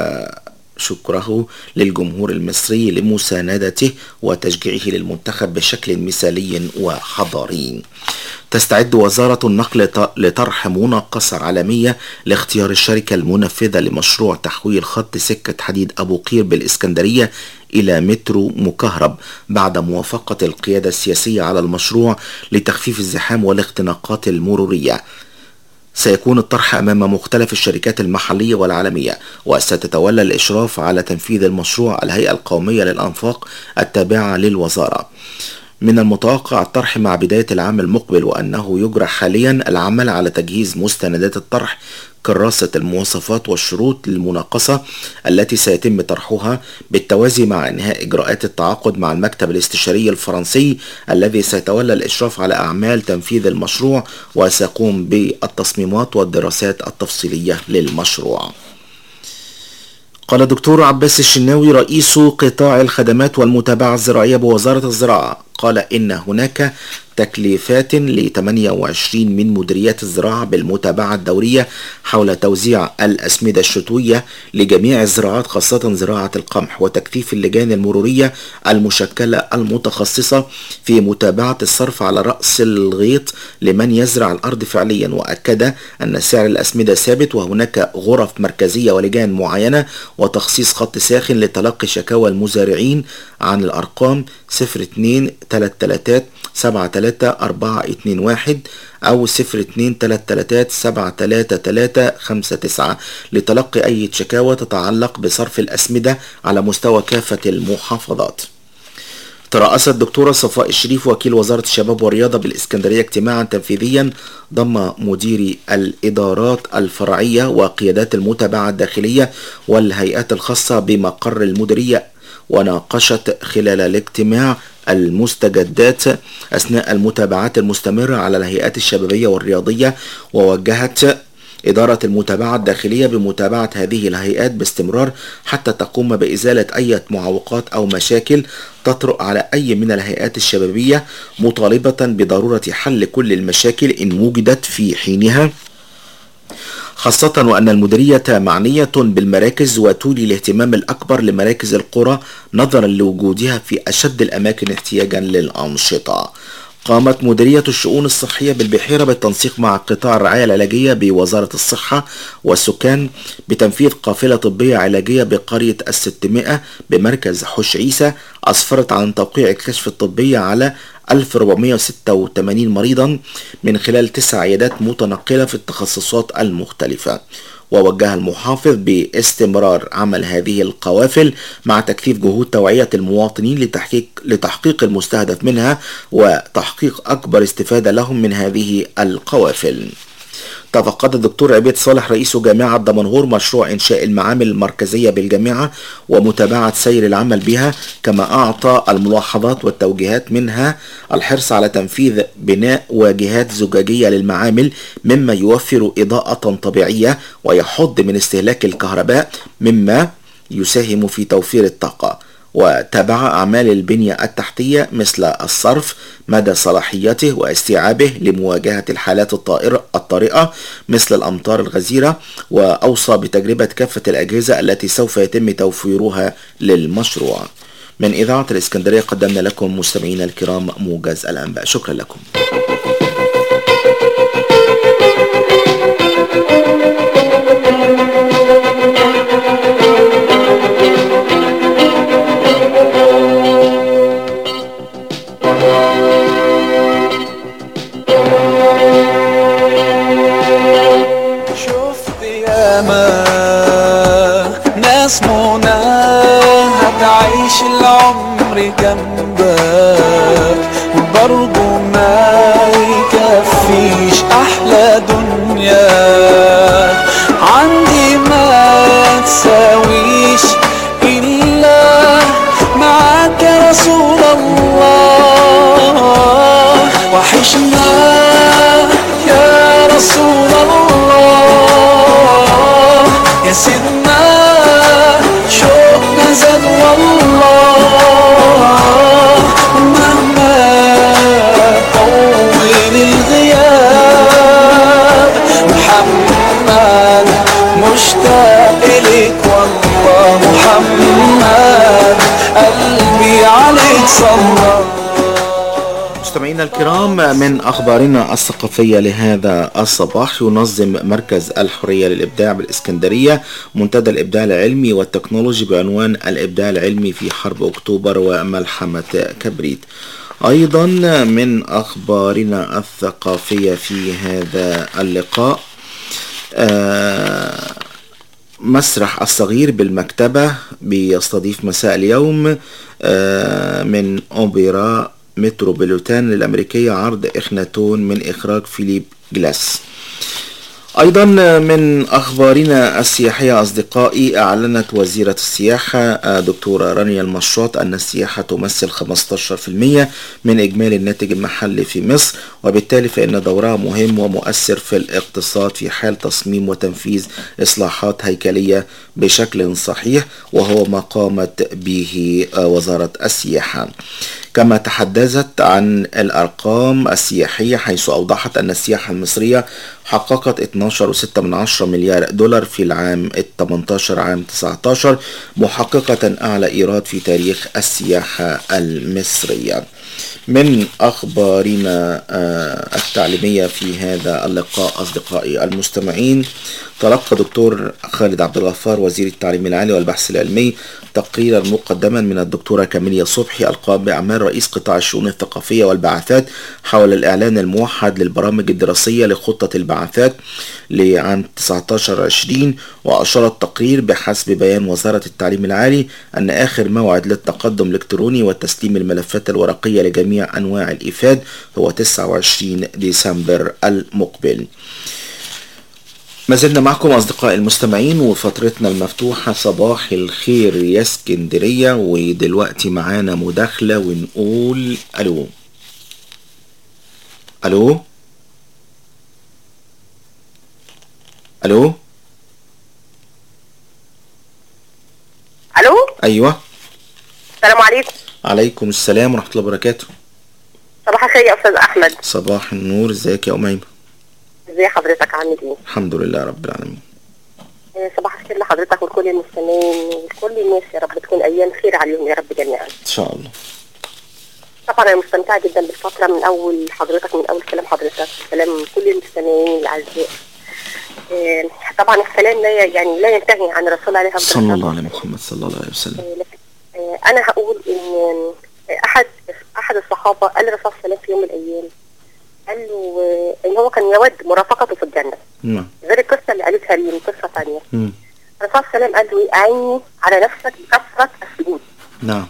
S11: وشكره للجمهور المصري لمساندته وتشجيعه للمنتخب بشكل مثالي وحضاري تستعد وزارة النقل ط- لطرح مناقصة عالمية لاختيار الشركة المنفذة لمشروع تحويل خط سكة حديد أبو قير بالإسكندرية إلى مترو مكهرب بعد موافقة القيادة السياسية على المشروع لتخفيف الزحام والاختناقات المرورية سيكون الطرح أمام مختلف الشركات المحلية والعالمية وستتولى الإشراف على تنفيذ المشروع الهيئة القومية للأنفاق التابعة للوزارة من المتوقع الطرح مع بداية العام المقبل وأنه يجرى حاليا العمل على تجهيز مستندات الطرح كراسة المواصفات والشروط للمناقصة التي سيتم طرحها بالتوازي مع إنهاء إجراءات التعاقد مع المكتب الاستشاري الفرنسي الذي سيتولى الإشراف على أعمال تنفيذ المشروع وسيقوم بالتصميمات والدراسات التفصيلية للمشروع قال الدكتور عباس الشناوي رئيس قطاع الخدمات والمتابعة الزراعية بوزارة الزراعة قال إن هناك تكليفات ل 28 من مديريات الزراعة بالمتابعة الدورية حول توزيع الأسمدة الشتوية لجميع الزراعات خاصة زراعة القمح وتكثيف اللجان المرورية المشكلة المتخصصة في متابعة الصرف على رأس الغيط لمن يزرع الأرض فعليا وأكد أن سعر الأسمدة ثابت وهناك غرف مركزية ولجان معينة وتخصيص خط ساخن لتلقي شكاوى المزارعين عن الأرقام 02 33 7 3 4 2 1 أو 02 33 7 3 3 5 9 لتلقي أي شكاوى تتعلق بصرف الأسمدة على مستوى كافة المحافظات ترأس الدكتورة صفاء الشريف وكيل وزارة الشباب والرياضة بالإسكندرية اجتماعا تنفيذيا ضم مديري الإدارات الفرعية وقيادات المتابعة الداخلية والهيئات الخاصة بمقر المديرية وناقشت خلال الاجتماع المستجدات أثناء المتابعات المستمرة على الهيئات الشبابية والرياضية ووجهت إدارة المتابعة الداخلية بمتابعة هذه الهيئات باستمرار حتى تقوم بإزالة أي معوقات أو مشاكل تطرأ على أي من الهيئات الشبابية مطالبة بضرورة حل كل المشاكل إن وجدت في حينها خاصة وأن المديرية معنية بالمراكز وتولي الاهتمام الأكبر لمراكز القرى نظرا لوجودها في أشد الأماكن احتياجا للأنشطة قامت مديرية الشؤون الصحية بالبحيرة بالتنسيق مع قطاع الرعاية العلاجية بوزارة الصحة والسكان بتنفيذ قافلة طبية علاجية بقرية الستمائة بمركز حش عيسى أسفرت عن توقيع الكشف الطبي على 1486 مريضا من خلال تسع عيادات متنقلة في التخصصات المختلفة ووجه المحافظ باستمرار عمل هذه القوافل مع تكثيف جهود توعية المواطنين لتحقيق لتحقيق المستهدف منها وتحقيق أكبر استفادة لهم من هذه القوافل. تفقد الدكتور عبيد صالح رئيس جامعة دمنهور مشروع إنشاء المعامل المركزية بالجامعة ومتابعة سير العمل بها كما أعطى الملاحظات والتوجيهات منها الحرص على تنفيذ بناء واجهات زجاجية للمعامل مما يوفر إضاءة طبيعية ويحد من استهلاك الكهرباء مما يساهم في توفير الطاقة وتابع أعمال البنية التحتية مثل الصرف مدى صلاحيته واستيعابه لمواجهة الحالات الطائرة الطارئة مثل الأمطار الغزيرة وأوصى بتجربة كافة الأجهزة التي سوف يتم توفيرها للمشروع من إذاعة الإسكندرية قدمنا لكم مستمعينا الكرام موجز الأنباء شكرا لكم
S2: شفت ياما ناس منى هتعيش العمر جنبك وبرضه ما يكفيش احلى دنيا عندي ما تساويش الا معاك يا رسول الله وحشنا يا رسول الله يا سيدنا شوقنا زاد والله مهما طول الغياب محمد مشتاق إليك والله محمد قلبي عليك صلى
S11: مستمعينا الكرام من أخبارنا الثقافية لهذا الصباح ينظم مركز الحرية للإبداع بالإسكندرية منتدى الإبداع العلمي والتكنولوجي بعنوان الإبداع العلمي في حرب أكتوبر وملحمة كبريت أيضا من أخبارنا الثقافية في هذا اللقاء آه مسرح الصغير بالمكتبة بيستضيف مساء اليوم آه من أوبرا متروبوليتان الأمريكية عرض إخناتون من إخراج فيليب جلاس أيضا من أخبارنا السياحية أصدقائي أعلنت وزيرة السياحة دكتورة رانيا المشاط أن السياحة تمثل 15% من إجمالي الناتج المحلي في مصر وبالتالي فإن دورها مهم ومؤثر في الاقتصاد في حال تصميم وتنفيذ إصلاحات هيكلية بشكل صحيح وهو ما قامت به وزارة السياحة كما تحدثت عن الأرقام السياحية حيث أوضحت أن السياحة المصرية حققت 12.6 من عشرة مليار دولار في العام 18 عام 19 محققة أعلى إيراد في تاريخ السياحة المصرية من أخبارنا التعليمية في هذا اللقاء أصدقائي المستمعين تلقى دكتور خالد عبد الغفار وزير التعليم العالي والبحث العلمي تقريرا مقدما من الدكتورة كاميليا صبحي القائم بأعمال رئيس قطاع الشؤون الثقافية والبعثات حول الإعلان الموحد للبرامج الدراسية لخطة البعثات لعام 19-20 وأشار التقرير بحسب بيان وزارة التعليم العالي أن آخر موعد للتقدم الإلكتروني وتسليم الملفات الورقية لجميع أنواع الإفاد هو 29 ديسمبر المقبل ما زلنا معكم أصدقائي المستمعين وفترتنا المفتوحة صباح الخير يا اسكندرية ودلوقتي معانا مداخلة ونقول ألو ألو ألو
S12: الو
S11: أيوة
S12: السلام عليكم
S11: عليكم السلام ورحمة الله وبركاته
S12: صباح الخير يا استاذ احمد
S11: صباح النور ازيك يا أميمة
S12: ازي حضرتك عامل ايه
S11: الحمد لله رب العالمين
S12: آه، صباح الخير لحضرتك ولكل المستمعين ولكل الناس يا رب تكون ايام خير عليهم يا رب جميعا
S11: إن شاء الله
S12: طبعا انا مستمتعه جدا بالفتره من اول حضرتك من اول كلام حضرتك كلام كل المستمعين الاعزاء آه، طبعا الكلام لا ي- يعني لا ينتهي عن الرسول عليه الصلاه
S11: صلى
S12: والسلام
S11: الله عليه محمد صلى الله عليه وسلم
S12: آه، انا هقول ان آه، احد احد الصحابه قال للرسول صلى الله عليه وسلم في يوم من الايام قال له آه، ان هو كان يود مرافقته في الجنه
S11: نعم
S12: غير القصه اللي قالتها لي من قصه ثانيه
S11: مم.
S12: الرسول صلى الله عليه وسلم قال له ايه اعني على نفسك بكثره السجود
S11: نعم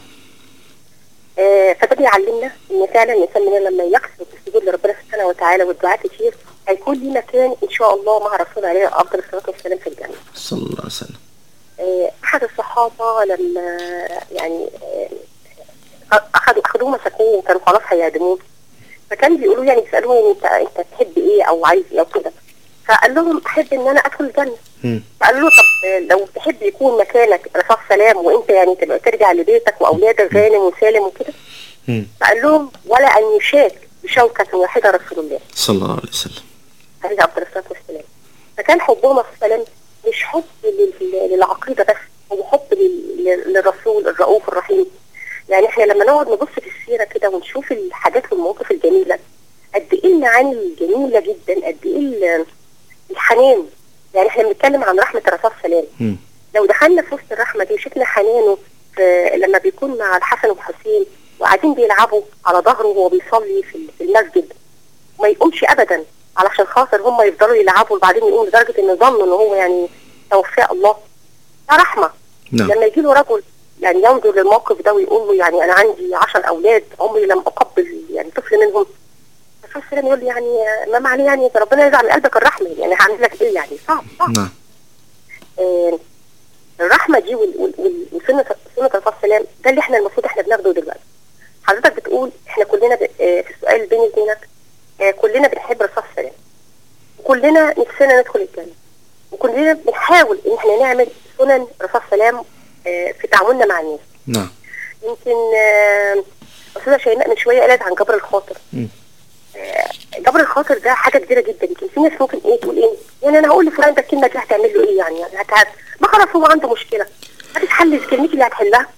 S12: آه، فده بيعلمنا ان فعلا الانسان مننا لما يكثر في السجود لربنا سبحانه وتعالى والدعاء كتير هيكون ليه مكان ان شاء الله مع رسول عليه افضل الصلاه والسلام في الجنه
S11: صلى الله عليه وسلم
S12: آه، احد الصحابه لما يعني آه، اخذوا اخذوه مسكوه وكانوا خلاص هيعدموه فكان بيقولوا يعني يسالوه يعني انت انت تحب ايه او عايز ايه او كده فقال لهم احب ان انا ادخل الجنه فقالوا له طب آه، لو تحب يكون مكانك رصاص سلام وانت يعني تبقى ترجع لبيتك واولادك غانم وسالم وكده فقال لهم ولا ان يشاك بشوكه واحده رسول الله
S11: صلى الله عليه وسلم
S12: عليه افضل الصلاه والسلام فكان حبهم عليه السلام مش حب لل- للعقيده بس هو حب لل- لل- للرسول الرؤوف الرحيم يعني احنا لما نقعد نبص في السيره كده ونشوف الحاجات والمواقف الجميله قد ايه المعاني الجميله جدا قد ايه ال- الحنان يعني احنا بنتكلم عن رحمه الرسول سلام لو دخلنا في وسط الرحمه دي وشفنا حنانه في لما بيكون مع الحسن والحسين وقاعدين بيلعبوا على ظهره وهو بيصلي في في المسجد ما يقومش ابدا علشان خاطر هم يفضلوا يلعبوا وبعدين يقوم لدرجه ان ظنوا ان هو يعني توفاه الله ده رحمه
S11: نعم.
S12: لما يجي له رجل يعني ينظر للموقف ده ويقول له يعني انا عندي عشر اولاد عمري لم اقبل يعني طفل منهم الرسول صلى الله عليه وسلم يقول لي يعني ما معنى يعني ده ربنا يجعل من قلبك الرحمه يعني هعمل لك ايه يعني صعب صعب
S11: نعم
S12: آه، الرحمه دي وال- وال- وال- وسنه سنه الرسول صلى الله عليه وسلم ده اللي احنا المفروض احنا بناخده دلوقتي حضرتك بتقول احنا كلنا ب... آه، في السؤال بيني وبينك آه، كلنا بنحب الرسول صلى الله عليه وسلم وكلنا نفسنا ندخل الجنه وكلنا بنحاول ان احنا نعمل سنن الرسول صلى الله عليه وسلم آه، في تعاملنا مع الناس
S11: نعم
S12: يمكن آه، استاذه شيماء من شويه قالت عن جبر الخاطر
S11: مم.
S12: آه، جبر الخاطر ده حاجه كبيره جدا يمكن في ناس ممكن ايه تقول ايه يعني انا هقول لفلان ده الكلمه دي هتعمل له ايه يعني يعني هتعب ما خلاص هو عنده مشكله هتتحل كلمتي اللي هتحلها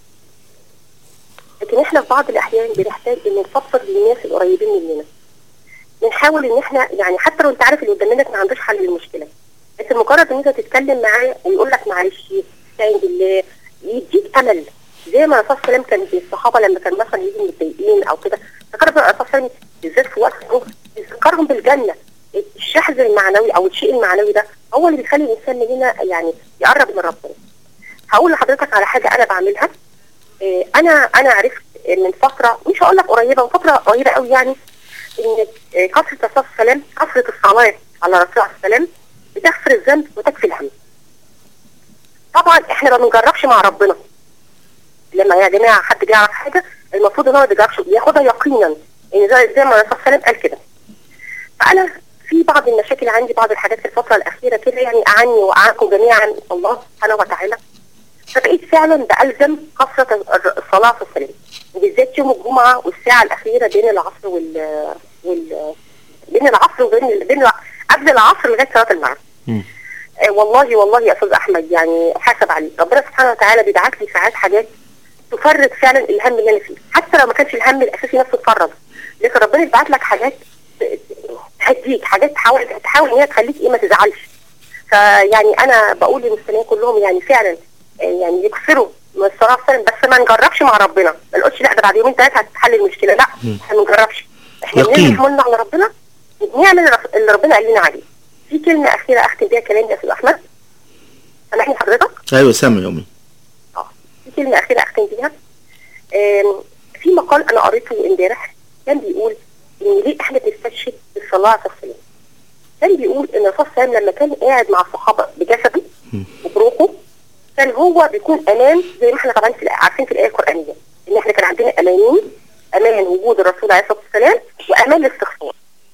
S12: لكن احنا في بعض الاحيان بنحتاج ان نفضفض للناس القريبين مننا بنحاول ان احنا يعني حتى لو انت عارف اللي قدام منك ما عندوش حل للمشكله بس مجرد ان انت تتكلم معاه ويقول لك معلش استعين بالله يديك امل زي ما الرسول صلى الله عليه وسلم كان الصحابه لما كان مثلا يجوا متضايقين او كده فكان الرسول صلى الله عليه وسلم بالذات في وقت الظهر يذكرهم بالجنه الشحذ المعنوي او الشيء المعنوي ده هو اللي بيخلي الانسان مننا يعني يقرب من ربنا هقول لحضرتك على حاجه انا بعملها إيه، انا انا عرفت من فتره مش هقول لك قريبه من فتره قريبه قوي يعني ان إيه، كثره الرسول صلى الله عليه وسلم كثره الصلاه على الرسول عليه السلام بتغفر الذنب وتكفي الهم طبعا احنا ما بنجربش مع ربنا لما يا جماعه حد بيعرف حاجه المفروض ان هو ما بيجربش بياخدها يقينا ان زي زي ما الرسول صلى الله عليه وسلم قال كده فانا في بعض المشاكل عندي بعض الحاجات في الفتره الاخيره كده يعني اعني واعانكم جميعا الله سبحانه وتعالى فبقيت فعلا بألزم كثرة الر- الصلاة في السلام وبالذات يوم الجمعة والساعة الأخيرة بين العصر وال وال بين العصر وبين بين الع- قبل العصر لغاية صلاة المغرب آه والله والله يا أستاذ أحمد يعني حسب علي ربنا سبحانه وتعالى بيبعت لي ساعات حاجات تفرد فعلا الهم اللي أنا فيه حتى لو ما كانش الهم الأساسي نفسه اتفرد لكن ربنا يبعت لك حاجات تهديك حاجات تحاول تحاول ان هي تخليك ايه ما تزعلش فيعني انا بقول للمستمعين كلهم يعني فعلا آه، يعني يكسروا من الصلاه والسلام بس ما نجربش مع ربنا ما نقولش لا ده بعد يومين ثلاثه هتتحل المشكله لا احنا ما نجربش احنا
S11: يقين.
S12: بنرمي حمولنا على ربنا وبنعمل الرف- اللي ربنا قال لنا عليه في كلمه اخيره اختم بيها كلامي يا استاذ احمد سامحني حضرتك
S11: ايوه سامع يومي
S12: في كلمة أخيرة أختم بيها آم، في مقال أنا قريته امبارح كان بيقول إن ليه إحنا بنستشهد بالصلاة على السلام كان بيقول إن الرسول صلى الله عليه وسلم لما كان قاعد مع الصحابة بجسده وبروحه كان هو بيكون أمان زي ما إحنا طبعا في الآية- عارفين في الآية القرآنية إن إحنا كان عندنا أمانين أمان وجود الرسول عليه الصلاة والسلام وأمان الاستغفار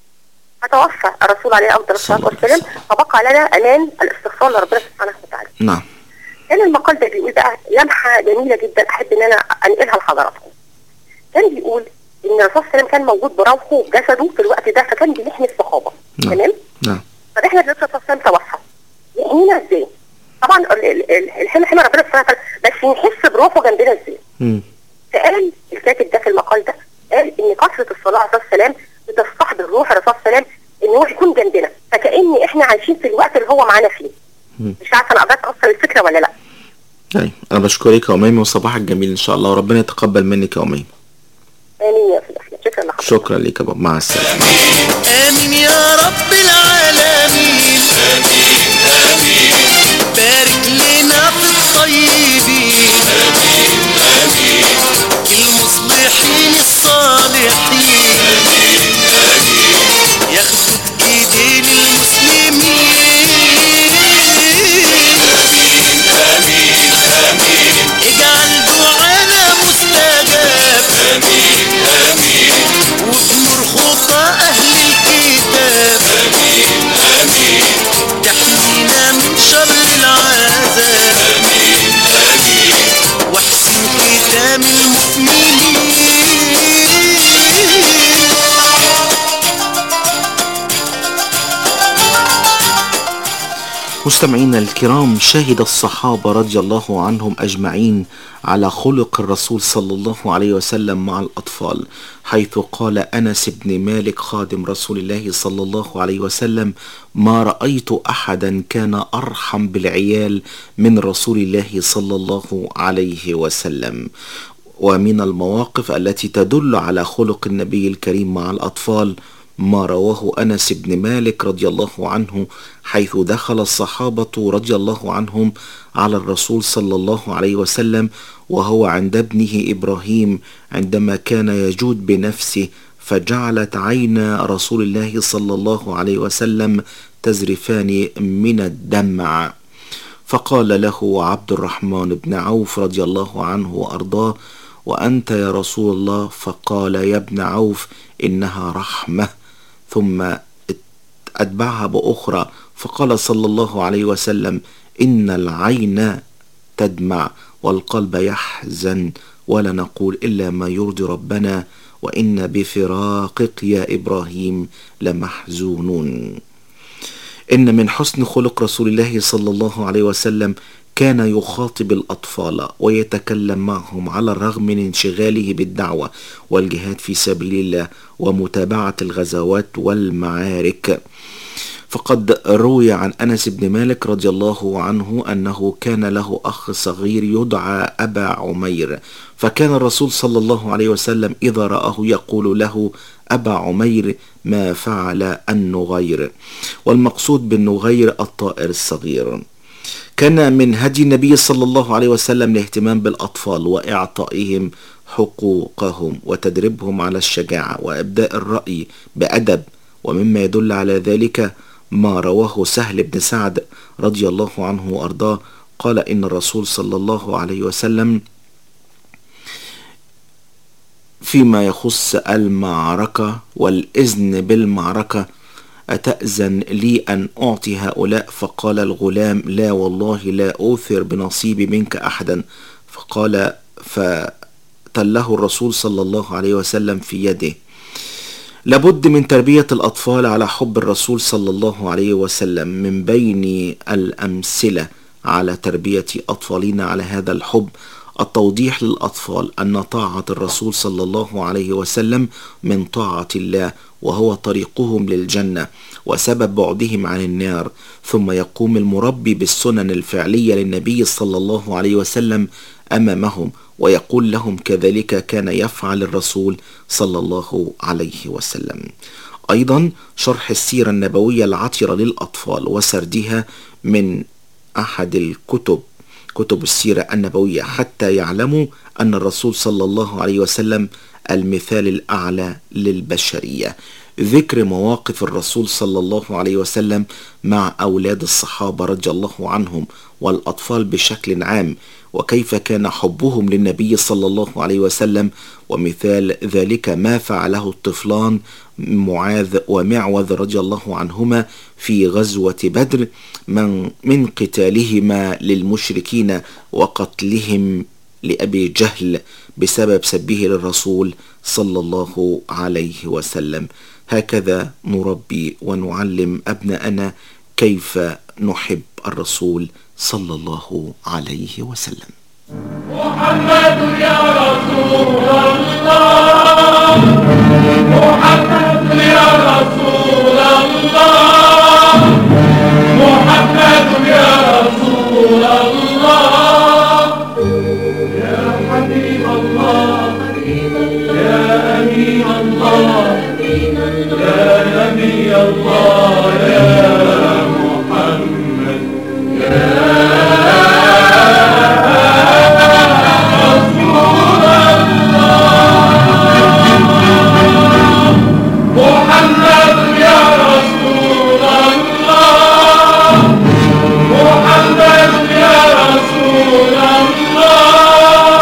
S12: فتوفى الرسول عليه أفضل الصلاة والسلام فبقى لنا أمان الاستغفار لربنا سبحانه وتعالى
S11: نعم
S12: كان المقال ده بيقول بقى لمحة جميلة جدا أحب إن أنا أنقلها لحضراتكم. كان بيقول إن الرسول صلى الله عليه وسلم كان موجود براسه وبجسده في الوقت ده فكان بيحمي الصحابة. تمام؟
S11: نعم
S12: طب إحنا دلوقتي الرسول صلى الله عليه وسلم توفى. يحمينا إزاي؟ طبعا ال- ال- ال- الحمى حمى ربنا سبحانه وتعالى بس نحس بروحه جنبنا إزاي؟
S11: مم.
S12: فقال الكاتب ده في المقال ده قال ان كثره الصلاه على الرسول صلى الله عليه وسلم بتستحضر روح الرسول صلى الله عليه وسلم ان هو يكون جنبنا فكأن احنا عايشين في الوقت اللي هو معانا فيه
S11: مم.
S12: مش عارفه انا قدرت اوصل الفكره ولا لا
S11: طيب انا بشكرك يا اميمه وصباحك جميل ان شاء الله وربنا يتقبل منك يا اميمه
S12: امين يا استاذ احمد شكرا لحضرتك
S11: شكرا لك يا بابا مع السلامه
S22: آمين يا رب العالمين آمين آمين بارك لنا في الطيبين آمين آمين المصلحين الصالحين آمين آمين ياخدوا بإيدين
S11: مستمعينا الكرام شهد الصحابة رضي الله عنهم أجمعين على خلق الرسول صلى الله عليه وسلم مع الأطفال حيث قال أنس بن مالك خادم رسول الله صلى الله عليه وسلم ما رأيت أحدا كان أرحم بالعيال من رسول الله صلى الله عليه وسلم ومن المواقف التي تدل على خلق النبي الكريم مع الأطفال ما رواه أنس بن مالك رضي الله عنه حيث دخل الصحابة رضي الله عنهم على الرسول صلى الله عليه وسلم وهو عند ابنه إبراهيم عندما كان يجود بنفسه فجعلت عينا رسول الله صلى الله عليه وسلم تزرفان من الدمع فقال له عبد الرحمن بن عوف رضي الله عنه وأرضاه وأنت يا رسول الله فقال يا ابن عوف إنها رحمة ثم أتبعها بأخرى فقال صلى الله عليه وسلم إن العين تدمع والقلب يحزن ولا نقول إلا ما يرضي ربنا وإن بفراقك يا إبراهيم لمحزونون إن من حسن خلق رسول الله صلى الله عليه وسلم كان يخاطب الأطفال ويتكلم معهم على الرغم من انشغاله بالدعوة والجهاد في سبيل الله ومتابعة الغزوات والمعارك فقد روي عن أنس بن مالك رضي الله عنه أنه كان له أخ صغير يدعى أبا عمير فكان الرسول صلى الله عليه وسلم إذا رآه يقول له أبا عمير ما فعل النغير والمقصود بالنغير الطائر الصغير كان من هدي النبي صلى الله عليه وسلم الاهتمام بالأطفال وإعطائهم حقوقهم وتدريبهم على الشجاعة وإبداء الرأي بأدب ومما يدل على ذلك ما رواه سهل بن سعد رضي الله عنه وأرضاه قال إن الرسول صلى الله عليه وسلم فيما يخص المعركة والإذن بالمعركة أتأذن لي أن أعطي هؤلاء فقال الغلام لا والله لا أوثر بنصيبي منك أحدا فقال فتله الرسول صلى الله عليه وسلم في يده لابد من تربية الأطفال على حب الرسول صلى الله عليه وسلم من بين الأمثلة على تربية أطفالنا على هذا الحب التوضيح للأطفال أن طاعة الرسول صلى الله عليه وسلم من طاعة الله وهو طريقهم للجنة وسبب بعدهم عن النار ثم يقوم المربي بالسنن الفعلية للنبي صلى الله عليه وسلم أمامهم ويقول لهم كذلك كان يفعل الرسول صلى الله عليه وسلم أيضا شرح السيرة النبوية العطرة للأطفال وسردها من أحد الكتب كتب السيرة النبوية حتى يعلموا أن الرسول صلى الله عليه وسلم المثال الأعلى للبشرية ذكر مواقف الرسول صلى الله عليه وسلم مع أولاد الصحابة رضي الله عنهم والأطفال بشكل عام وكيف كان حبهم للنبي صلى الله عليه وسلم ومثال ذلك ما فعله الطفلان معاذ ومعوذ رضي الله عنهما في غزوة بدر من, من قتالهما للمشركين وقتلهم لأبي جهل بسبب سبه للرسول صلى الله عليه وسلم هكذا نربي ونعلم أبناءنا كيف نحب الرسول صلى الله عليه وسلم
S18: محمد يا رسول الله محمد يا رسول الله محمد يا رسول الله يا حبيب الله يا أمين الله يا نبي الله يا محمد محمد يا رسول الله محمد يا رسول الله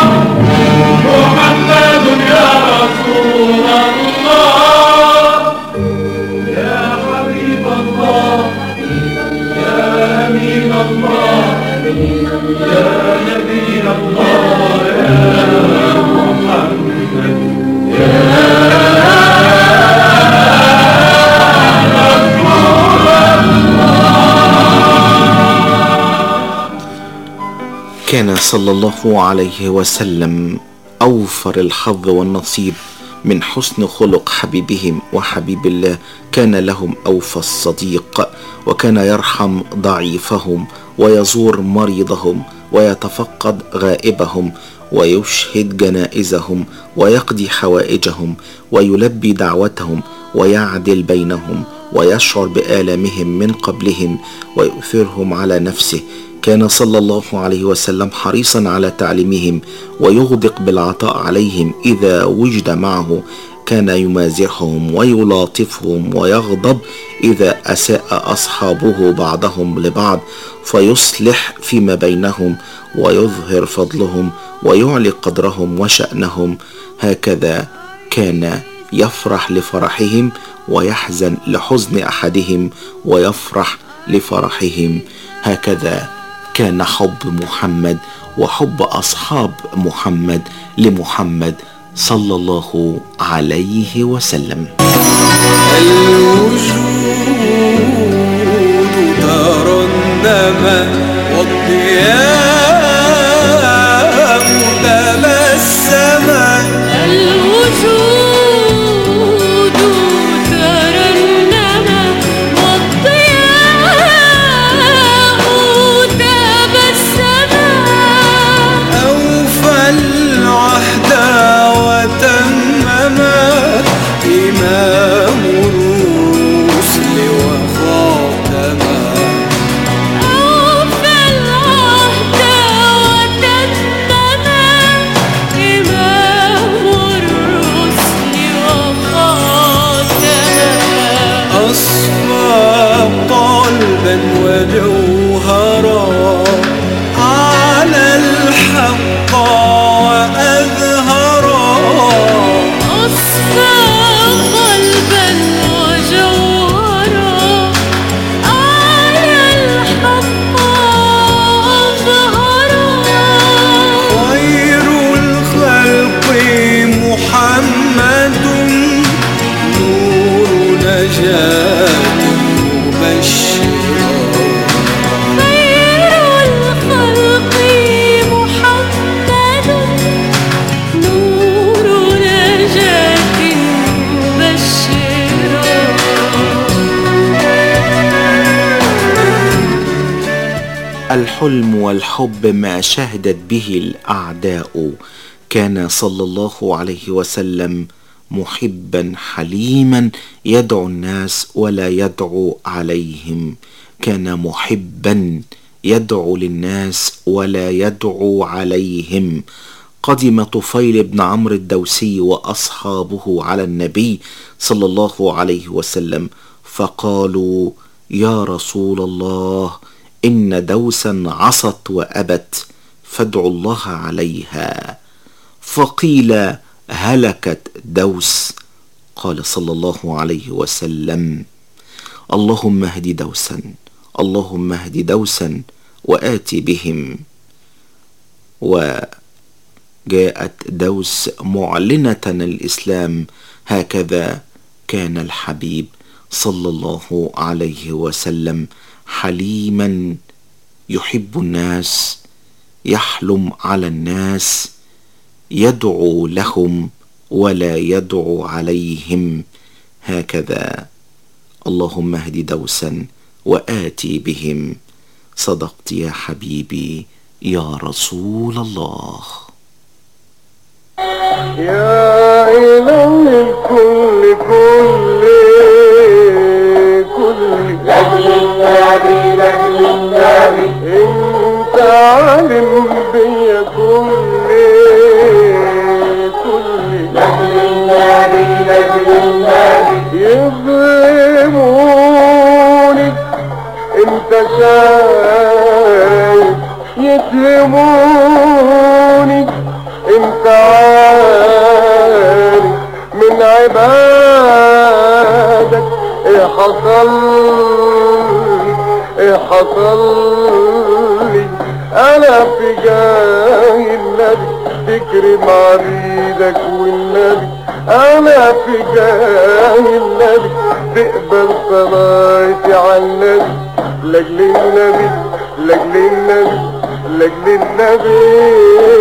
S18: محمد يا رسول الله يا حبيب
S11: كان صلى الله عليه وسلم اوفر الحظ والنصيب من حسن خلق حبيبهم وحبيب الله كان لهم اوفى الصديق وكان يرحم ضعيفهم ويزور مريضهم ويتفقد غائبهم ويشهد جنائزهم ويقضي حوائجهم ويلبي دعوتهم ويعدل بينهم ويشعر بالامهم من قبلهم ويؤثرهم على نفسه كان صلى الله عليه وسلم حريصا على تعليمهم ويغدق بالعطاء عليهم اذا وجد معه كان يمازحهم ويلاطفهم ويغضب اذا اساء اصحابه بعضهم لبعض فيصلح فيما بينهم ويظهر فضلهم ويعلي قدرهم وشانهم هكذا كان يفرح لفرحهم ويحزن لحزن احدهم ويفرح لفرحهم هكذا كان حب محمد وحب اصحاب محمد لمحمد صلى الله عليه وسلم
S2: الوجود ترنم والضياء تبسم
S18: الوجود ترنم والضياء تبسم
S2: أوفى العهد وتمم إمام الرسل وخاتما
S18: أوفى العهد وتمم إمام الرسل وخاتما
S2: أصفى قلبا وجوهرا على الحق وأظهرا
S18: أصفى قلبا وجوهرا على الحق أظهرا
S2: خير الخلق محمد نور نجاة مبشرا
S18: خير الخلق محمد نور نجاة مبشرا
S11: الحلم والحب ما شهدت به الاعداء كان صلى الله عليه وسلم محبا حليما يدعو الناس ولا يدعو عليهم كان محبا يدعو للناس ولا يدعو عليهم قدم طفيل بن عمرو الدوسي واصحابه على النبي صلى الله عليه وسلم فقالوا يا رسول الله ان دوسا عصت وابت فادعوا الله عليها فقيل هلكت دوس قال صلى الله عليه وسلم اللهم اهد دوسا اللهم اهد دوسا وات بهم وجاءت دوس معلنه الاسلام هكذا كان الحبيب صلى الله عليه وسلم حليما يحب الناس يحلم على الناس يدعو لهم ولا يدعو عليهم هكذا اللهم اهد دوسا واتي بهم صدقت يا حبيبي يا رسول الله
S7: يا إله الكل كل كل لأجل النبي لأجل النبي انت عالم بيا كل كل لأجل النبي لأجل النبي يظلموني انت شايف يتهموني انت عارف من عبادك ايه حصل ايه حصل لي انا في جاه النبي تكرم عبيدك والنبي انا في جاه النبي تقبل صلاتي على النبي لاجل النبي لاجل النبي لاجل النبي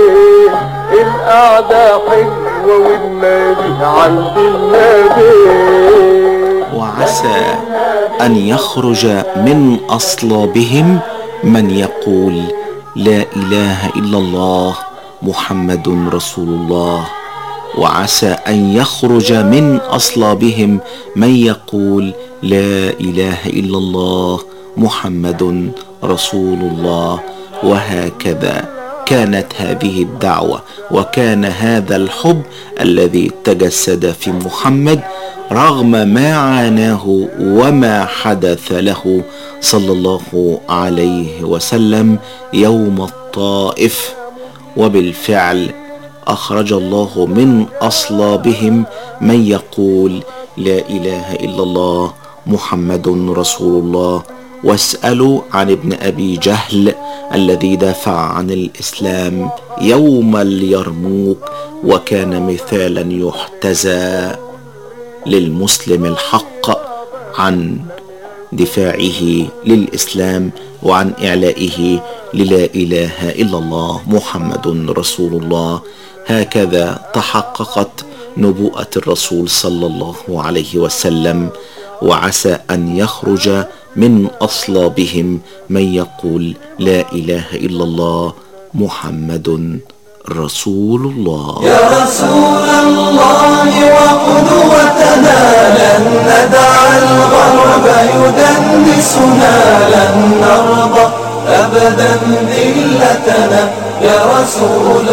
S7: القعدة حلوة والنبي عند النبي
S11: وعسى أن يخرج من أصلابهم من يقول لا إله إلا الله محمد رسول الله وعسى أن يخرج من أصلابهم من يقول لا إله إلا الله محمد رسول الله وهكذا كانت هذه الدعوة وكان هذا الحب الذي تجسد في محمد رغم ما عاناه وما حدث له صلى الله عليه وسلم يوم الطائف وبالفعل اخرج الله من اصلابهم من يقول لا اله الا الله محمد رسول الله واسالوا عن ابن ابي جهل الذي دافع عن الاسلام يوم اليرموك وكان مثالا يحتذى للمسلم الحق عن دفاعه للاسلام وعن اعلائه للا اله الا الله محمد رسول الله هكذا تحققت نبوءه الرسول صلى الله عليه وسلم وعسى ان يخرج من اصلابهم من يقول لا اله الا الله محمد رسول الله
S2: يا رسول الله وقدوتنا لن ندع الغرب يدنسنا لن نرضى أبدا ذلتنا يا رسول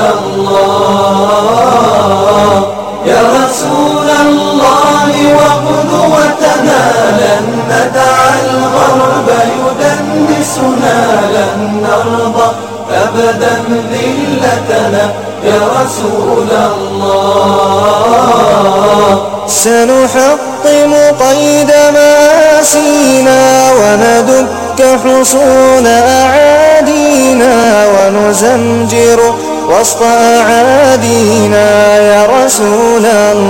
S2: الله يا رسول الله وقدوتنا لن ندع الغرب يدنسنا لن نرضى أبدا ذلتنا يا رسول الله سنحطم قيد مآسينا وندك حصون أعادينا ونزمجر وسط أعادينا يا رسول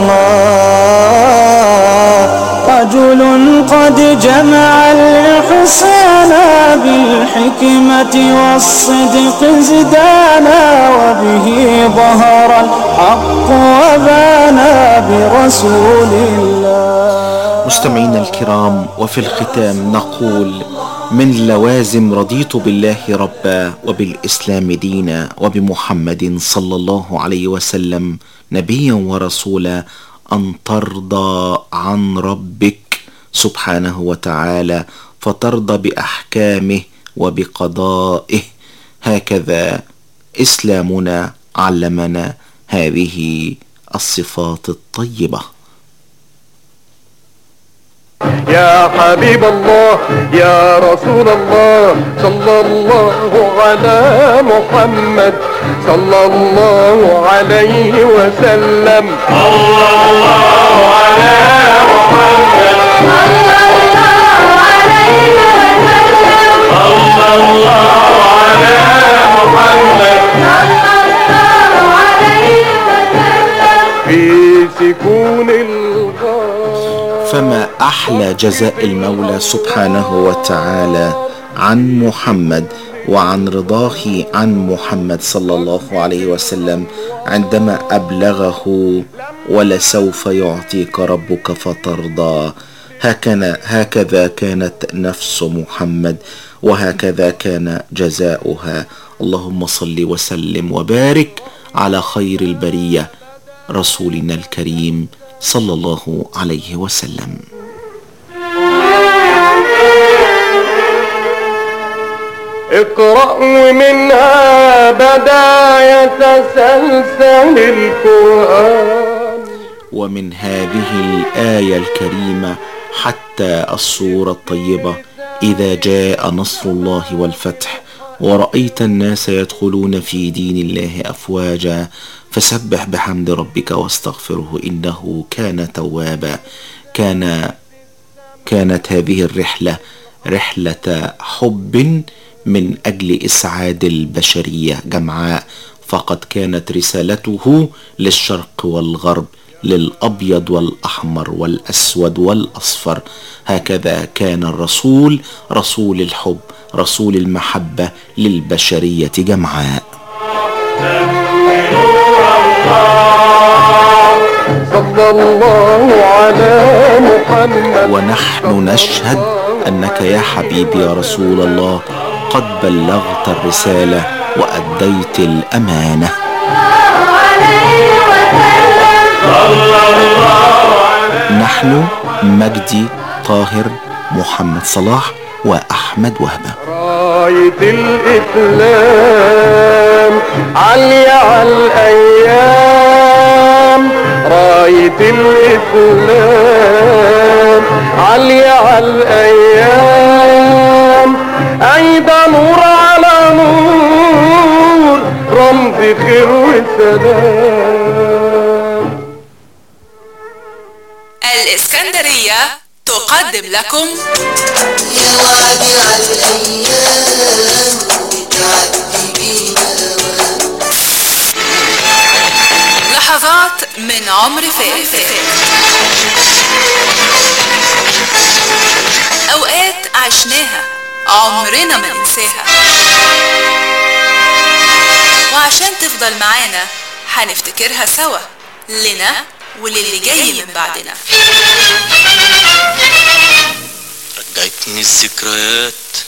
S2: الله رجل قد جمع الإحسان بالحكمة والصدق زدانا وبه ظهر الحق وبانا برسول الله
S11: مستمعينا الكرام وفي الختام نقول من لوازم رضيت بالله ربا وبالاسلام دينا وبمحمد صلى الله عليه وسلم نبيا ورسولا ان ترضى عن ربك سبحانه وتعالى فترضى باحكامه وبقضائه هكذا اسلامنا علمنا هذه الصفات الطيبه
S7: يا حبيب الله يا رسول الله صلى الله على محمد صلى الله عليه وسلم صلى الله على محمد صلى الله عليه وسلم صلى الله على محمد صلى الله عليه وسلم في سكون
S11: فما احلى جزاء المولى سبحانه وتعالى عن محمد وعن رضاه عن محمد صلى الله عليه وسلم عندما ابلغه ولسوف يعطيك ربك فترضى هكذا هكذا كانت نفس محمد وهكذا كان جزاؤها اللهم صل وسلم وبارك على خير البريه رسولنا الكريم صلى الله عليه وسلم
S7: اقرأ ومنها بدا يتسلسل القرآن
S11: ومن هذه الآية الكريمة حتى الصورة الطيبة إذا جاء نصر الله والفتح ورأيت الناس يدخلون في دين الله أفواجا فسبح بحمد ربك واستغفره إنه كان توابا كان كانت هذه الرحلة رحلة حب من أجل إسعاد البشرية جمعاء فقد كانت رسالته للشرق والغرب للابيض والاحمر والاسود والاصفر هكذا كان الرسول رسول الحب رسول المحبة للبشرية جمعاء
S7: صلى الله على محمد
S11: ونحن نشهد أنك يا حبيبي يا رسول الله قد بلغت الرسالة وأديت الأمانة نحن مجدي طاهر محمد صلاح وأحمد وهبة
S7: راية الإسلام عالية على الأيام راية الإسلام عالية على الأيام أيضا نور على نور رمز خير وسلام
S1: الإسكندرية تقدم لكم
S18: يا وادي على الأيام بتعدي بينا
S1: لحظات من عمر فات أوقات عشناها عمرنا ما ننساها وعشان تفضل معانا هنفتكرها سوا لنا وللي جاي من بعدنا
S22: رجعتني الذكريات